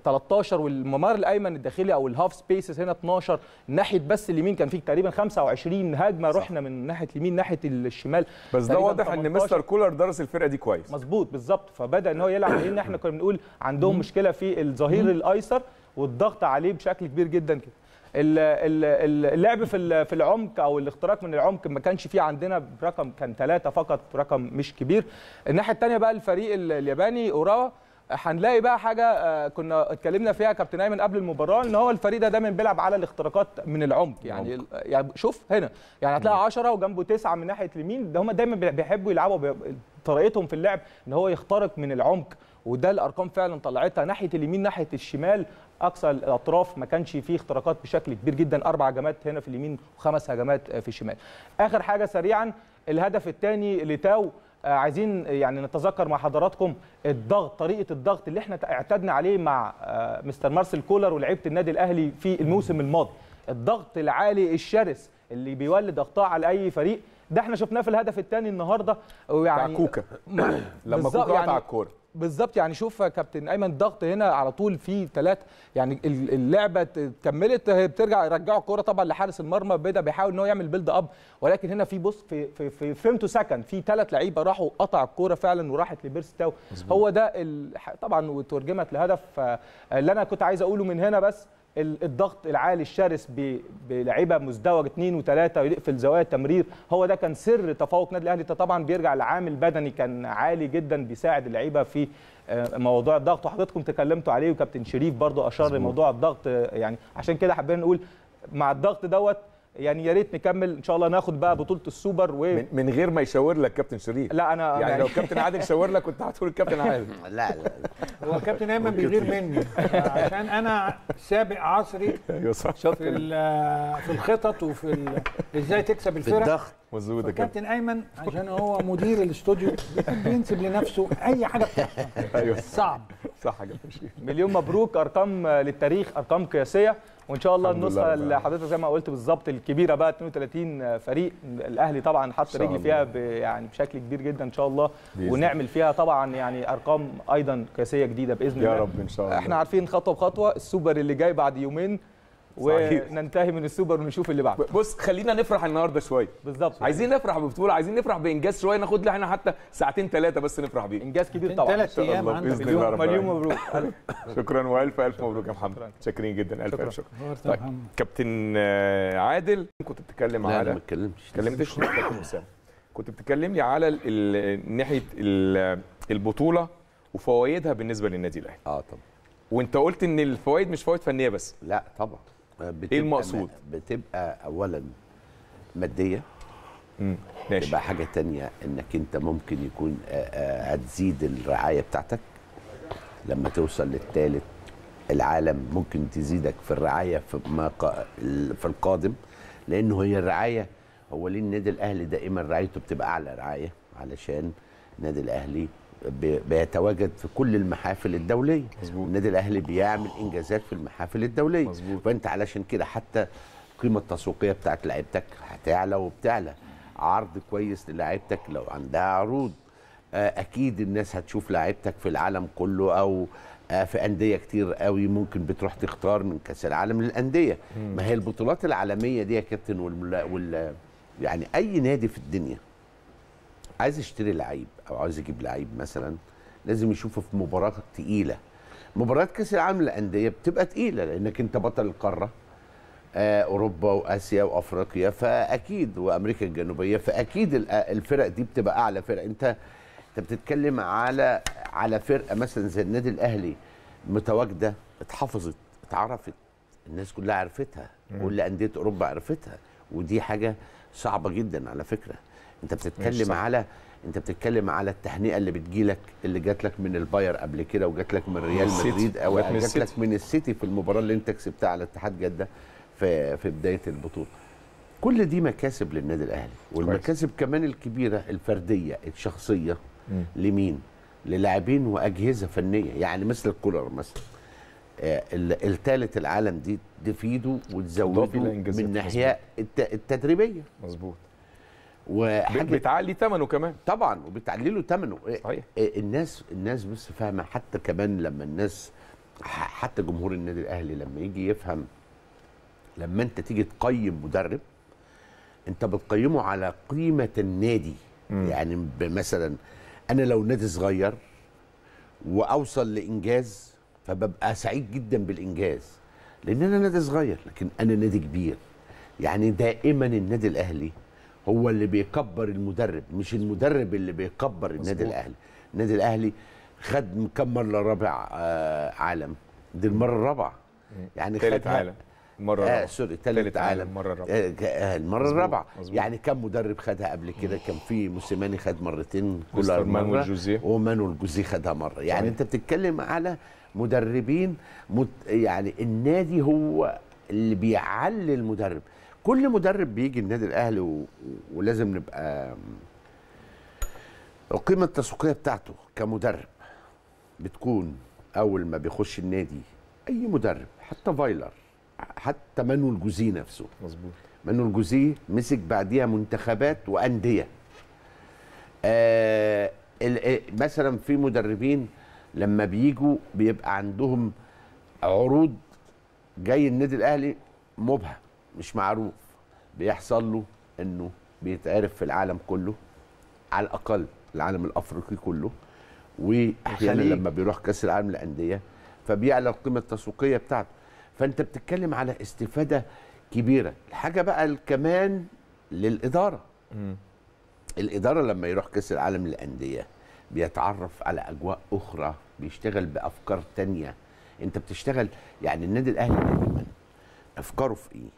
13 والممر الايمن الداخلي او الهاف سبيسز هنا 12 ناحيه بس اليمين كان فيه تقريبا 25 هجمه رحنا من ناحيه اليمين ناحيه الشمال بس ده تقريباً واضح ان 18. مستر كولر درس الفرقه دي كويس مظبوط بالظبط فبدا ان هو يلعب لان احنا كنا بنقول عندهم مشكله في الظهير الايسر والضغط عليه بشكل كبير جدا كده ال- ال- ال- اللعب في ال- في العمق او الاختراق من العمق ما كانش فيه عندنا برقم كان ثلاثه فقط رقم مش كبير الناحيه الثانيه بقى الفريق ال- الياباني اوراوا هنلاقي بقى حاجه آه، كنا اتكلمنا فيها كابتن ايمن قبل المباراه ان هو الفريق ده دايما بيلعب على الاختراقات من العمق يعني يعني شوف هنا يعني هتلاقي 10 وجنبه تسعه من ناحيه اليمين ده هم دايما بي- بيحبوا يلعبوا بي- طريقتهم في اللعب ان هو يخترق من العمق وده الارقام فعلا طلعتها ناحيه اليمين ناحيه الشمال اقصى الاطراف ما كانش فيه اختراقات بشكل كبير جدا اربع هجمات هنا في اليمين وخمس هجمات آه، في الشمال اخر حاجه سريعا الهدف الثاني لتاو آه، عايزين يعني نتذكر مع حضراتكم الضغط طريقه الضغط اللي احنا اعتدنا عليه مع آه، مستر مارسيل كولر ولاعيبه النادي الاهلي في الموسم الماضي الضغط العالي الشرس اللي بيولد اخطاء على اي فريق ده احنا شفناه في الهدف الثاني النهارده ويعني بتاع كوكا. ما- لما بالظبط كوكا قطع الكورة. بالظبط يعني شوف يا كابتن ايمن الضغط هنا على طول في ثلاثه يعني ال- اللعبه ت- كملت هي بترجع يرجعوا الكوره طبعا لحارس المرمى بدا بيحاول ان هو يعمل بيلد اب ولكن هنا في بص في في في فيمتو سكند في ثلاث لعيبه راحوا قطع الكوره فعلا وراحت لبيرستاو هو ده ال- طبعا وترجمت لهدف آه، اللي انا كنت عايز اقوله من هنا بس ال- الضغط العالي الشرس ب- بلعيبه مزدوج اثنين وثلاثه ويقفل زوايا التمرير هو ده كان سر تفوق النادي الاهلي ده طبعا بيرجع لعامل بدني كان عالي جدا بيساعد اللعيبه في آه، موضوع الضغط وحضراتكم تكلمتوا عليه وكابتن شريف برضو اشار لموضوع الضغط آه، يعني عشان كده حابين نقول مع الضغط دوت يعني يا ريت نكمل ان شاء الله ناخد بقى بطوله السوبر و من, من غير ما يشاور لك كابتن شريف لا انا يعني لو كابتن عادل شاور لك كنت هتقول الكابتن عادل لا لا هو كابتن ايمن بيغير مني عشان انا سابق عصري ايوه صح في ال- في الخطط وفي ال- ازاي تكسب الفرق الضغط مظبوط يا كابتن كابتن ايمن عشان هو مدير الاستوديو بيحب ينسب لنفسه اي حاجه بتحصل ايوه صعب صح يا كابتن شريف مليون مبروك ارقام آه، للتاريخ ارقام قياسيه وان شاء الله الحمد لله النسخه رب اللي حضرتك زي ما قلت بالظبط الكبيره بقى 32 فريق الاهلي طبعا حط شاء رجل الله. فيها ب- يعني بشكل كبير جدا ان شاء الله بإذن ونعمل فيها طبعا يعني ارقام ايضا قياسيه جديده باذن يا الله رب إن شاء الله. احنا عارفين خطوه بخطوه السوبر اللي جاي بعد يومين صحيح. وننتهي من السوبر ونشوف اللي بعده بص خلينا نفرح النهارده شويه بالظبط عايزين نفرح ببطوله عايزين نفرح بانجاز شويه ناخد لنا حتى ساعتين ثلاثه بس نفرح بيه انجاز كبير طبعا ان شاء الله باذن مليون- الله رب مليون العالمين. مبروك شكرا والف الف مبروك يا محمد شاكرين جدا الف الف شكر نورت يا طيب محمد. كابتن آه، عادل كنت بتتكلم لا، على أنا ما اتكلمتش. اتكلمتش كابتن أسامة. كنت بتكلمني على ال- ال- ناحيه ال- البطوله وفوائدها بالنسبه للنادي الاهلي اه طبعا وانت قلت ان الفوائد مش فوائد فنيه بس لا طبعا بتبقى ايه المقصود بتبقى اولا ماديه ماشي تبقى حاجه تانية انك انت ممكن يكون آه، آه، هتزيد الرعايه بتاعتك لما توصل للثالث العالم ممكن تزيدك في الرعايه في ما قا- في القادم لانه هي الرعايه هو ليه النادي الاهلي دائما رعايته بتبقى اعلى رعايه علشان النادي الاهلي بي- بيتواجد في كل المحافل الدوليه مزبوط. النادي الاهلي بيعمل انجازات في المحافل الدوليه مزبوط. فانت علشان كده حتى القيمه التسويقيه بتاعت لعيبتك هتعلى وبتعلى عرض كويس للاعيبتك لو عندها عروض آه، اكيد الناس هتشوف لعيبتك في العالم كله او آه، في انديه كتير قوي ممكن بتروح تختار من كاس العالم للانديه مم. ما هي البطولات العالميه دي يا كابتن وال, وال يعني اي نادي في الدنيا عايز يشتري لعيب او عايز يجيب لعيب مثلا لازم يشوفه في مباراه تقيله مباراه كاس العالم للانديه بتبقى تقيله لانك انت بطل القاره آه، اوروبا واسيا وافريقيا فاكيد وامريكا الجنوبيه فاكيد ال- الفرق دي بتبقى اعلى فرق انت انت بتتكلم على على فرقه مثلا زي النادي الاهلي متواجده اتحفظت اتعرفت الناس كلها عرفتها مم. كل انديه اوروبا عرفتها ودي حاجه صعبه جدا على فكره انت ماشي بتتكلم صح. على انت بتتكلم على التهنئه اللي بتجيلك اللي جات لك من الباير قبل كده وجات لك من ريال السيتي. مدريد او جات من جات السيتي. لك من السيتي في المباراه اللي انت كسبتها على اتحاد جده في في بدايه البطوله كل دي مكاسب للنادي الاهلي والمكاسب كمان الكبيره الفرديه الشخصيه مم. لمين للاعبين واجهزه فنيه يعني مثل الكولر مثلا الثالث العالم دي تفيده إضافي وتزوده لإنجازات، من الناحيه الت- التدريبيه مظبوط وحاجه بتعلي ثمنه كمان طبعا وبتعلي له ثمنه صحيح الناس الناس بس فاهمه حتى كمان لما الناس ح- حتى جمهور النادي الاهلي لما يجي يفهم لما انت تيجي تقيم مدرب انت بتقيمه على قيمه النادي مم. يعني ب- مثلا انا لو نادي صغير واوصل لانجاز فببقى سعيد جدا بالانجاز لان انا نادي صغير لكن انا نادي كبير يعني دائما النادي الاهلي هو اللي بيكبر المدرب مش المدرب اللي بيكبر النادي مظبوط. الاهلي النادي الاهلي خد كم مره رابع آه عالم دي المره الرابعه يعني تالت خدها- عالم المره آه الرابعه سوري تالت تالت عالم عالم المره الرابعه آه، ك- آه، المره مظبوط، الرابعه مظبوط. يعني كم مدرب خدها قبل كده كان في موسيماني خد مرتين مستر كولر مانويل مره جوزيه. ومانويل جوزيه خدها مره يعني صحيح. انت بتتكلم على مدربين مت يعني النادي هو اللي بيعلي المدرب كل مدرب بيجي النادي الاهلي و... ولازم نبقى القيمه التسويقيه بتاعته كمدرب بتكون اول ما بيخش النادي اي مدرب حتى فايلر حتى مانويل جوزيه نفسه مظبوط مانويل جوزيه مسك بعديها منتخبات وانديه آه ال- آه، مثلا في مدربين لما بيجوا بيبقى عندهم عروض جاي النادي الاهلي مبهم مش معروف بيحصل له انه بيتعرف في العالم كله على الاقل العالم الافريقي كله واحيانا الخليج. لما بيروح كاس العالم للانديه فبيعلى القيمه التسويقيه بتاعته فانت بتتكلم على استفاده كبيره الحاجه بقى كمان للاداره مم. الاداره لما يروح كاس العالم للانديه بيتعرف على اجواء اخرى بيشتغل بافكار تانية انت بتشتغل يعني النادي الاهلي دايما افكاره في ايه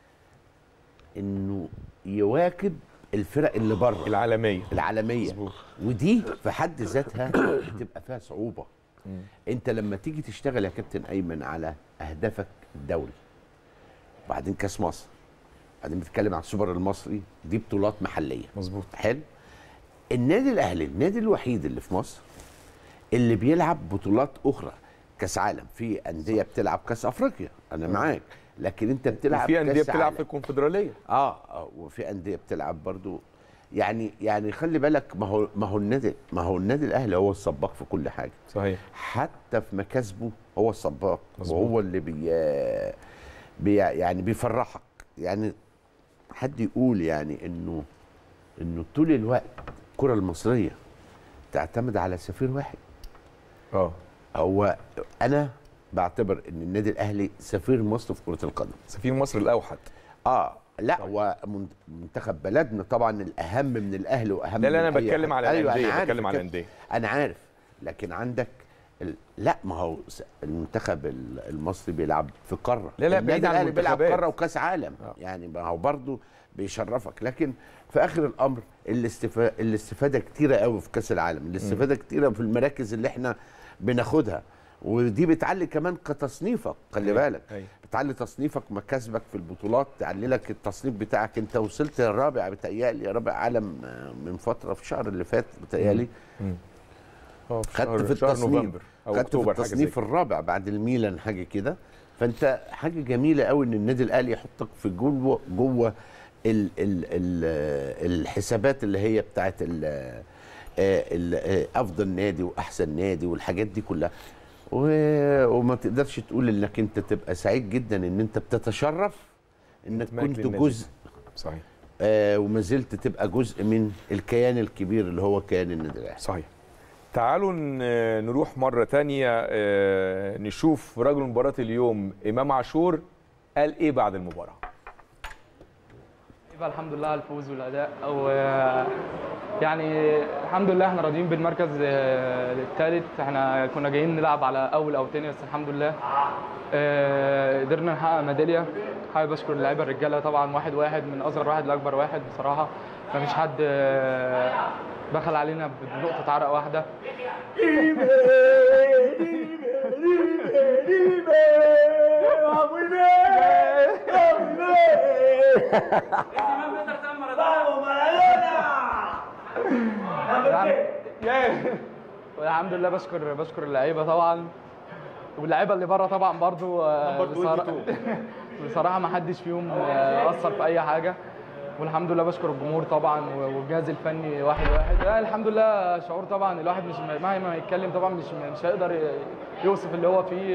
انه يواكب الفرق اللي بره العالميه العالميه مظبوط. ودي في حد ذاتها بتبقى فيها صعوبه مم. انت لما تيجي تشتغل يا كابتن ايمن على اهدافك الدولي وبعدين كاس مصر بعدين بتتكلم على السوبر المصري دي بطولات محليه مظبوط حلو النادي الاهلي النادي الوحيد اللي في مصر اللي بيلعب بطولات اخرى كاس عالم في انديه بتلعب كاس افريقيا انا معاك لكن انت بتلعب في انديه كأس بتلعب عالم. في الكونفدراليه اه اه وفي انديه بتلعب برضو يعني يعني خلي بالك ما هو ما هو النادي ما هو النادي الاهلي هو السباق في كل حاجه صحيح حتى في مكاسبه هو السباق مظبوط. وهو اللي بي, بي يعني بيفرحك يعني حد يقول يعني انه انه طول الوقت الكره المصريه تعتمد على سفير واحد اه هو انا بعتبر ان النادي الاهلي سفير مصر في كره القدم سفير مصر الاوحد اه لا هو من- منتخب بلدنا طبعا الاهم من الاهلي واهم لا لا من انا أي بتكلم حاجة. على أيوة، أنا الانديه عارف بتكلم على كده. الانديه انا عارف لكن عندك ال... لا ما هو س- المنتخب ال- المصري بيلعب في قاره لا، لا، النادي بعيد عن الأهلي بيلعب المنتخبات. قاره وكاس عالم آه. يعني ما هو برضه بيشرفك لكن في اخر الامر الاستفا... الاستفاده كتيره قوي في كاس العالم الاستفاده كتيره في المراكز اللي احنا بناخدها ودي بتعلي كمان كتصنيفك خلي أيوة، بالك أيوة. بتعلي تصنيفك مكاسبك في البطولات تعلي لك التصنيف بتاعك انت وصلت الرابع بتهيألي رابع عالم آه، من فتره في الشهر اللي فات بتهيألي مم. اه في خدت شهر- في شهر التصنيف نوفمبر او خدت في اكتوبر حاجه زي التصنيف كده. الرابع بعد الميلان حاجه كده فانت حاجه جميله قوي ان النادي الاهلي يحطك في جوه جوه ال ال ال الحسابات اللي هي بتاعت ال آه، ال- آه، افضل نادي واحسن نادي والحاجات دي كلها و- وما تقدرش تقول انك انت تبقى سعيد جدا ان انت بتتشرف انك انتمائك كنت للنادي. جزء صحيح آه وما زلت تبقى جزء من الكيان الكبير اللي هو كيان النادي الاهلي صحيح تعالوا ن- نروح مرة تانية آه، نشوف رجل مباراة اليوم إمام عاشور قال إيه بعد المباراة يبقى الحمد لله على الفوز والاداء او يعني الحمد لله احنا راضيين بالمركز آه، الثالث احنا كنا جايين نلعب على اول او تاني بس الحمد لله آه، قدرنا نحقق ميداليه حابب اشكر اللعيبه الرجاله طبعا واحد واحد من اصغر واحد لاكبر واحد بصراحه ما فيش حد آه، بخل علينا بنقطه عرق واحده والحمد لله بشكر بشكر اللعيبه طبعا واللعيبه اللي بره طبعا برضو آه، بصراحه بصراحه ما حدش فيهم آه، اثر في اي حاجه والحمد لله بشكر الجمهور طبعا والجهاز الفني واحد واحد لا الحمد لله شعور طبعا الواحد مش مهما يتكلم طبعا مش مش هيقدر ي- يوصف اللي هو فيه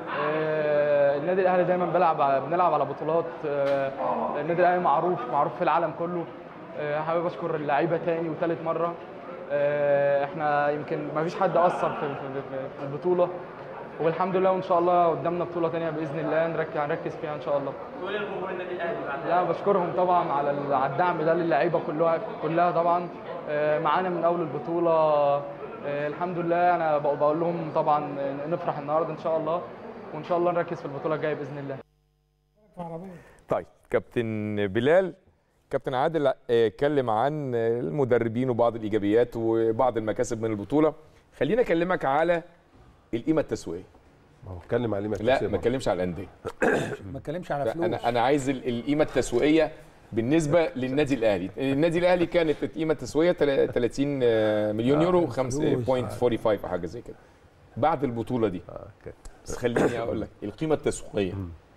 آه، النادي الاهلي دايما بيلعب على- بنلعب على بطولات آه، النادي الاهلي معروف معروف في العالم كله آه، حابب اشكر اللعيبه تاني وتالت مره آه، احنا يمكن ما فيش حد اثر في في- في- في البطوله والحمد لله وان شاء الله قدامنا بطوله تانية باذن الله نركز هنركز فيها ان شاء الله تقول للجمهور النادي الاهلي بعد لا بشكرهم طبعا على ال- على الدعم ده للعيبه كلها كلها طبعا آه، معانا من اول البطوله آه، الحمد لله انا بق- بقول لهم طبعا نفرح النهارده ان شاء الله وان شاء الله نركز في البطوله الجايه باذن الله طيب كابتن بلال كابتن عادل آه، اتكلم عن المدربين وبعض الايجابيات وبعض المكاسب من البطوله خلينا اكلمك على القيمه التسويقيه ما هو اتكلم عليه ما لا ما اتكلمش على الانديه ما اتكلمش على فلوس انا انا عايز ال- القيمه التسويقيه بالنسبه للنادي الاهلي النادي الاهلي كانت القيمه التسويقيه تل- 30 مليون يورو 5.45 او حاجه زي كده بعد البطوله دي بس خليني اقول لك القيمه التسويقيه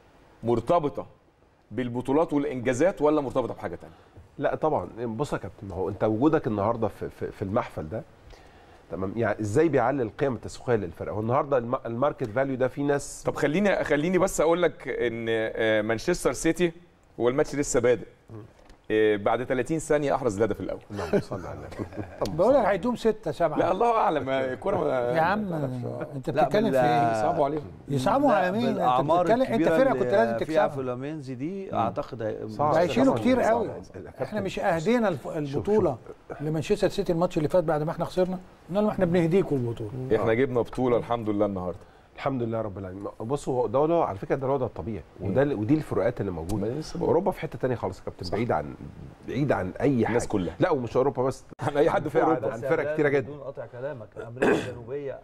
مرتبطه بالبطولات والانجازات ولا مرتبطه بحاجه ثانيه لا طبعا بص يا كابتن ما هو انت وجودك النهارده في, في, في المحفل ده تمام يعني ازاي بيعلي القيم التسويقيه للفرقه هو النهارده الم- الماركت فاليو ده في ناس طب خليني خليني بس اقول لك ان آه، مانشستر سيتي هو الماتش لسه بادئ آه، بعد 30 ثانيه احرز الهدف الاول اللهم صل على النبي بقول لك هيدوم ستة سبعة لا الله اعلم آه، الكوره ما- يا عم انت بتتكلم في ايه؟ يصعبوا عليهم يصعبوا على مين؟ انت بالاعمار بتتكلم انت الكبيره فرقه كنت لازم اللي فيها تكسبها فلامينزي دي اعتقد هي- ده هيشيلوا كتير صعب. قوي احنا مش اهدينا الف- البطوله لمانشستر سيتي الماتش اللي فات بعد ما احنا خسرنا قلنا لهم احنا بنهديكم البطوله احنا جبنا بطوله الحمد لله النهارده الحمد لله رب العالمين بصوا هو ده, ده على فكره ده الوضع الطبيعي وده ودي الفروقات اللي موجوده اوروبا في حته تانية خالص يا كابتن بعيد عن بعيد عن اي حاجه الناس كلها. لا ومش اوروبا بس عن أي حد في عن- أوروبا. عن بس يا فرق بلال كتيره جدا بدون قطع كلامك امريكا الجنوبيه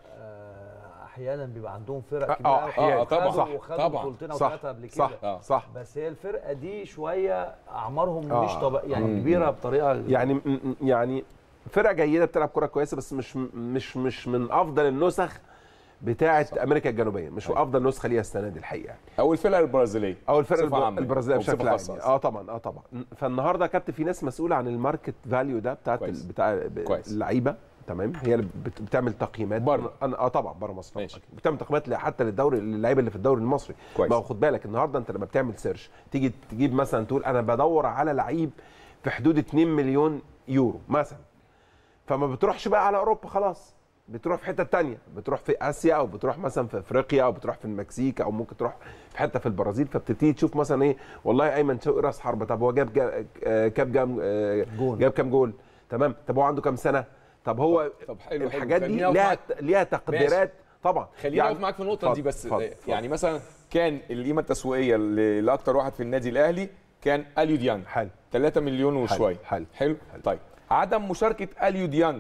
آه، احيانا بيبقى عندهم فرق آه، كبيره آه، أوي. أحيانا. خدوا- طبعاً. صح، وخدوا طبعاً. بطولتين او صح، ثلاثه قبل كده صح، آه، صح. بس هي الفرقه دي شويه اعمارهم آه. مش طبيعيه يعني مم. كبيره بطريقه يعني م- م- يعني فرقه جيده بتلعب كره كويسه بس مش مش مش من افضل النسخ بتاعه امريكا الجنوبيه مش افضل نسخه ليها السنه دي الحقيقه يعني. او الفرقه البرازيليه او الفرقه بصفة الب- عامة البرازيليه أو بصفة بشكل عام خاصة يعني. اه طبعا اه طبعا فالنهارده يا كابتن في ناس مسؤوله عن الماركت فاليو ده بتاعت ال- بتاع ب- كويس. اللعيبه تمام هي اللي بت- بتعمل تقييمات بره انا اه طبعا بره مصر طبعاً. بتعمل تقييمات ل- حتى للدوري للعيبه اللي في الدوري المصري كويس. ما هو خد بالك النهارده انت لما بتعمل سيرش تيجي تجيب مثلا تقول انا بدور على لعيب في حدود 2 مليون يورو مثلا فما بتروحش بقى على اوروبا خلاص بتروح في حته تانية بتروح في اسيا او بتروح مثلا في افريقيا او بتروح في المكسيك او ممكن تروح في حته في البرازيل فبتبتدي تشوف مثلا ايه والله ايمن شوقي راس حربه طب هو جاب جا- آه، كام جام آه، جول. جاب كام جول تمام طب هو عنده كام سنه طب هو طب حلو حلو. الحاجات دي خليني أقف ليها معاك. ليها تقديرات طبعا خليني اقف معاك في النقطه دي اتفضل، بس اتفضل، آه، اتفضل. يعني مثلا كان القيمه التسويقيه ل- لاكتر واحد في النادي الاهلي كان اليو ديانج حلو 3 مليون وشويه حلو حلو طيب عدم مشاركه اليو ديانج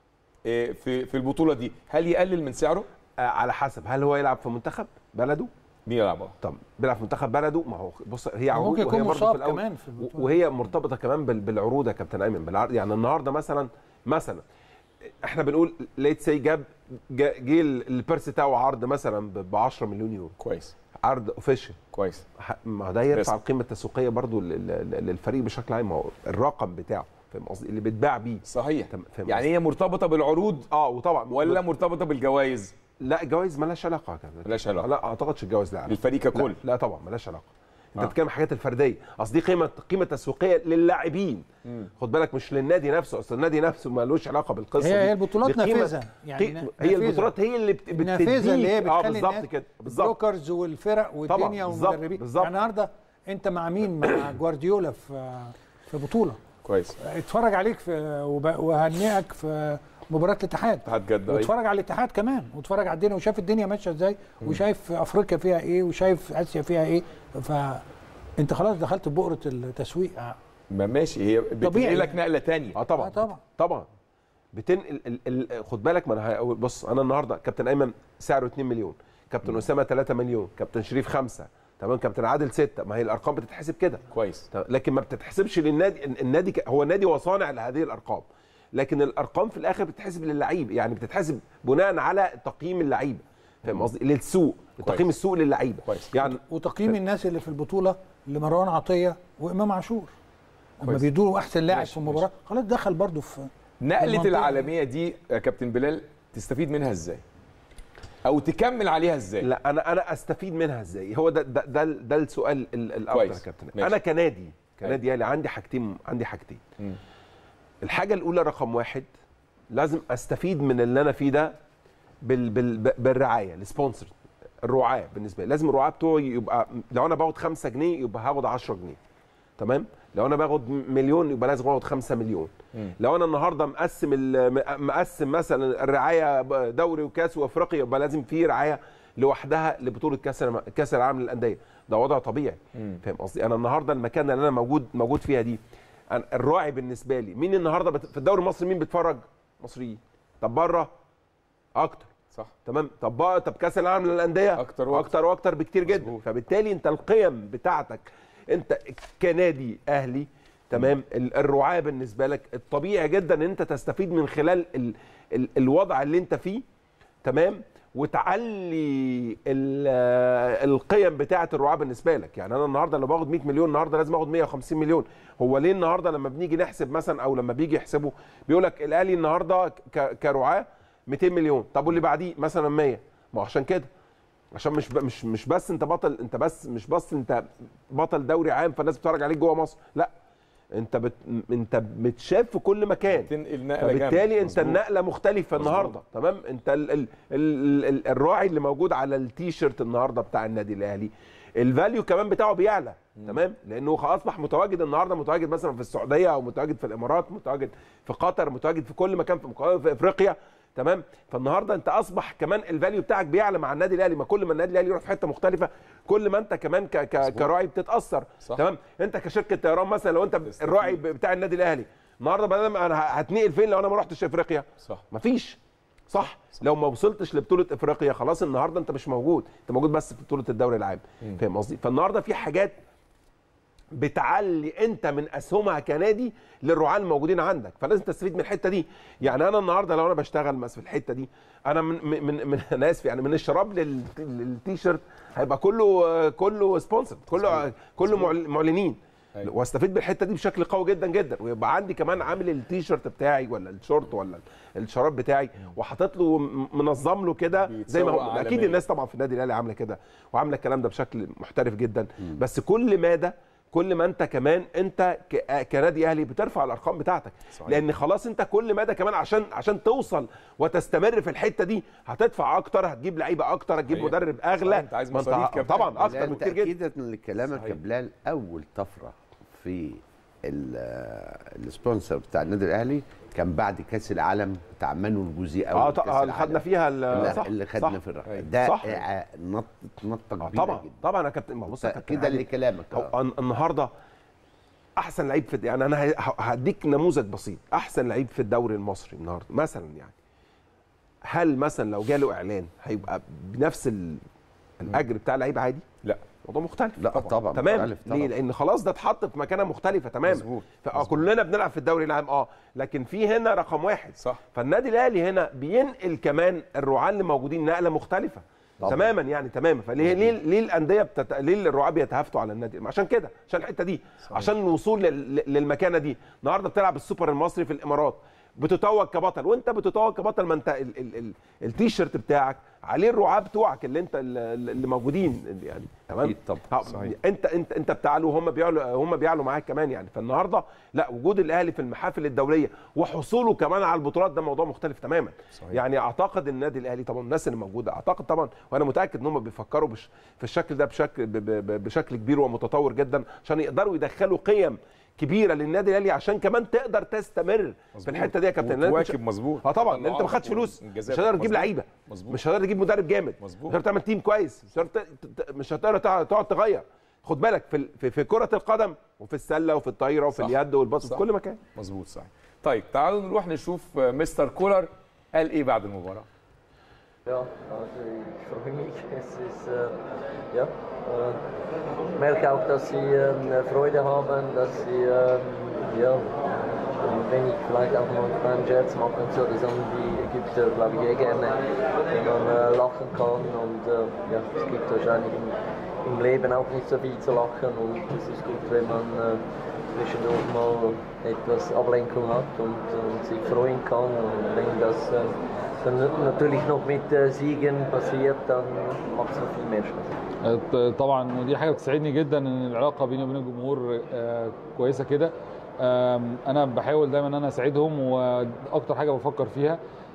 آه، في في البطوله دي هل يقلل من سعره آه على حسب هل هو يلعب في منتخب بلده بيلعب اه طب بيلعب في منتخب بلده ما هو بص هي عروض ممكن يكون وهي برضه مصاب في الأول كمان في البطولة. وهي مرتبطه كمان بال- بالعروض يا كابتن ايمن بالعرض يعني النهارده مثلا مثلا احنا بنقول ليت سي جاب جا- جه ال- البيرس بتاعه عرض مثلا ب 10 مليون يورو كويس عرض اوفيشال كويس ما هو ده يرفع رسمي. القيمه التسويقيه برضو لل- لل- للفريق بشكل عام ما هو الرقم بتاعه فاهم قصدي اللي بتباع بيه صحيح فاهم يعني هي مرتبطه بالعروض اه وطبعا ولا مرتبطه بالجوائز لا الجوائز مالهاش علاقه كده مالهاش علاقه لا اعتقدش الجوائز لها علاقه للفريق ككل لا, لا طبعا مالهاش علاقه انت آه. بتتكلم الحاجات الفرديه اصل دي قيمه قيمه تسويقيه للاعبين مم. خد بالك مش للنادي نفسه اصل النادي نفسه مالوش علاقه بالقصه هي- دي. هي البطولات دي قيمة- نافذة، يعني قي- نا- هي نافذة. البطولات هي اللي بت- بتديك النافذه اللي هي اه بتخلي بالظبط الناس كده بالظبط البروكرز والفرق والدنيا بالظبط، والمدربين بالظبط. يعني النهارده انت مع مين مع جوارديولا في في بطوله كويس اتفرج عليك في وب- وهنئك في مباراه الاتحاد اتحاد جده أيوة. واتفرج على الاتحاد كمان واتفرج على الدنيا وشاف الدنيا ماشيه ازاي وشايف افريقيا فيها ايه وشايف اسيا فيها ايه فانت خلاص دخلت في بؤره التسويق ما ماشي هي طبيعي. بتنقلك نقله تانية اه طبعا آه طبعا طبعا بتنقل ال ال خد بالك ما انا هقول- بص انا النهارده كابتن ايمن سعره 2 مليون كابتن اسامه 3 مليون كابتن شريف 5 تمام كابتن عادل 6 ما هي الارقام بتتحسب كده كويس تمام؟ لكن ما بتتحسبش للنادي النادي ك- هو النادي هو صانع لهذه الارقام لكن الارقام في الاخر بتتحسب للعيب يعني بتتحسب بناء على تقييم اللعيبه فاهم قصدي للسوق تقييم السوق للعيبه كويس يعني وتقييم الناس اللي في البطوله لمروان عطيه وامام عاشور لما كويس. بيدوا احسن لاعب ماشي، في المباراه خلاص دخل برضو في نقله المنطقة. العالميه دي يا كابتن بلال تستفيد منها ازاي او تكمل عليها ازاي لا انا انا استفيد منها ازاي هو ده ده ده, ده السؤال ال- الافضل يا كويس. كابتن ماشي. انا كنادي كنادي اهلي عندي حاجتين عندي حاجتين مم. الحاجه الاولى رقم واحد لازم استفيد من اللي انا فيه ده بال بال بالرعايه السبونسر الرعاه بالنسبه لي لازم الرعاه بتوعي يبقى لو انا باخد 5 جنيه يبقى هاخد 10 جنيه تمام لو انا باخد مليون يبقى لازم اخد 5 مليون مم. لو انا النهارده مقسم ال- م- مقسم مثلا الرعايه دوري وكاس وافريقيا يبقى لازم في رعايه لوحدها لبطوله كاس الم- كاس العالم للانديه ده وضع طبيعي مم. فاهم قصدي انا النهارده المكان اللي انا موجود موجود فيها دي أنا الراعي بالنسبه لي مين النهارده بت... في الدوري المصري مين بيتفرج مصريين طب بره اكتر صح تمام طب بقى طب كاس العالم للانديه أكتر وأكتر. اكتر واكتر بكتير جدا مظبوط. فبالتالي انت القيم بتاعتك انت كنادي اهلي تمام ال- الرعاه بالنسبه لك الطبيعي جدا ان انت تستفيد من خلال ال ال الوضع اللي انت فيه تمام وتعلي ال- آه، القيم بتاعه الرعاه بالنسبه لك يعني انا النهارده لو باخد 100 مليون النهارده لازم اخد 150 مليون هو ليه النهارده لما بنيجي نحسب مثلا او لما بيجي يحسبوا بيقول لك الاهلي النهارده ك- كرعاه 200 مليون طب واللي بعديه مثلا 100 ما هو عشان كده عشان مش ب... مش مش بس انت بطل انت بس مش بس انت بطل دوري عام فالناس بتتفرج عليك جوه مصر لا انت بت... انت متشاف في كل مكان تنقل نقله جامد. فبالتالي انت مظبوط. النقله مختلفه مظبوط. النهارده تمام انت ال... ال... ال... ال... الراعي اللي موجود على التيشيرت النهارده بتاع النادي الاهلي الفاليو كمان بتاعه بيعلى تمام لانه اصبح متواجد النهارده متواجد مثلا في السعوديه او متواجد في الامارات متواجد في قطر متواجد في كل مكان في, مكان في افريقيا تمام فالنهارده انت اصبح كمان الفاليو بتاعك بيعلى مع النادي الاهلي ما كل ما النادي الاهلي يروح في حته مختلفه كل ما انت كمان ك... ك... كراعي بتتاثر صح. تمام انت كشركه طيران مثلا لو انت الراعي بتاع النادي الاهلي النهارده بدل ما انا ه- هتنقل فين لو انا ما رحتش افريقيا صح مفيش صح لو ما وصلتش لبطوله افريقيا خلاص النهارده انت مش موجود انت موجود بس في بطوله الدوري العام مم. فاهم قصدي فالنهارده في حاجات بتعلي انت من اسهمها كنادي للرعاه الموجودين عندك فلازم تستفيد من الحته دي يعني انا النهارده لو انا بشتغل مثلا في الحته دي انا من من من, من انا اسف يعني من الشراب لل- للتيشيرت هيبقى كله كله سبونسر كله كله معل- معلنين أيوة. واستفيد بالحته دي بشكل قوي جدا جدا ويبقى عندي كمان عامل التيشيرت بتاعي ولا الشورت ولا الشراب بتاعي وحاطط له م- منظم له كده زي ما بيتسوق هو اكيد عالمياً. الناس طبعا في النادي الاهلي عامله كده وعامله الكلام ده بشكل محترف جدا بس كل ماده كل ما انت كمان انت ك- كنادي اهلي بترفع الارقام بتاعتك صحيح. لان خلاص انت كل مدى كمان عشان عشان توصل وتستمر في الحته دي هتدفع اكتر هتجيب لعيبه اكتر هتجيب صحيح. مدرب صحيح. اغلى انت عايز ما انت- مصاريف كمان. طبعا اكتر لا، بكتير جدا تأكيدا لكلامك صحيح. يا بلال اول طفره في ال- السبونسر بتاع النادي الاهلي كان بعد كاس العالم بتاع مانو الجوزي اه اول طبعا كاس اللي خدنا العالم. فيها ال- اللي, صح اللي خدنا صح. في الرقم أيوة. ده صح. آه، نط نطه آه كبيره طبعا جدا طبعا يا كابتن ما بص يا كابتن كده علي، لكلامك هو آه. الن- النهارده احسن لعيب في يعني انا ه- هديك نموذج بسيط احسن لعيب في الدوري المصري النهارده مثلا يعني هل مثلا لو جاله اعلان هيبقى بنفس ال- الاجر بتاع لعيب عادي لا موضوع مختلف لا طبعا تمام مختلف طبعا. ليه لان خلاص ده اتحط في مكانه مختلفه تمام مظبوط. فكلنا بنلعب في الدوري العام اه لكن في هنا رقم واحد صح فالنادي الاهلي هنا بينقل كمان الرعاة اللي موجودين نقله مختلفه طبعا. تماما يعني تماما فليه ليه ليه الانديه بتت... ليه الرعاه بيتهافتوا على النادي عشان كده عشان الحته دي صحيح. عشان الوصول لل... للمكانه دي النهارده بتلعب السوبر المصري في الامارات بتتوج كبطل وانت بتتوج كبطل ما انت ال... ال... ال... التيشيرت بتاعك عليه الرعاه بتوعك اللي انت اللي موجودين يعني تمام طبعا انت انت انت بتعلو وهم بيعلوا هم بيعلوا معاك كمان يعني فالنهارده لا وجود الاهلي في المحافل الدوليه وحصوله كمان على البطولات ده موضوع مختلف تماما صحيح. يعني اعتقد النادي الاهلي طبعا الناس اللي موجوده اعتقد طبعا وانا متاكد ان هم بيفكروا بش في الشكل ده بشكل ب... ب... بشكل كبير ومتطور جدا عشان يقدروا يدخلوا قيم كبيره للنادي الاهلي عشان كمان تقدر تستمر مزبوط. في الحته دي يا كابتن واكب مظبوط اه طبعا انت ما خدتش فلوس مش هتقدر تجيب لعيبه مش هتقدر تجيب مدرب جامد مزبوط. مش هتقدر تعمل تيم كويس مش هتقدر مش هتقدر تقعد تغير خد بالك في في, في كره القدم وفي السله وفي الطايره وفي صح. اليد والباص في كل مكان مظبوط صح طيب تعالوا نروح نشوف مستر كولر قال ايه بعد المباراه Ja, also ich freue mich. Es ist, äh, ja, äh, merke auch, dass Sie äh, Freude haben, dass Sie, ja, wenn ich vielleicht auch mal einen kleinen Scherz mache und so, das haben die Ägypter, glaube ich, eh gerne, wenn man lachen kann. Und ja, es gibt wahrscheinlich im, im, Leben auch nicht so viel zu lachen und es ist gut, wenn man zwischendurch mal etwas Ablenkung hat und, und sich freuen kann. Und wenn das dann natürlich noch mit Siegen passiert, dann macht es noch viel mehr Spaß. طبعا ودي حاجه بتسعدني جدا ان العلاقه بيني وبين الجمهور كويسه كده انا بحاول دايما ان انا اساعدهم واكتر حاجه بفكر فيها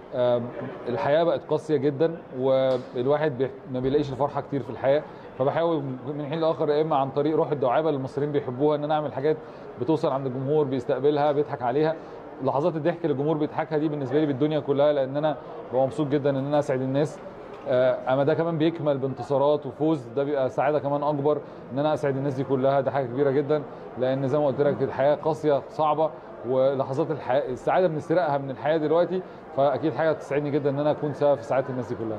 الحياه بقت قاسيه جدا والواحد ما بيلاقيش الفرحه كتير في الحياه فبحاول من حين لاخر يا اما عن طريق روح الدعابه اللي المصريين بيحبوها ان انا اعمل حاجات بتوصل عند الجمهور بيستقبلها بيضحك عليها لحظات الضحك اللي الجمهور بيضحكها دي بالنسبه لي بالدنيا كلها لان انا ببقى مبسوط جدا ان انا اسعد الناس اما ده كمان بيكمل بانتصارات وفوز ده بيبقى سعاده كمان اكبر ان انا اسعد الناس دي كلها ده حاجه كبيره جدا لان زي ما قلت لك الحياه قاسيه صعبه ولحظات الحياه السعاده بنسرقها من الحياه دلوقتي فاكيد حاجه تسعدني جدا ان انا اكون سبب في سعاده الناس دي كلها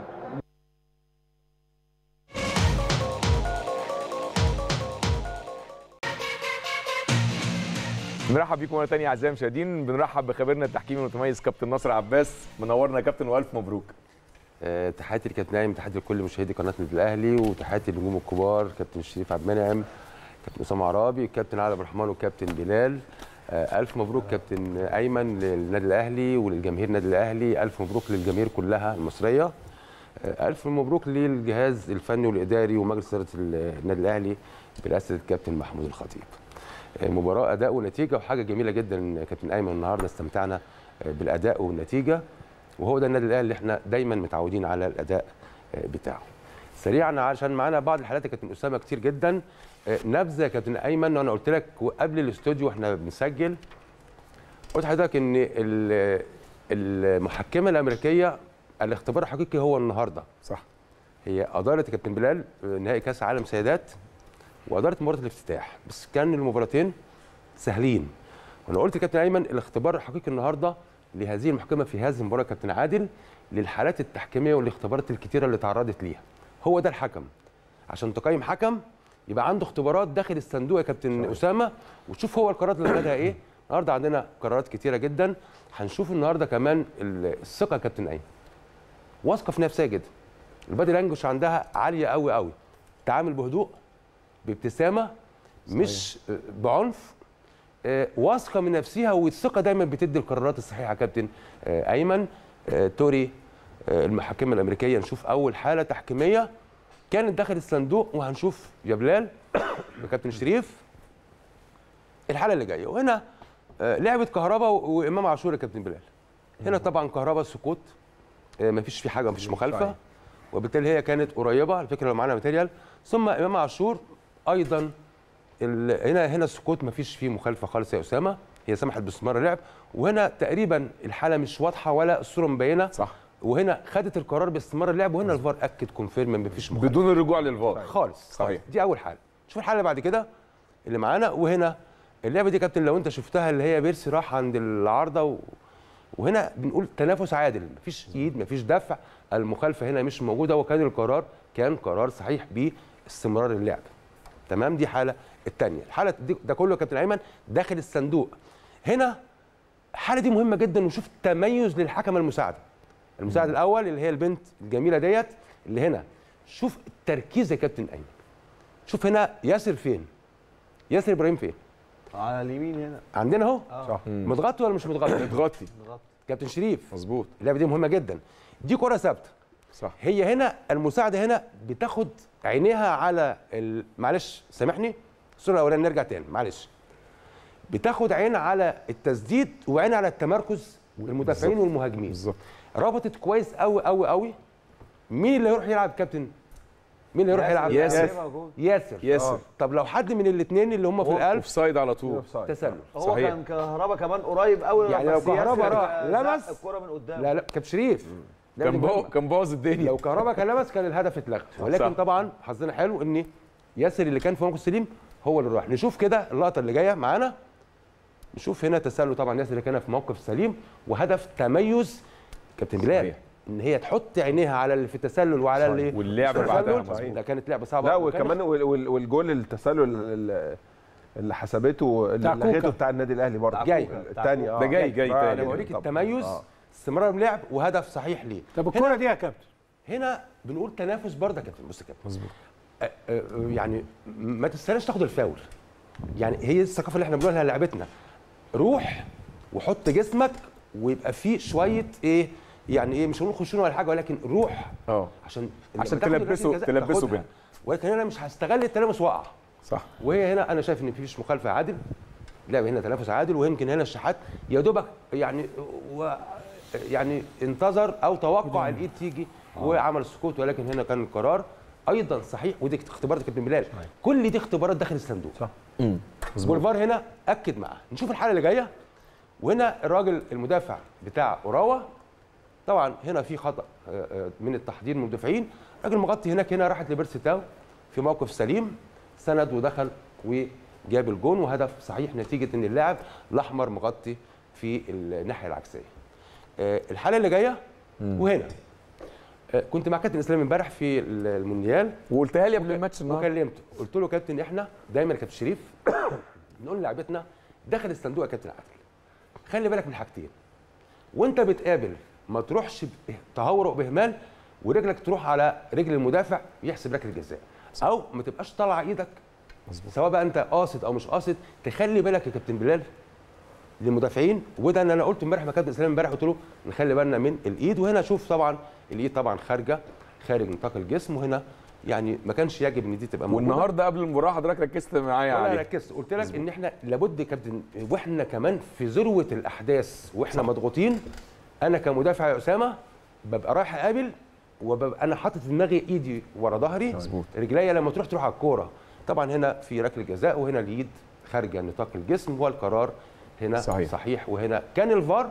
بنرحب بيكم مره ثانيه اعزائي المشاهدين بنرحب بخبيرنا التحكيمي المتميز كابتن ناصر عباس منورنا يا كابتن والف مبروك أه تحياتي لكابتن نايم تحياتي لكل مشاهدي قناه النادي الاهلي وتحياتي للنجوم الكبار كابتن شريف عبد المنعم كابتن اسامه عرابي الكابتن علي عبد الرحمن والكابتن بلال أه الف مبروك كابتن ايمن للنادي الاهلي وللجماهير النادي الاهلي الف مبروك للجماهير كلها المصريه أه الف مبروك للجهاز الفني والاداري ومجلس اداره النادي الاهلي برئاسه الكابتن محمود الخطيب مباراه اداء ونتيجه وحاجه جميله جدا كابتن ايمن النهارده استمتعنا بالاداء والنتيجه وهو ده النادي الاهلي اللي احنا دايما متعودين على الاداء بتاعه سريعا عشان معانا بعض الحالات يا كابتن اسامه كتير جدا نبذه يا كابتن ايمن وانا قلت لك قبل الاستوديو واحنا بنسجل قلت لحضرتك ان المحكمه الامريكيه الاختبار الحقيقي هو النهارده صح هي ادارت يا كابتن بلال نهائي كاس عالم سيدات واداره مباراه الافتتاح بس كان المباراتين سهلين وانا قلت كابتن ايمن الاختبار الحقيقي النهارده لهذه المحكمه في هذه المباراه كابتن عادل للحالات التحكيميه والاختبارات الكتيره اللي تعرضت ليها هو ده الحكم عشان تقيم حكم يبقى عنده اختبارات داخل الصندوق يا كابتن صحيح. اسامه وتشوف هو القرارات اللي خدها ايه النهارده عندنا قرارات كتيره جدا هنشوف النهارده كمان الثقه يا كابتن ايمن واثقه في نفسها جدا البادي لانجوج عندها عاليه قوي قوي تعامل بهدوء بابتسامه صحيح. مش بعنف واثقه من نفسها والثقه دايما بتدي القرارات الصحيحه كابتن ايمن توري المحكمه الامريكيه نشوف اول حاله تحكيميه كانت داخل الصندوق وهنشوف يا بلال كابتن شريف الحاله اللي جايه وهنا لعبه كهربا وامام عاشور يا كابتن بلال هنا طبعا كهربا سكوت مفيش في حاجه مفيش مخالفه وبالتالي هي كانت قريبه على فكره لو معانا ماتيريال ثم امام عاشور ايضا هنا هنا السكوت ما فيش فيه مخالفه خالص يا اسامه هي سمحت باستمرار اللعب وهنا تقريبا الحاله مش واضحه ولا الصوره مبينه صح وهنا خدت القرار باستمرار اللعب وهنا الفار اكد كونفيرم ما فيش مخالفه بدون الرجوع للفار خالص صحيح دي اول حاله شوف الحاله اللي بعد كده اللي معانا وهنا اللعبه دي يا كابتن لو انت شفتها اللي هي بيرسي راح عند العارضه و... وهنا بنقول تنافس عادل مفيش ايد مفيش دفع المخالفه هنا مش موجوده وكان القرار كان قرار صحيح باستمرار اللعب تمام دي حاله الثانيه الحاله دي ده كله يا كابتن ايمن داخل الصندوق هنا الحاله دي مهمه جدا وشوف تميز للحكم المساعده المساعد الاول اللي هي البنت الجميله ديت اللي هنا شوف التركيز يا كابتن ايمن شوف هنا ياسر فين ياسر ابراهيم فين على اليمين هنا عندنا اهو صح. متغطي ولا مش متغطي متغطي كابتن شريف مظبوط اللعبه دي مهمه جدا دي كره ثابته صح هي هنا المساعده هنا بتاخد عينيها على ال... معلش سامحني الصوره الاولانيه نرجع تاني معلش بتاخد عين على التسديد وعين على التمركز المدافعين بالظبط. والمهاجمين بالظبط ربطت كويس قوي قوي قوي مين اللي هيروح يلعب كابتن مين اللي هيروح يلعب ياسر. ياسر ياسر. آه. طب لو حد من الاثنين اللي هم في هو القلب اوفسايد على طول تسلل هو صحيح. كان كهربا كمان قريب قوي يعني لو بس ياسر كهربا راح زق لمس الكرة من قدام لا لا كابتن شريف كان دي بو... مهمة. كان بوظ الدنيا لو كهربا كان لمس كان الهدف اتلغى ولكن صح. طبعا حظنا حلو ان ياسر اللي كان في موقف سليم هو اللي راح نشوف كده اللقطه اللي جايه معانا نشوف هنا تسلل طبعا ياسر اللي كان في موقف سليم وهدف تميز كابتن بلال صحيح. ان هي تحط عينيها على اللي في التسلل وعلى صحيح. اللي واللعب في بعدها التسلل. مظبوط. ده كانت لعبه صعبه لا وكان- وكمان وال- وال- والجول التسلل اللي- اللي حسبته اللي بتاع لغيته كوكا. بتاع النادي الاهلي برضه جاي. الثاني اه ده جاي جاي آه، تاني. انا بوريك طب- التميز آه. استمرار اللعب وهدف صحيح ليه طب الكرة دي يا كابتن هنا بنقول تنافس برضه يا كابتن بص يا كابتن مظبوط أ- أ- يعني ما تستناش تاخد الفاول يعني هي الثقافه اللي احنا بنقولها لعبتنا روح وحط جسمك ويبقى فيه شويه ايه يعني ايه مش هنقول خشونه ولا حاجه ولكن روح اه عشان عشان لما تاخد تلبسه- ركلة جزاء تلبسه تاخدها. بينها. ولكن انا مش هستغل التلامس واقع صح وهي هنا انا شايف ان مفيش مخالفه عادل لعب هنا تنافس عادل ويمكن هنا الشحات يا دوبك يعني و يعني انتظر او توقع الايد تيجي وعمل سكوت ولكن هنا كان القرار ايضا صحيح ودي اختبارات كابتن بلال كل دي اختبارات داخل الصندوق صح والفار هنا اكد معاه نشوف الحاله اللي جايه وهنا الراجل المدافع بتاع اوراوا طبعا هنا في خطا آه، آه، من التحضير من المدافعين راجل مغطي هناك هنا راحت لبيرسي تاو في موقف سليم سند ودخل وجاب الجون وهدف صحيح نتيجه ان اللاعب الاحمر مغطي في الناحيه العكسيه آه، الحاله اللي جايه وهنا آه، كنت مع كابتن اسلام امبارح في المونديال وقلتها لي قبل الماتش النهارده وكلمته قلت له كابتن احنا دايما يا كابتن شريف نقول لعبتنا داخل الصندوق يا كابتن عادل خلي بالك من حاجتين وانت بتقابل ما تروحش ب- تهور باهمال ورجلك تروح على رجل المدافع يحسب ركله جزاء او ما تبقاش طالعه ايدك سواء بقى انت قاصد او مش قاصد تخلي بالك يا كابتن بلال للمدافعين وده اللي انا قلت امبارح مع كابتن اسلام امبارح قلت له نخلي بالنا من الايد وهنا شوف طبعا الايد طبعا خارجه خارج نطاق الجسم وهنا يعني ما كانش يجب ان دي تبقى موجوده والنهارده قبل المباراه حضرتك ركزت معايا والله عليه ركزت قلت لك ان احنا لابد يا كابتن واحنا كمان في ذروه الاحداث واحنا مضغوطين انا كمدافع يا اسامه ببقى رايح اقابل وببقى انا حاطط في دماغي ايدي ورا ظهري مظبوط. رجليا لما تروح تروح على الكوره طبعا هنا في ركله جزاء وهنا اليد خارجه نطاق الجسم والقرار هنا صحيح. صحيح وهنا كان الفار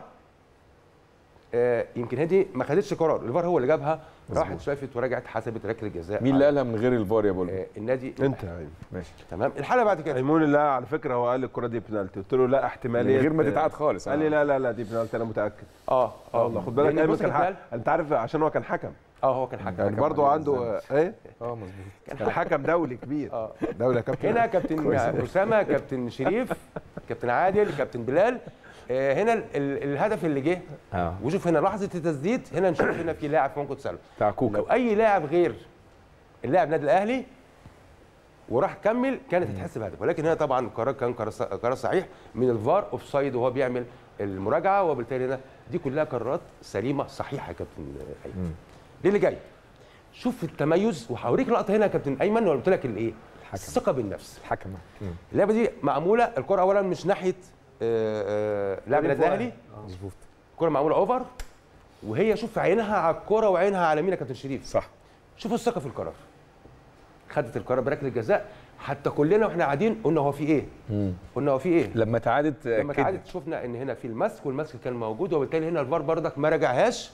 آه يمكن هدي ما خدتش قرار الفار هو اللي جابها راحت شافت ورجعت حسبت ركله جزاء مين اللي قالها من غير الفار يا بولو آه النادي انت يا عيني. ماشي تمام الحاله بعد كده ايمون لا على فكره هو قال الكره دي بنالتي قلت له لا احتماليه من غير ما تتعاد خالص قال لي لا لا لا دي بنالتي انا متاكد اه اه والله خد بالك لأن ايمن بص كان يا حق. بلال، انت عارف عشان هو كان حكم اه هو كان حكم يعني برضه عنده ايه اه مظبوط كان حكم دولي كبير اه دوله كابتن هنا كابتن اسامه كابتن شريف كابتن عادل كابتن بلال آه هنا ال ال الهدف اللي جه اه وشوف هنا لحظه التسديد هنا نشوف هنا في لاعب في موقف تسلل بتاع كوكا لو اي لاعب غير اللاعب نادي الاهلي وراح كمل كانت هتحسب هدف ولكن هنا طبعا القرار كان قرار ص- قرار صحيح من الفار اوف سايد وهو بيعمل المراجعه وبالتالي هنا دي كلها قرارات سليمه صحيحه يا كابتن ايمن دي اللي جاي شوف التميز وهوريك لقطه هنا يا كابتن ايمن وانا قلت لك الايه الثقه بالنفس الحكم اللعبه دي معموله الكره اولا مش ناحيه آه، آه، لاعب النادي الاهلي مظبوط الكره معموله اوفر وهي شوف عينها على الكره وعينها على مين يا كابتن شريف صح شوف الثقه في القرار خدت القرار بركله جزاء حتى كلنا واحنا قاعدين قلنا هو في ايه قلنا هو في ايه لما تعادت لما كده تعادت شفنا ان هنا في المسك والمسك كان موجود وبالتالي هنا الفار بردك ما رجعهاش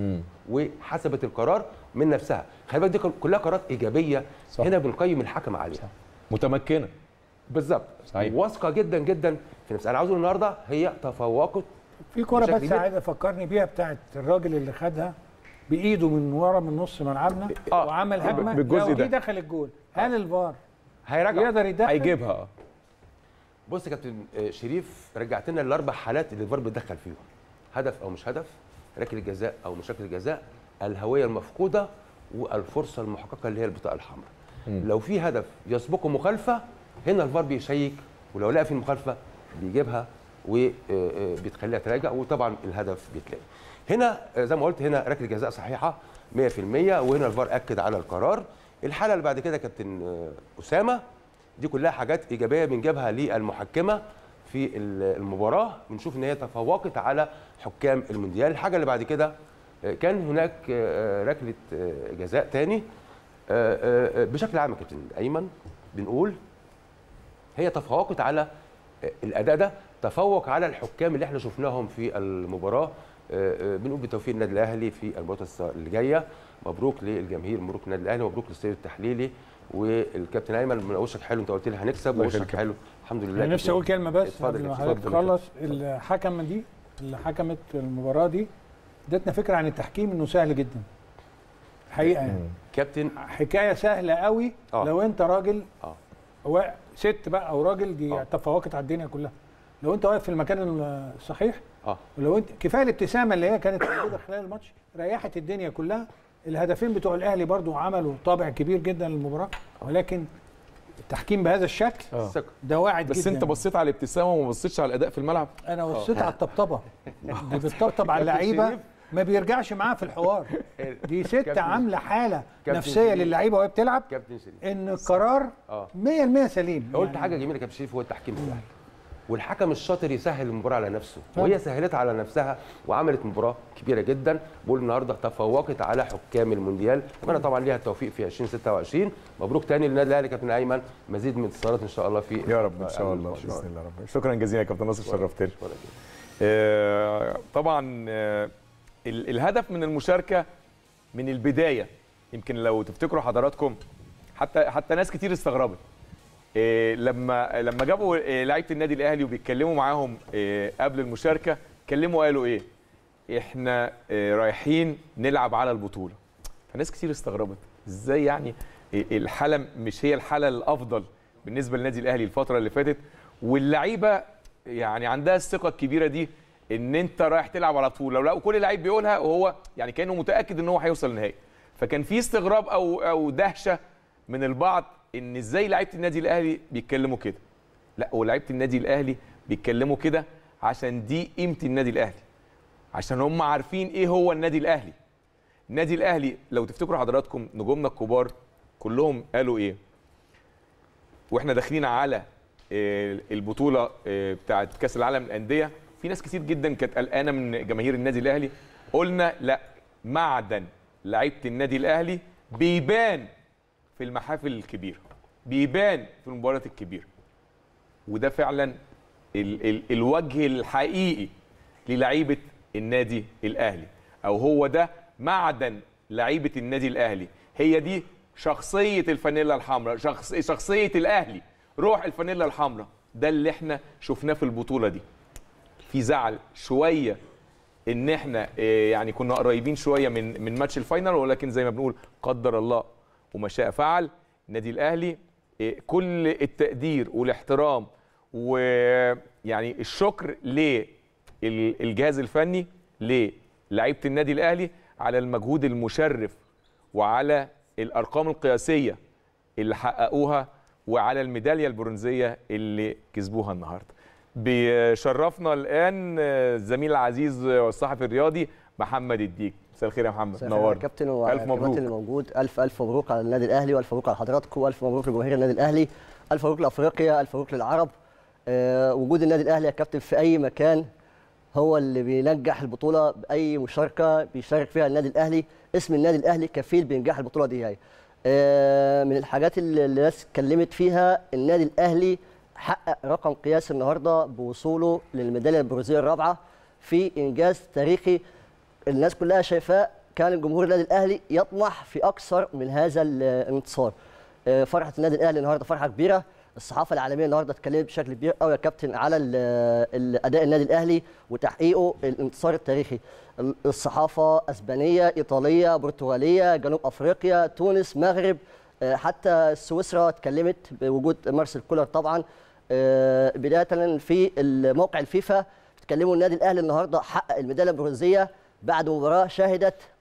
وحسبت القرار من نفسها خلي بالك دي كلها قرارات ايجابيه صح. هنا بنقيم الحكم عليها متمكنه بالظبط صحيح. واثقه جدا جدا في نفسها انا عاوز أقول النهارده هي تفوقت في كرة بشكل بس كبير. عايز افكرني بيها بتاعت الراجل اللي خدها بايده من ورا من نص ملعبنا آه. وعمل هجمه بالجزء لو دي ده. دخل الجول هل الفار هيرجع يقدر يدخل هيجيبها اه بص يا كابتن آه، شريف رجعت لنا الاربع حالات اللي الفار بيتدخل فيهم هدف او مش هدف ركله جزاء او مش ركله جزاء الهويه المفقوده والفرصه المحققه اللي هي البطاقه الحمراء لو في هدف يسبقه مخالفه هنا الفار بيشيك ولو لقى في مخالفه بيجيبها وبتخليها تراجع وطبعا الهدف بيتلغي هنا آه، زي ما قلت هنا ركله جزاء صحيحه 100% وهنا الفار اكد على القرار الحاله اللي بعد كده كابتن آه، اسامه دي كلها حاجات ايجابيه بنجيبها للمحكمه في ال- المباراه بنشوف ان هي تفوقت على حكام المونديال الحاجه اللي بعد كده آه، كان هناك آه، ركله آه، جزاء تاني آه، آه، آه، بشكل عام يا كابتن ايمن بنقول هي تفوقت على آه، الاداء ده تفوق على الحكام اللي احنا شفناهم في المباراه آه، آه، بنقول بتوفيق النادي الاهلي في المباراه اللي جايه مبروك للجماهير مبروك للنادي الاهلي مبروك للسير التحليلي والكابتن ايمن من وشك حلو انت قلت لي هنكسب الله وشك يخليك. حلو الحمد لله انا نفسي اقول كلمه بس اتفضل قبل يا ما كابتن. حضرتك اتفضل يا تخلص الحكمه دي اللي حكمت المباراه دي ادتنا فكره عن التحكيم انه سهل جدا حقيقه يعني كابتن حكايه سهله قوي آه. لو انت راجل اه هو ست بقى او راجل دي تفوقت على الدنيا كلها لو انت واقف في المكان الصحيح اه ولو انت كفايه الابتسامه اللي هي كانت موجوده خلال الماتش ريحت الدنيا كلها الهدفين بتوع الاهلي برضو عملوا طابع كبير جدا للمباراه ولكن التحكيم بهذا الشكل ده واعد بس جدا انت بصيت على الابتسامه وما بصيتش على الاداء في الملعب انا بصيت على الطبطبه دي بتطبطب على اللعيبه ما بيرجعش معاها في الحوار دي ست كابتن- عامله حاله كابتن نفسيه شريف. للعيبه وهي بتلعب كابتن شريف ان القرار اه 100% سليم قلت حاجه جميله يا كابتن شريف هو التحكيم سهل والحكم الشاطر يسهل المباراه على نفسه وهي سهلتها على نفسها وعملت مباراه كبيره جدا بقول النهارده تفوقت على حكام المونديال اتمنى طبعا ليها التوفيق في 2026 مبروك تاني للنادي الاهلي كابتن ايمن مزيد من انتصارات ان شاء الله في يا رب ان شاء الله باذن الله رب شكرا جزيلا يا كابتن ناصر شرفتني آه، طبعا آه، ال- الهدف من المشاركه من البدايه يمكن لو تفتكروا حضراتكم حتى حتى ناس كتير استغربت آه، لما لما جابوا آه، لعيبه النادي الاهلي وبيتكلموا معاهم آه، قبل المشاركه اتكلموا قالوا ايه احنا آه، رايحين نلعب على البطوله فناس كتير استغربت ازاي يعني آه، الحاله مش هي الحاله الافضل بالنسبه للنادي الاهلي الفتره اللي فاتت واللعيبه يعني عندها الثقه الكبيره دي ان انت رايح تلعب على بطوله لا وكل لعيب بيقولها وهو يعني كانه متاكد ان هو هيوصل النهائي فكان في استغراب او او دهشه من البعض ان ازاي لعيبه النادي الاهلي بيتكلموا كده لا ولعيبه النادي الاهلي بيتكلموا كده عشان دي قيمه النادي الاهلي عشان هم عارفين ايه هو النادي الاهلي النادي الاهلي لو تفتكروا حضراتكم نجومنا الكبار كلهم قالوا ايه واحنا داخلين على آه، البطوله آه، بتاعه كاس العالم للانديه في ناس كتير جدا كانت قلقانه من جماهير النادي الاهلي قلنا لا معدن لعيبه النادي الاهلي بيبان في المحافل الكبيره بيبان في المباريات الكبيره وده فعلا ال ال الوجه الحقيقي للعيبه النادي الاهلي او هو ده معدن لعيبه النادي الاهلي هي دي شخصيه الفانيلا الحمراء شخص شخصيه الاهلي روح الفانيلا الحمراء ده اللي احنا شفناه في البطوله دي في زعل شويه ان احنا آه، يعني كنا قريبين شويه من من ماتش الفاينل ولكن زي ما بنقول قدر الله وما شاء فعل النادي الاهلي آه، كل التقدير والاحترام ويعني الشكر للجهاز الفني للعيبه النادي الاهلي على المجهود المشرف وعلى الارقام القياسيه اللي حققوها وعلى الميداليه البرونزيه اللي كسبوها النهارده بيشرفنا الان الزميل العزيز والصحفي الرياضي محمد الديك مساء الخير يا محمد مساء الخير يا نورنا كابتن الف والكباتن مبروك اللي موجود الف الف مبروك على النادي الاهلي والف مبروك على حضراتكم والف مبروك لجماهير النادي الاهلي الف مبروك لافريقيا الف مبروك للعرب آه وجود النادي الاهلي يا كابتن في اي مكان هو اللي بينجح البطوله باي مشاركه بيشارك فيها النادي الاهلي اسم النادي الاهلي كفيل بينجاح البطوله دي هي آه من الحاجات اللي الناس اتكلمت فيها النادي الاهلي حقق رقم قياسي النهارده بوصوله للميداليه البرونزيه الرابعه في انجاز تاريخي الناس كلها شايفاه كان الجمهور النادي الاهلي يطمح في اكثر من هذا الانتصار آه، فرحه النادي الاهلي النهارده فرحه كبيره الصحافه العالميه النهارده اتكلمت بشكل كبير قوي يا كابتن على ال- ال- اداء النادي الاهلي وتحقيقه الانتصار التاريخي ال- الصحافه اسبانيه ايطاليه برتغاليه جنوب افريقيا تونس مغرب آه، حتى سويسرا اتكلمت بوجود مارسيل كولر طبعا آه، بدايه في موقع الفيفا بيتكلموا النادي الاهلي النهارده حقق الميداليه البرونزيه بعد مباراه شهدت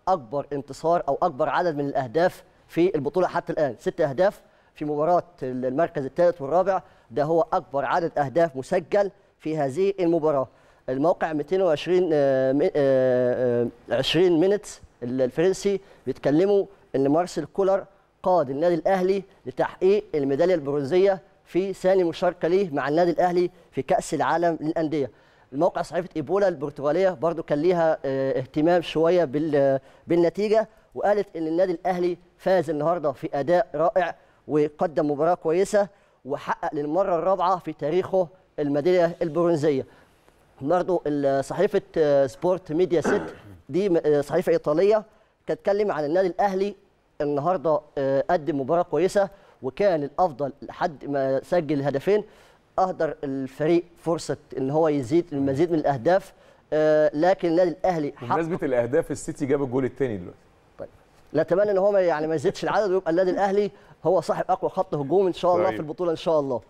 اكبر انتصار او اكبر عدد من الاهداف في البطوله حتى الان ست اهداف في مباراه المركز الثالث والرابع ده هو اكبر عدد اهداف مسجل في هذه المباراه الموقع 220 آه، مي- آه، آه، 20 مينتس الفرنسي بيتكلموا ان مارسيل كولر قاد النادي الاهلي لتحقيق الميداليه البرونزيه في ثاني مشاركه ليه مع النادي الاهلي في كاس العالم للانديه الموقع صحيفه ايبولا البرتغاليه برضو كان ليها آه، اهتمام شويه بال- بالنتيجه وقالت ان النادي الاهلي فاز النهارده في اداء رائع وقدم مباراه كويسه وحقق للمره الرابعه في تاريخه الميداليه البرونزيه برضو ال- صحيفه آه، سبورت ميديا سيت دي م- آه، صحيفه ايطاليه كانت تتكلم عن النادي الاهلي النهارده آه، قدم مباراه كويسه وكان الافضل لحد ما سجل هدفين اهدر الفريق فرصه ان هو يزيد المزيد من الاهداف آه، لكن النادي الاهلي حقق بمناسبه الاهداف السيتي جاب الجول الثاني دلوقتي نتمنى ان هو ما- يعني ما يزيدش العدد ويبقى النادي الاهلي هو صاحب اقوى خط هجوم ان شاء الله طيب. في البطوله ان شاء الله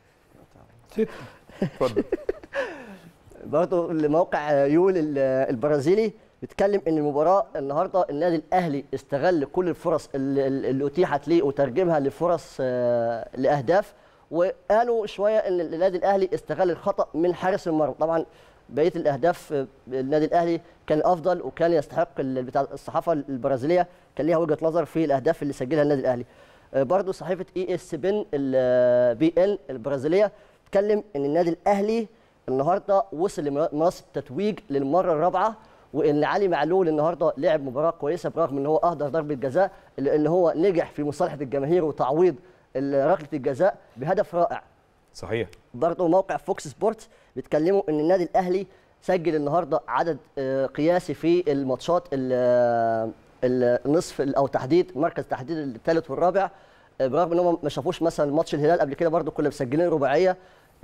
اتفضل برضه الموقع يول ال- البرازيلي بيتكلم ان المباراه النهارده النادي الاهلي استغل كل الفرص اللي, اللي اتيحت ليه وترجمها لفرص آه، لاهداف وقالوا شويه ان النادي الاهلي استغل الخطا من حارس المرمى طبعا بقيه الاهداف آه، النادي الاهلي كان افضل وكان يستحق ال- بتاع الصحافه البرازيليه كان ليها وجهه نظر في الاهداف اللي سجلها النادي الاهلي آه، برضه صحيفه اي اس بن البي ان البرازيليه بتتكلم ان النادي الاهلي النهارده وصل لمنصه التتويج للمره الرابعه وان علي معلول النهارده لعب مباراه كويسه برغم ان هو اهدر ضربه جزاء الا ان هو نجح في مصالحه الجماهير وتعويض ال- ركله الجزاء بهدف رائع صحيح برضه موقع فوكس سبورتس بيتكلموا ان النادي الاهلي سجل النهارده عدد آه، قياسي في الماتشات ال- النصف او تحديد مركز تحديد الثالث والرابع آه، برغم ان هم ما شافوش مثلا ماتش الهلال قبل كده برضه كنا مسجلين رباعيه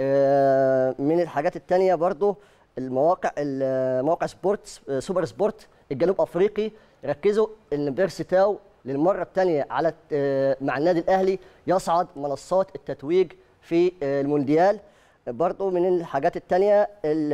آه، من الحاجات الثانيه برضه المواقع ال- موقع سبورتس آه، سوبر سبورت الجنوب افريقي ركزوا ان بيرسي تاو للمره الثانيه على آه، مع النادي الاهلي يصعد منصات التتويج في آه، المونديال برضو من الحاجات التانية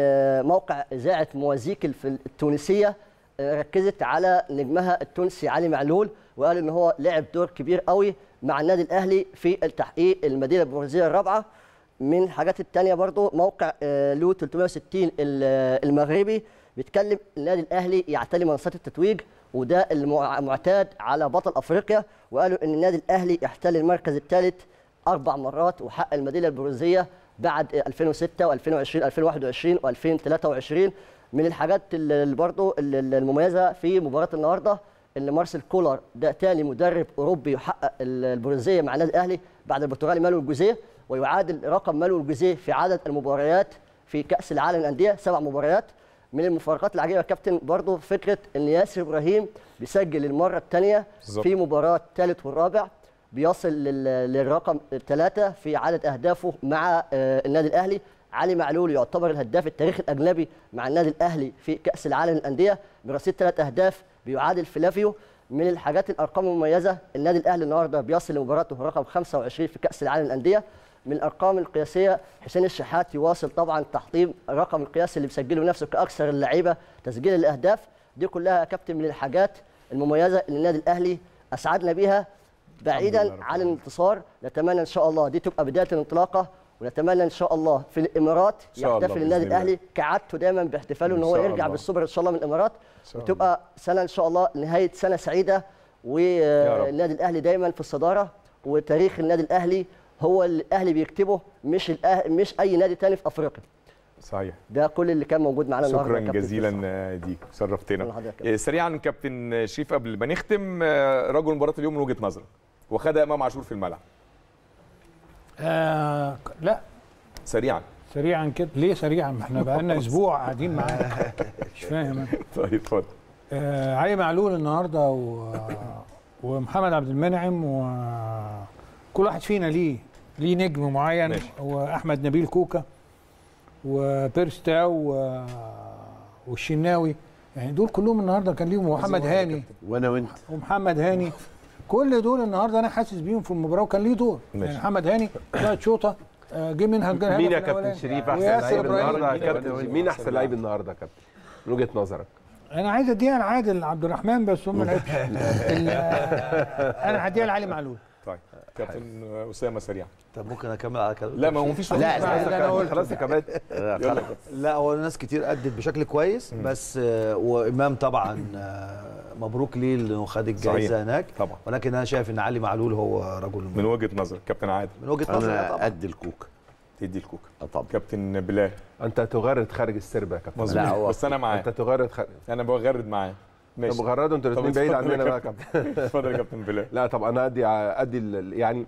الموقع إذاعة موازيك الف- التونسية آه، ركزت على نجمها التونسي علي معلول وقال إن هو لعب دور كبير قوي مع النادي الأهلي في التحقيق المدينة البرازيلية الرابعة من الحاجات التانية برضو موقع آه، لو 360 ال- المغربي بيتكلم النادي الأهلي يعتلي منصات التتويج وده المعتاد على بطل أفريقيا وقالوا إن النادي الأهلي يحتل المركز الثالث اربع مرات وحقق الميداليه البرونزيه بعد 2006 و2020 2021 و2023 من الحاجات اللي برضه المميزه في مباراه النهارده ان مارسيل كولر ده تاني مدرب اوروبي يحقق البرونزيه مع النادي الاهلي بعد البرتغالي مانويل جوزيه ويعادل رقم مانويل جوزيه في عدد المباريات في كاس العالم للانديه سبع مباريات من المفارقات العجيبه يا كابتن برضه فكره ان ياسر ابراهيم بيسجل المره الثانيه بالظبط. في مباراه الثالث والرابع بيصل لل- للرقم ثلاثة في عدد أهدافه مع آه، النادي الأهلي علي معلول يعتبر الهداف التاريخي الأجنبي مع النادي الأهلي في كأس العالم للأندية برصيد ثلاث أهداف بيعادل فلافيو من الحاجات الأرقام المميزة النادي الأهلي النهاردة بيصل لمباراته رقم 25 في كأس العالم للأندية من الأرقام القياسية حسين الشحات يواصل طبعا تحطيم الرقم القياسي اللي بيسجله نفسه كأكثر اللعيبة تسجيل الأهداف دي كلها يا كابتن من الحاجات المميزة اللي النادي الأهلي أسعدنا بيها بعيدا عن الانتصار نتمنى ان شاء الله دي تبقى بدايه الانطلاقه ونتمنى ان شاء الله في الامارات إن شاء الله يحتفل النادي بإذن الله. الاهلي كعادته دايما باحتفاله ان إن هو شاء يرجع الله. بالسوبر ان شاء الله من الامارات شاء وتبقى سنه ان شاء الله نهايه سنه سعيده يا رب. والنادي الاهلي دايما في الصداره وتاريخ النادي الاهلي هو اللي الاهلي بيكتبه مش الأهلي مش اي نادي تاني في افريقيا صحيح ده كل اللي كان موجود معانا النهارده يا شكرا كابتن جزيلا آه، ديك شكراً شرفتنا لحضرتك. آه، سريعا كابتن شريف قبل ما نختم آه، رجل مباراه اليوم من وجهه نظرك وخدها امام عاشور في الملعب آه لا سريعا سريعا كده ليه سريعا ما احنا بقالنا اسبوع قاعدين معاك مش فاهم أنا. طيب اتفضل آه علي معلول النهارده و... ومحمد عبد المنعم وكل واحد فينا ليه ليه نجم معين ماشي. واحمد نبيل كوكا وبيرستاو و... والشناوي يعني دول كلهم النهارده كان ليهم ومحمد هاني وانا وانت ومحمد هاني كل دول النهارده انا حاسس بيهم في المباراه وكان ليه دور ماشي. يعني محمد هاني ثلاث شوطه آه، جه منها الجول مين يا الهدف كابتن الأولاني. شريف احسن وياسر لعيب إبراهيم. النهارده يا كابتن مين احسن لعيب النهارده يا كابتن من وجهه نظرك انا عايز اديها لعادل عبد الرحمن بس هو ما لعبش ال- انا هديها لعلي معلول طيب كابتن اسامه سريع طب ممكن اكمل على كلام لا ما هو مفيش لا وقت. لا لا انا قلت خلاص يا كابتن يلا. لا هو ناس كتير ادت بشكل كويس بس آه، وامام طبعا آه، مبروك ليه انه خد الجائزه صحيح. هناك طبعا لكن انا شايف ان علي معلول هو رجل من وجهه نظر كابتن عادل من وجهه نظري انا طبعا قد الكوكا تدي الكوكا طبعا كابتن بلال انت تغرد خارج السرب يا كابتن مظبوط بس انا معاه انت تغرد خارج انا بغرد معاه طب غردوا انتوا طب الاثنين بعيد اتفضل يا عننا بقى يا كابتن. كابتن اتفضل يا كابتن بلال لا طب انا ادي ادي ال- يعني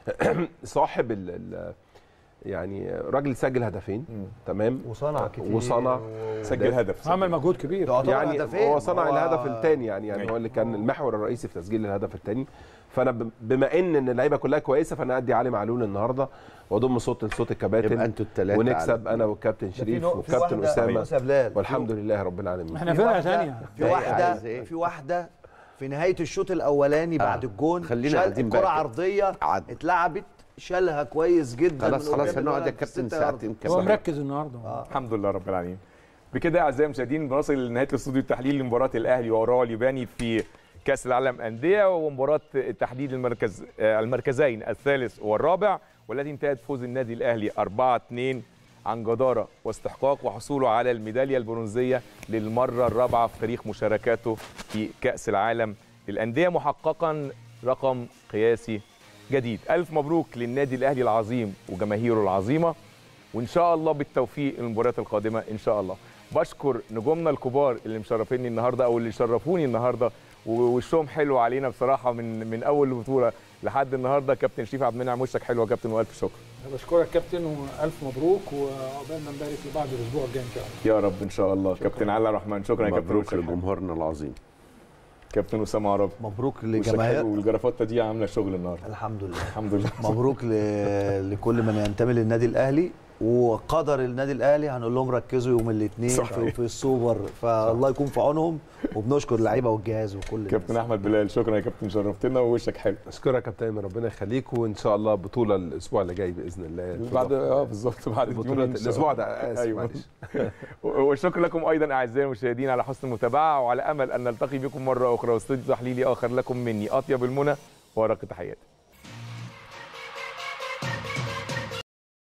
صاحب ال ال يعني راجل سجل هدفين تمام وصنع كتير وصنع سجل هدف عمل مجهود كبير يعني هدفين. هو صنع هو- الهدف الثاني يعني يعني هو اللي كان المحور الرئيسي في تسجيل الهدف الثاني فانا ب- بما ان ان اللعيبه كلها كويسه فانا ادي علي معلول النهارده واضم صوت لصوت الكباتن يبقى انتوا التلاتة ونكسب على- انا والكابتن في شريف نوع- في والكابتن واحدة- اسامه بص يا بلال، في- والحمد لله رب العالمين احنا في فرقه واحدة- ثانيه في واحده في واحده في نهايه الشوط الاولاني بعد الجون خلينا شال قاعدين بقى الكره كده. عرضيه اتلعبت شالها كويس جدا خلاص من خلاص قدام هنقعد يا الولد في كابتن الستة ساعتين يارد. هو كمان مركز النهارده الحمد لله رب العالمين بكده اعزائي المشاهدين بنصل لنهايه الاستوديو التحليلي لمباراه الاهلي واوراه الياباني في كاس العالم انديه ومباراه تحديد المركز آه، المركزين الثالث والرابع والتي انتهت فوز النادي الاهلي 4 2 عن جداره واستحقاق وحصوله على الميداليه البرونزيه للمره الرابعه في تاريخ مشاركاته في كاس العالم للانديه محققا رقم قياسي جديد الف مبروك للنادي الاهلي العظيم وجماهيره العظيمه وان شاء الله بالتوفيق المباريات القادمه ان شاء الله بشكر نجومنا الكبار اللي مشرفيني النهارده او اللي شرفوني النهارده ووشهم حلو علينا بصراحه من من اول البطوله لحد النهارده كابتن شريف عبد المنعم وشك حلو يا كابتن والف شكر بشكرك كابتن والف مبروك وعقبال ما نبارك لبعض الاسبوع الجاي ان شاء الله يا رب ان شاء الله كابتن علي الرحمن شكرا يا كابتن مبروك وشك حلو. لجمهورنا العظيم كابتن اسامه عربي مبروك وشك لجماهير حلو والجرافطه دي عامله شغل النهارده الحمد لله الحمد لله مبروك ل... لكل من ينتمي للنادي الاهلي وقدر النادي الاهلي هنقول لهم ركزوا يوم الاثنين صحيح. في, في السوبر فالله يكون في عونهم وبنشكر اللعيبه والجهاز وكل كابتن احمد بلال شكرا يا كابتن شرفتنا ووشك حلو اشكرك يا كابتن أيمن، ربنا يخليك وان شاء الله بطوله الاسبوع اللي جاي باذن الله بعد اه بالظبط بعد بطولة اليومين إن شاء الاسبوع الله. ده اسف أيوة. معلش والشكر لكم ايضا اعزائي المشاهدين على حسن المتابعه وعلى امل ان نلتقي بكم مره اخرى واستوديو تحليلي اخر لكم مني اطيب المنى ورق تحياتي